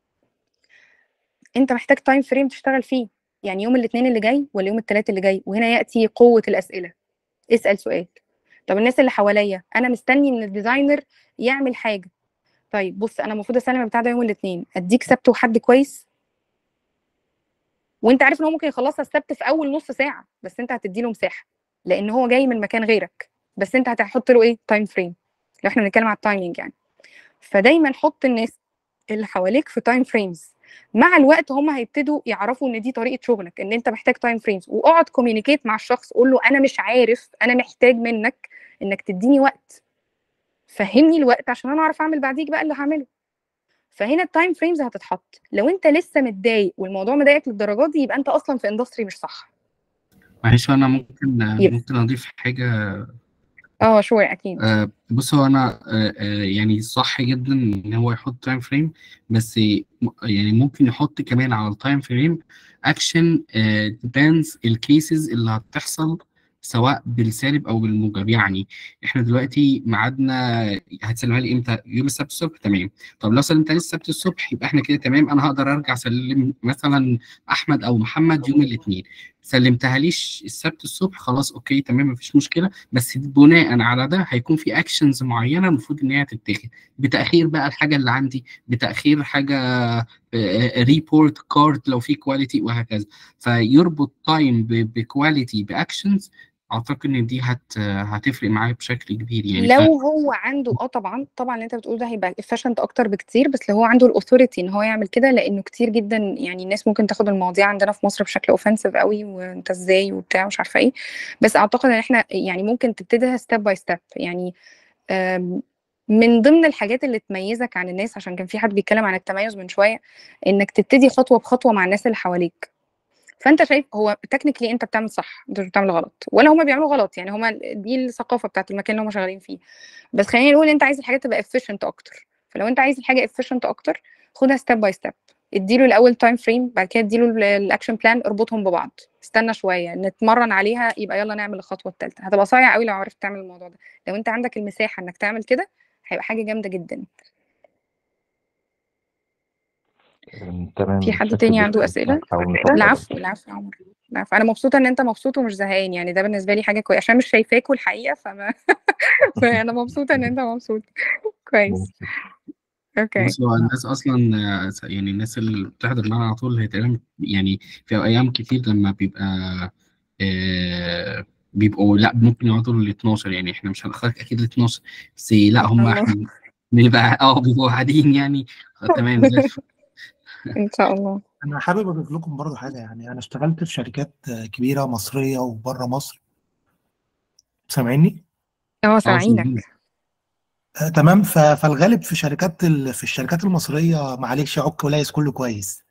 انت محتاج تايم فريم تشتغل فيه يعني يوم الاثنين اللي جاي ولا يوم الثلاث اللي جاي وهنا ياتي قوه الاسئله اسال سؤال طب الناس اللي حواليا انا مستني من الديزاينر يعمل حاجه طيب بص انا المفروض اسلم البتاع ده يوم الاثنين اديك سبت وحد كويس وانت عارف ان هو ممكن يخلصها السبت في اول نص ساعه بس انت هتدي له مساحه لان هو جاي من مكان غيرك بس انت هتحط له ايه تايم فريم لو احنا بنتكلم على التايمينج يعني فدايما حط الناس اللي حواليك في تايم فريمز مع الوقت هم هيبتدوا يعرفوا ان دي طريقه شغلك ان انت محتاج تايم فريمز واقعد كوميونيكيت مع الشخص قول له انا مش عارف انا محتاج منك انك تديني وقت فهمني الوقت عشان انا اعرف اعمل بعديك بقى اللي هعمله فهنا التايم فريمز هتتحط لو انت لسه متضايق والموضوع مضايقك للدرجات دي يبقى انت اصلا في اندستري مش صح معلش انا ممكن يب. ممكن اضيف حاجه اه شور اكيد آه، بص هو انا آه، آه، يعني صح جدا ان هو يحط تايم فريم بس م- يعني ممكن يحط كمان على التايم فريم اكشن ديبيندز الكيسز اللي هتحصل سواء بالسالب او بالموجب يعني احنا دلوقتي ميعادنا هتسلمها لي امتى يوم السبت الصبح تمام طب لو سلمتها لي السبت الصبح يبقى احنا كده تمام انا هقدر ارجع اسلم مثلا احمد او محمد يوم الاثنين سلمتها ليش السبت الصبح خلاص اوكي تمام مفيش مشكله بس بناء على ده هيكون في اكشنز معينه المفروض ان هي تتاخد بتاخير بقى الحاجه اللي عندي بتاخير حاجه ريبورت كارد لو في كواليتي وهكذا فيربط تايم بكواليتي باكشنز اعتقد ان دي هت هتفرق معايا بشكل كبير يعني ف... لو هو عنده اه طبعا طبعا اللي انت بتقوله ده هيبقى efficient اكتر بكتير بس لو هو عنده الاوثوريتي ان هو يعمل كده لانه كتير جدا يعني الناس ممكن تاخد المواضيع عندنا في مصر بشكل اوفنسيف قوي وانت ازاي وبتاع مش عارفه ايه بس اعتقد ان احنا يعني ممكن تبتديها ستيب باي ستيب يعني آم، من ضمن الحاجات اللي تميزك عن الناس عشان كان في حد بيتكلم عن التميز من شويه انك تبتدي خطوه بخطوه مع الناس اللي حواليك فانت شايف هو تكنيكلي انت بتعمل صح انت مش بتعمل غلط ولا هما بيعملوا غلط يعني هما دي الثقافه بتاعت المكان اللي هما شغالين فيه بس خلينا نقول انت عايز الحاجه تبقى efficient اكتر فلو انت عايز الحاجه efficient اكتر خدها ستيب باي ستيب اديله الاول تايم فريم بعد كده اديله الاكشن بلان اربطهم ببعض استنى شويه نتمرن عليها يبقى يلا نعمل الخطوه الثالثه هتبقى صايع قوي لو عرفت تعمل الموضوع ده لو انت عندك المساحه انك تعمل كده هيبقى حاجه جامده جدا تمام في حد متشكر تاني عنده جدا اسئله هنحاول نطبق العفو العفو يا عمر العفو انا مبسوطه ان انت مبسوط ومش زهقان يعني ده بالنسبه لي حاجه كويسه عشان مش شايفاكوا الحقيقه فما فانا مبسوطه ان انت مبسوط كويس اوكي بص هو الناس اصلا آه، يعني الناس اللي بتحضر معانا على طول هي تقريبا يعني في ايام كتير لما بيبقى آه بيبقوا لا ممكن يقعدوا ل 12 يعني احنا مش هنخرج اكيد ل 12 بس لا هم الله. احنا بنبقى اه بيبقوا قاعدين يعني آه، تمام زي الفل. ان شاء الله انا حابب اضيف لكم برضو حاجه يعني انا اشتغلت في شركات كبيره مصريه وبره مصر سامعيني اه اه سامعينك سامعين. آه تمام ف- فالغالب في شركات ال... في الشركات المصريه معلش عك وليس كله كويس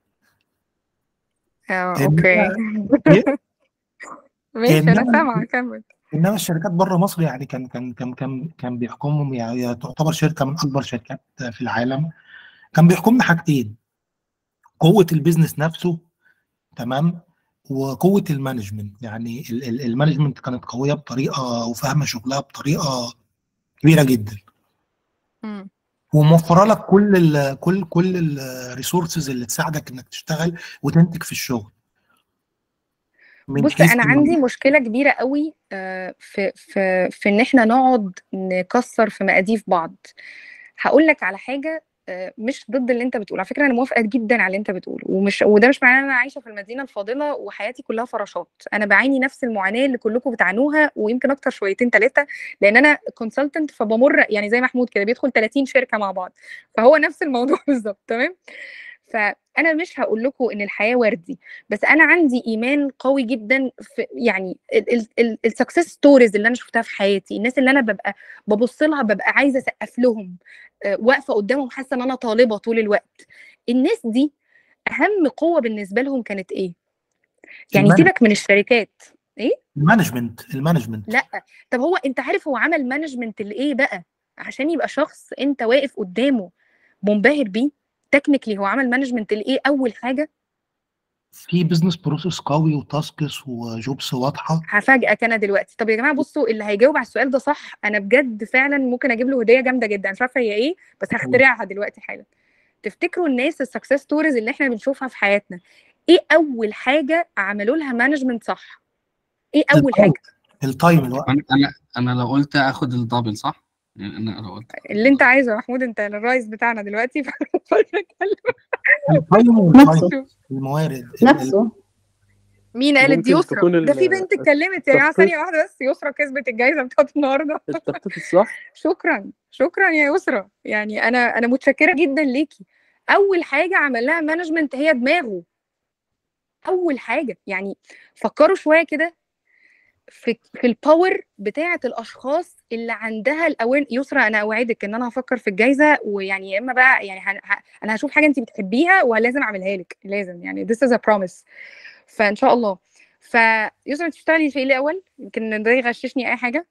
اه إنما- اوكي إيه؟ ماشي انا إنما- سامعه كمل انما الشركات بره مصر يعني كان كان كان كان كان بيحكمهم يعني تعتبر شركه من اكبر شركات في العالم كان بيحكمنا حاجتين قوه البيزنس نفسه تمام وقوه المانجمنت يعني ال- ال- المانجمنت كانت قويه بطريقه وفاهمه شغلها بطريقه كبيره جدا مم. وموفره لك كل ال كل كل الريسورسز اللي تساعدك انك تشتغل وتنتج في الشغل من بص حيث انا إن- عندي مشكله كبيره قوي آه، في في في ان احنا نقعد نكسر في مقاديف بعض هقول لك على حاجه آه، مش ضد اللي انت بتقوله على فكره انا موافقه جدا على اللي انت بتقوله ومش وده مش معناه ان انا عايشه في المدينه الفاضله وحياتي كلها فراشات انا بعاني نفس المعاناه اللي كلكم بتعانوها ويمكن اكتر شويتين ثلاثه لان انا كونسلتنت فبمر يعني زي محمود كده بيدخل 30 شركه مع بعض فهو نفس الموضوع بالظبط تمام فانا مش هقول لكم ان الحياه وردي بس انا عندي ايمان قوي جدا في يعني السكسس ستوريز اللي انا شفتها في حياتي الناس اللي انا ببقى ببص لها ببقى عايزه اسقف لهم آه، واقفه قدامهم حاسه ان انا طالبه طول الوقت الناس دي اهم قوه بالنسبه لهم كانت ايه يعني المانج- سيبك من الشركات المانجمنت المانجمنت لا طب هو انت عارف هو عمل مانجمنت لايه بقى عشان يبقى شخص انت واقف قدامه منبهر بيه تكنيكلي هو عمل مانجمنت لايه اول حاجه في بزنس بروسيس قوي وتاسكس وجوبس واضحه هفاجئك انا دلوقتي طب يا جماعه بصوا اللي هيجاوب على السؤال ده صح انا بجد فعلا ممكن اجيب له هديه جامده جدا مش عارفه هي ايه بس هخترعها دلوقتي حالا تفتكروا الناس السكسس ستوريز اللي احنا بنشوفها في حياتنا ايه اول حاجه عملوا لها مانجمنت صح ايه اول حاجه التايم الوقت انا انا انا لو قلت اخد الدبل صح؟ يعني انا لو قلت اللي انت عايزه يا محمود انت الرايس بتاعنا دلوقتي التايم والتايم الموارد ال- ال- نفسه مين قالت دي ممكن تكون يسرا ده في ال- بنت اتكلمت يا جماعه التخطيط ثانيه واحده بس يسرا كسبت الجائزه بتاعت النهارده التخطيط الصح شكرا شكرا يا يسرا يعني انا انا متشكره جدا ليكي اول حاجه عمل لها مانجمنت هي دماغه اول حاجه يعني فكروا شويه كده في في الباور بتاعه الاشخاص اللي عندها الاوير يسرا انا اوعدك ان انا هفكر في الجائزه ويعني يا اما بقى يعني هن... ه... انا هشوف حاجه انت بتحبيها ولازم اعملها لك لازم يعني this is a promise فان شاء الله فيسرا انت بتشتغلي في ايه الاول يمكن ده يغششني اي حاجه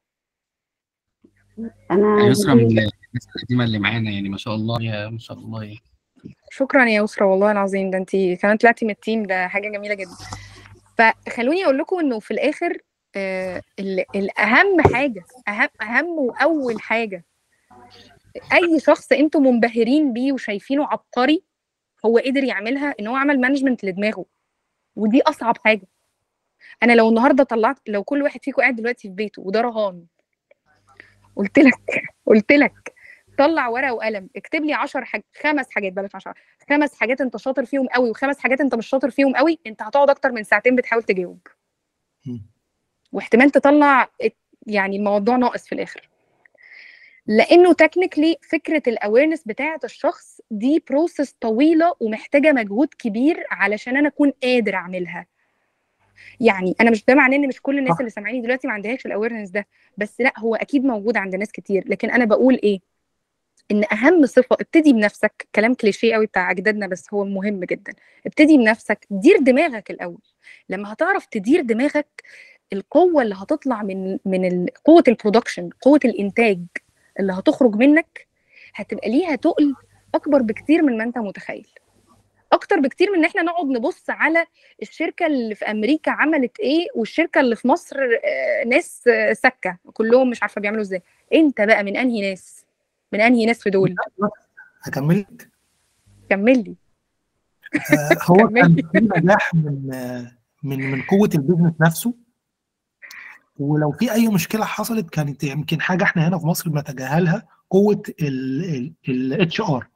انا يسرا من بدي الناس القديمه اللي معانا يعني ما شاء الله يا ما شاء الله يعني. شكرا يا يسرا والله العظيم ده انت كمان طلعتي من التيم ده حاجه جميله جدا فخلوني اقول لكم انه في الاخر آه ال- الاهم حاجه اهم اهم واول حاجه اي شخص انتم منبهرين بيه وشايفينه عبقري هو قدر يعملها ان هو عمل مانجمنت لدماغه ودي اصعب حاجه انا لو النهارده طلعت لو كل واحد فيكم قاعد دلوقتي في بيته وده رهان قلت لك قلت لك طلع ورقه وقلم اكتب لي 10 حاجات خمس حاجات بلاش 10 خمس حاجات انت شاطر فيهم قوي وخمس حاجات انت مش شاطر فيهم قوي انت هتقعد اكتر من ساعتين بتحاول تجاوب مم. واحتمال تطلع يعني الموضوع ناقص في الاخر لانه تكنيكلي فكره الاويرنس بتاعه الشخص دي بروسس طويله ومحتاجه مجهود كبير علشان انا اكون قادر اعملها يعني انا مش ده معناه ان مش كل الناس صح. اللي سامعيني دلوقتي ما عندهاش الاويرنس ده بس لا هو اكيد موجود عند ناس كتير لكن انا بقول ايه ان اهم صفه ابتدي بنفسك كلام كليشيه قوي بتاع اجدادنا بس هو مهم جدا ابتدي بنفسك دير دماغك الاول لما هتعرف تدير دماغك القوه اللي هتطلع من من ال- قوه البرودكشن قوه الانتاج اللي هتخرج منك هتبقى ليها تقل اكبر بكتير من ما انت متخيل اكتر بكتير من ان احنا نقعد نبص على الشركه اللي في امريكا عملت ايه والشركه اللي في مصر آه، ناس آه، سكه كلهم مش عارفه بيعملوا ازاي انت بقى من انهي ناس من انهي ناس في دول هكمل لك كمل لي آه، هو كمل كان لي. في نجاح من آه، من من قوه البيزنس نفسه ولو في اي مشكله حصلت كانت يمكن حاجه احنا هنا في مصر بنتجاهلها قوه الاتش ار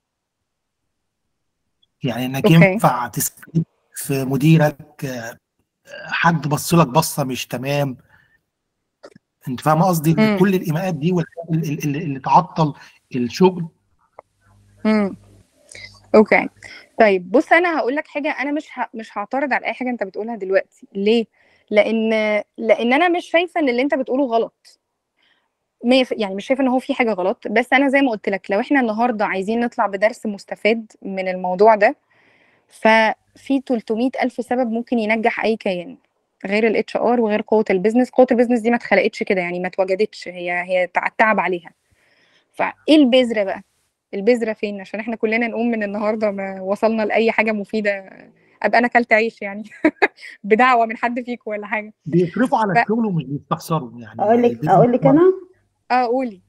يعني انك أوكي. ينفع تسكت في مديرك آه، حد بص لك بصه مش تمام انت فاهم قصدي مم. كل الايماءات دي والحاجات اللي, اللي, اللي تعطل الشغل امم اوكي طيب بص انا هقول لك حاجه انا مش ه... مش هعترض على اي حاجه انت بتقولها دلوقتي ليه لان لان انا مش شايفه ان اللي انت بتقوله غلط مية ف- يعني مش شايفه ان هو في حاجه غلط بس انا زي ما قلت لك لو احنا النهارده عايزين نطلع بدرس مستفاد من الموضوع ده ففي 300 الف سبب ممكن ينجح اي كيان غير الاتش ار وغير قوه البيزنس قوه البيزنس دي ما اتخلقتش كده يعني ما اتوجدتش هي هي تع- تعب عليها فايه البذره بقى البذره فين عشان احنا كلنا نقوم من النهارده ما وصلنا لاي حاجه مفيده ابقى انا اكلت عيش يعني بدعوه من حد فيكم ولا حاجه بيصرفوا على ف- الشغل ومش بيستخسروا يعني اقول لك البيزنس اقول لك انا اه قولي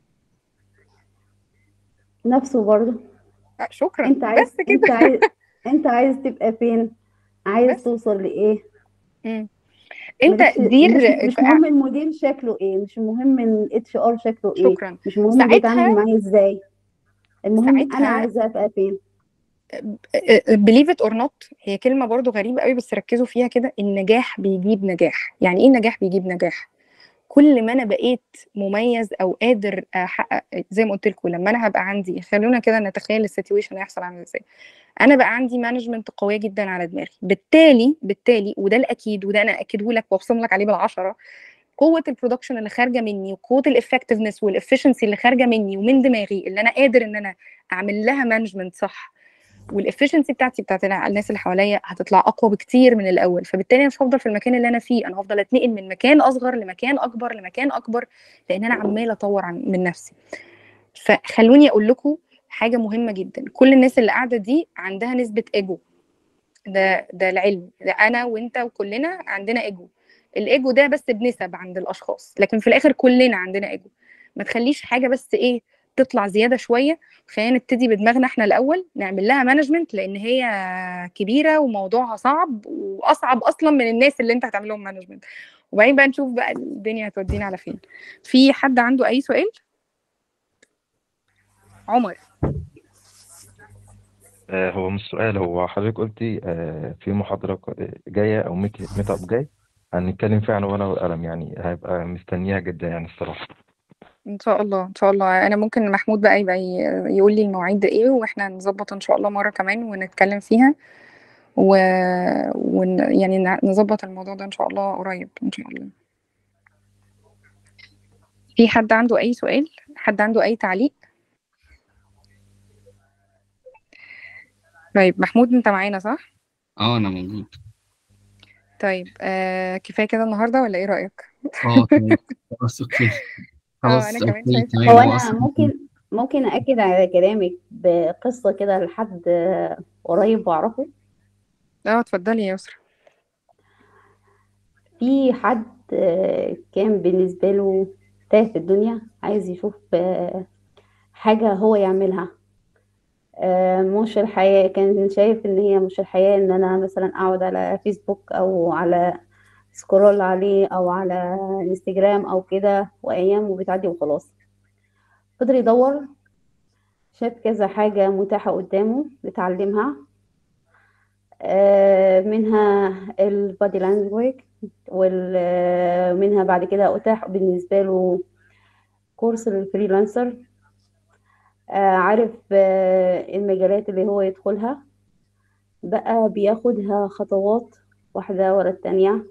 نفسه برضه آه شكرا انت عايز بس انت كده عايز انت عايز تبقى فين عايز بس. توصل لايه مم. انت مالكش- دير مش, مش مهم المدير شكله ايه مش مهم الاتش ار شكله ايه شكرا مش مهم ساعتها- بيتعامل معايا ازاي المهم انا ساعتها- عايزه ابقى فين بليف ات اور نوت هي كلمه برضو غريبه قوي بس ركزوا فيها كده النجاح بيجيب نجاح يعني ايه النجاح بيجيب نجاح كل ما انا بقيت مميز او قادر احقق زي ما قلت لكم لما انا هبقى عندي خلونا كده نتخيل السيتويشن هيحصل عامل ازاي انا بقى عندي مانجمنت قويه جدا على دماغي بالتالي بالتالي وده الاكيد وده انا اكده لك وابصم لك عليه بالعشره قوه البرودكشن اللي خارجه مني وقوه الافكتفنس والافشنسي اللي خارجه مني ومن دماغي اللي انا قادر ان انا اعمل لها مانجمنت صح والافشنسي بتاعتي بتاعت الناس اللي حواليا هتطلع اقوى بكتير من الاول فبالتالي انا مش هفضل في المكان اللي انا فيه انا هفضل اتنقل من مكان اصغر لمكان اكبر لمكان اكبر لان انا عماله اطور عن من نفسي فخلوني اقول لكم حاجه مهمه جدا كل الناس اللي قاعده دي عندها نسبه ايجو ده ده العلم ده انا وانت وكلنا عندنا ايجو الايجو ده بس بنسب عند الاشخاص لكن في الاخر كلنا عندنا ايجو ما تخليش حاجه بس ايه تطلع زياده شويه خلينا نبتدي بدماغنا احنا الاول نعمل لها مانجمنت لان هي كبيره وموضوعها صعب واصعب اصلا من الناس اللي انت هتعمل لهم مانجمنت وبعدين بقى نشوف بقى الدنيا هتودينا على فين في حد عنده اي سؤال عمر آه، هو مش سؤال هو حضرتك قلتي آه، في محاضرة ق- جاية أو ميت ميت اب جاي هنتكلم فيها عن ورقة وقلم يعني هيبقى مستنيها جدا يعني الصراحة ان شاء الله ان شاء الله انا ممكن محمود بقى يبقى ي- يقول لي المواعيد ايه واحنا نظبط ان شاء الله مره كمان ونتكلم فيها و... ون... يعني ن- نظبط الموضوع ده ان شاء الله قريب ان شاء الله في حد عنده اي سؤال حد عنده اي تعليق طيب محمود انت معانا صح اه انا موجود طيب آه كفايه كده النهارده ولا ايه رايك اه تمام خلاص اوكي خلاص أنا كمان اوكي شايفة. تمام هو هو انا اصلا ممكن ممكن اكد على كلامك بقصه كده لحد قريب واعرفه اه اتفضلي يا يسرا في حد آه، كان بالنسبه له تاه في الدنيا عايز يشوف آه، حاجه هو يعملها آه، مش الحياة كان شايف ان هي مش الحياة ان انا مثلا اقعد على فيسبوك او على سكرول عليه او على انستجرام او كده وايام وبتعدي وخلاص فضل يدور شاف كذا حاجة متاحة قدامه بيتعلمها آه، منها البادي لانجويج ومنها بعد كده أتاح بالنسبة له كورس للفريلانسر آه، عارف آه، المجالات اللي هو يدخلها بقى بياخدها خطوات واحدة ورا التانية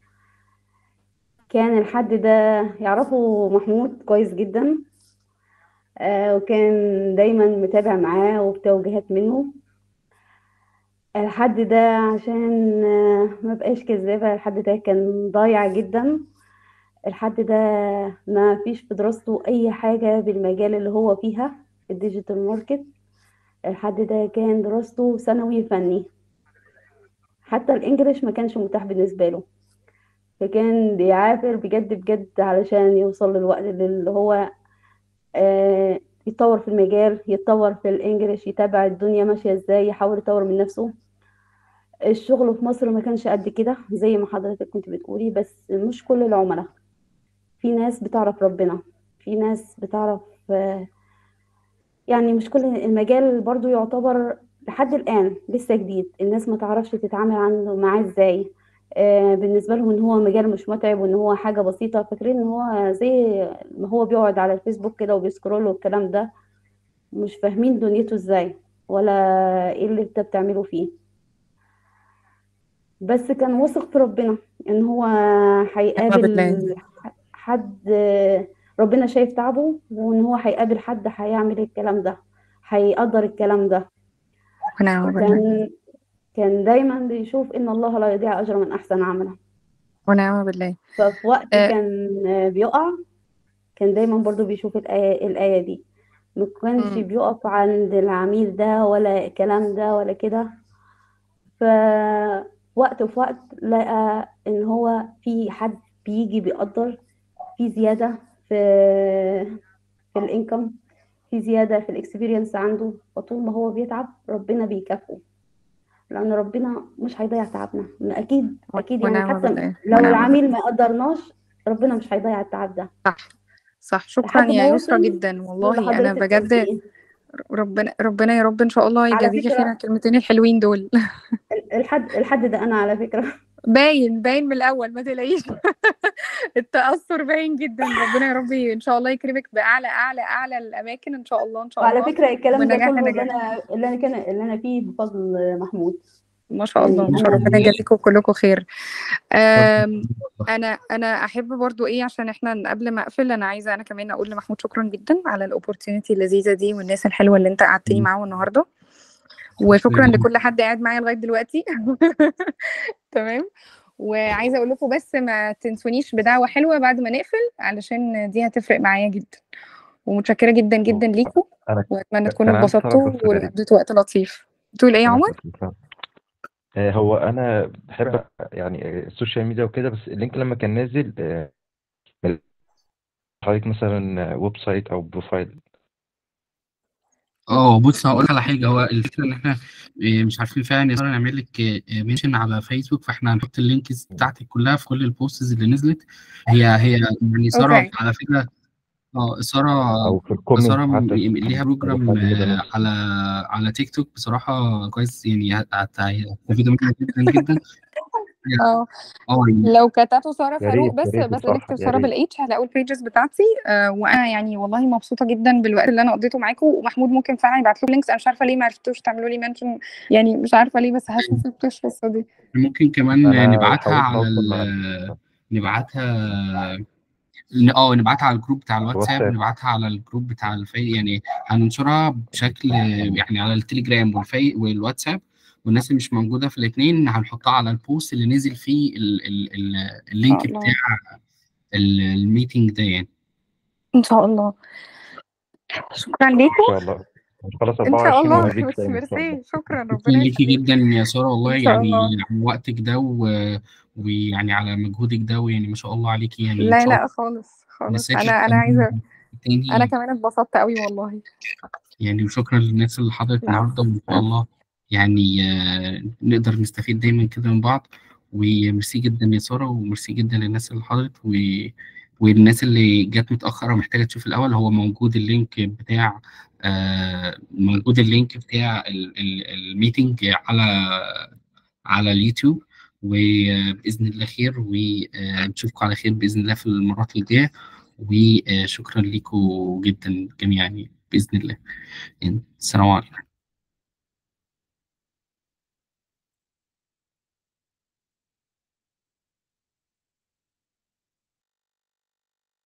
كان الحد ده يعرفه محمود كويس جدا آه، وكان دايما متابع معاه وبتوجيهات منه الحد ده عشان آه، ما بقاش كذابة الحد ده كان ضايع جدا الحد ده ما فيش في دراسته أي حاجة بالمجال اللي هو فيها الديجيتال ماركت الحد ده كان دراسته ثانوي فني حتى الإنجليش ما كانش متاح بالنسبة له فكان بيعافر بجد بجد علشان يوصل للوقت اللي هو آه، يتطور في المجال يتطور في الانجليش يتابع الدنيا ماشية ازاي يحاول يطور من نفسه الشغل في مصر ما كانش قد كده زي ما حضرتك كنت بتقولي بس مش كل العملاء في ناس بتعرف ربنا في ناس بتعرف آه، يعني مش كل المجال برضو يعتبر لحد الآن لسه جديد الناس ما تعرفش تتعامل عنه معاه ازاي آه، بالنسبة لهم ان هو مجال مش متعب وان هو حاجة بسيطة فاكرين ان هو زي ما هو بيقعد على الفيسبوك كده وبيسكرول والكلام ده مش فاهمين دنيته ازاي ولا ايه اللي انت بتعمله فيه بس كان واثق في ربنا ان هو بالله. هيقابل حد ربنا شايف تعبه وان هو هيقابل حد هيعمل الكلام ده هيقدر الكلام ده ونعم بالله كان كان دايما بيشوف ان الله لا يضيع اجر من احسن عملا ونعم بالله ففي وقت آه. كان بيقع كان دايما برضو بيشوف الآية, الآية دي ما كانش مم. بيقف عند العميل ده ولا الكلام ده ولا كده فوقت في وقت لقى ان هو في حد بيجي بيقدر في زيادة في في الانكم في زيادة في الاكسبيرينس عنده فطول ما هو بيتعب ربنا بيكافئه لأن ربنا مش هيضيع تعبنا أكيد أكيد يعني ونعم حتى بالله لو ونعم العميل ما قدرناش ربنا مش هيضيع التعب ده صح صح شكرا لحد يا ما يسرا وصل جدا اللي والله انا حضرتك بجد قلتيه ربنا ربنا يا رب ان شاء الله على يجازيكي خير على فكرة الكلمتين الحلوين دول الحد الحد ده أنا على فكرة باين باين من الاول ما تلاقيش التأثر باين جدا ربنا يا رب ان شاء الله يكرمك باعلى اعلى اعلى الاماكن ان شاء الله ان شاء وعلى الله فكرة الكلام ده ونجاح كله اللي نجاح أنا اللي أنا كان اللي أنا فيه بفضل محمود ما شاء الله يعني ما شاء الله أنا ربنا يجازيكم كلكم خير أم، انا انا احب برضو ايه عشان احنا قبل ما اقفل انا عايزه انا كمان اقول لمحمود شكرا جدا على الاوبورتيونيتي اللذيذه دي والناس الحلوه اللي انت قعدتني معاهم النهارده وشكرا لكل حد قاعد معايا لغايه دلوقتي تمام وعايزه اقول لكم بس ما تنسونيش بدعوه حلوه بعد ما نقفل علشان دي هتفرق معايا جدا ومتشكره جدا جدا ليكم انا واتمنى كان تكونوا عندي طلب اتبسطتوا بس غريب وقضيتوا وقت لطيف تقول ايه يا انا عمر اسف لك. آه، هو انا بحب يعني آه، السوشيال ميديا وكده بس اللينك لما كان نازل آه، حضرتك مثلا ويب سايت او بروفايل اه بص هقول على حاجه هو الفكره ان احنا إيه، مش عارفين فعلا يا ساره نعمل لك منشن على فيسبوك فاحنا هنحط اللينكس بتاعتك كلها في كل البوستز اللي نزلت هي هي يعني ساره اوكي على فكره اه ساره او في الكومنت ساره م- حتى ليها بروجرام لو حد كده آه، ممكن على على تيك توك بصراحه كويس يعني هت- هت- هتستفيدوا منها جدا جدا اه اه يعني لو كتبتوا ساره يا فاروق ريت يا بس ريت بس بصراحة نكتب يا ساره ريت بالاتش هتلاقوا البيجز بتاعتي آه وانا يعني والله مبسوطه جدا بالوقت اللي انا قضيته معاكم ومحمود ممكن فعلا يبعت لكم لينكس انا مش عارفه ليه ما عرفتوش تعملوا لي منشن يعني مش عارفه ليه بس هشوف القصه دي ممكن كمان انا نبعتها حاولت على اوصل مع ال نبعتها ن- اه نبعتها على الجروب بتاع الواتساب الواتساب نبعتها على الجروب بتاع الفي يعني هننشرها بشكل يعني على التليجرام والفي والواتساب والناس اللي مش موجوده في الاثنين هنحطها على البوست اللي نزل فيه ال ال ال ان اللينك شاء الله بتاع ال- الميتنج ده يعني ان شاء الله شكرا ان ليكم شاء الله خلاص ان شاء 24 الله وهجيك بس تاني ان شاء الله ميرسي شكرا شكرا ربنا ليكي يخليك جدا يا ساره والله ان شاء يعني الله على وقتك ده و- ويعني على مجهودك ده ويعني ما شاء الله عليكي يعني ان لا شاء الله لا خالص خالص نسيت انا انا عايزه انا تاني كمان اتبسطت قوي والله يعني وشكرا للناس اللي حضرت العفو النهارده وان شاء العفو الله يعني آه، نقدر نستفيد دايما كده من بعض وميرسي جدا يا ساره وميرسي جدا للناس اللي حضرت و... والناس اللي جت متاخره ومحتاجه تشوف الاول هو موجود اللينك بتاع آه موجود اللينك بتاع ال- ال- الميتنج على على اليوتيوب وباذن الله خير ونشوفكم على خير باذن الله في المرات الجايه وشكرا لكم جدا جميعا باذن الله السلام عليكم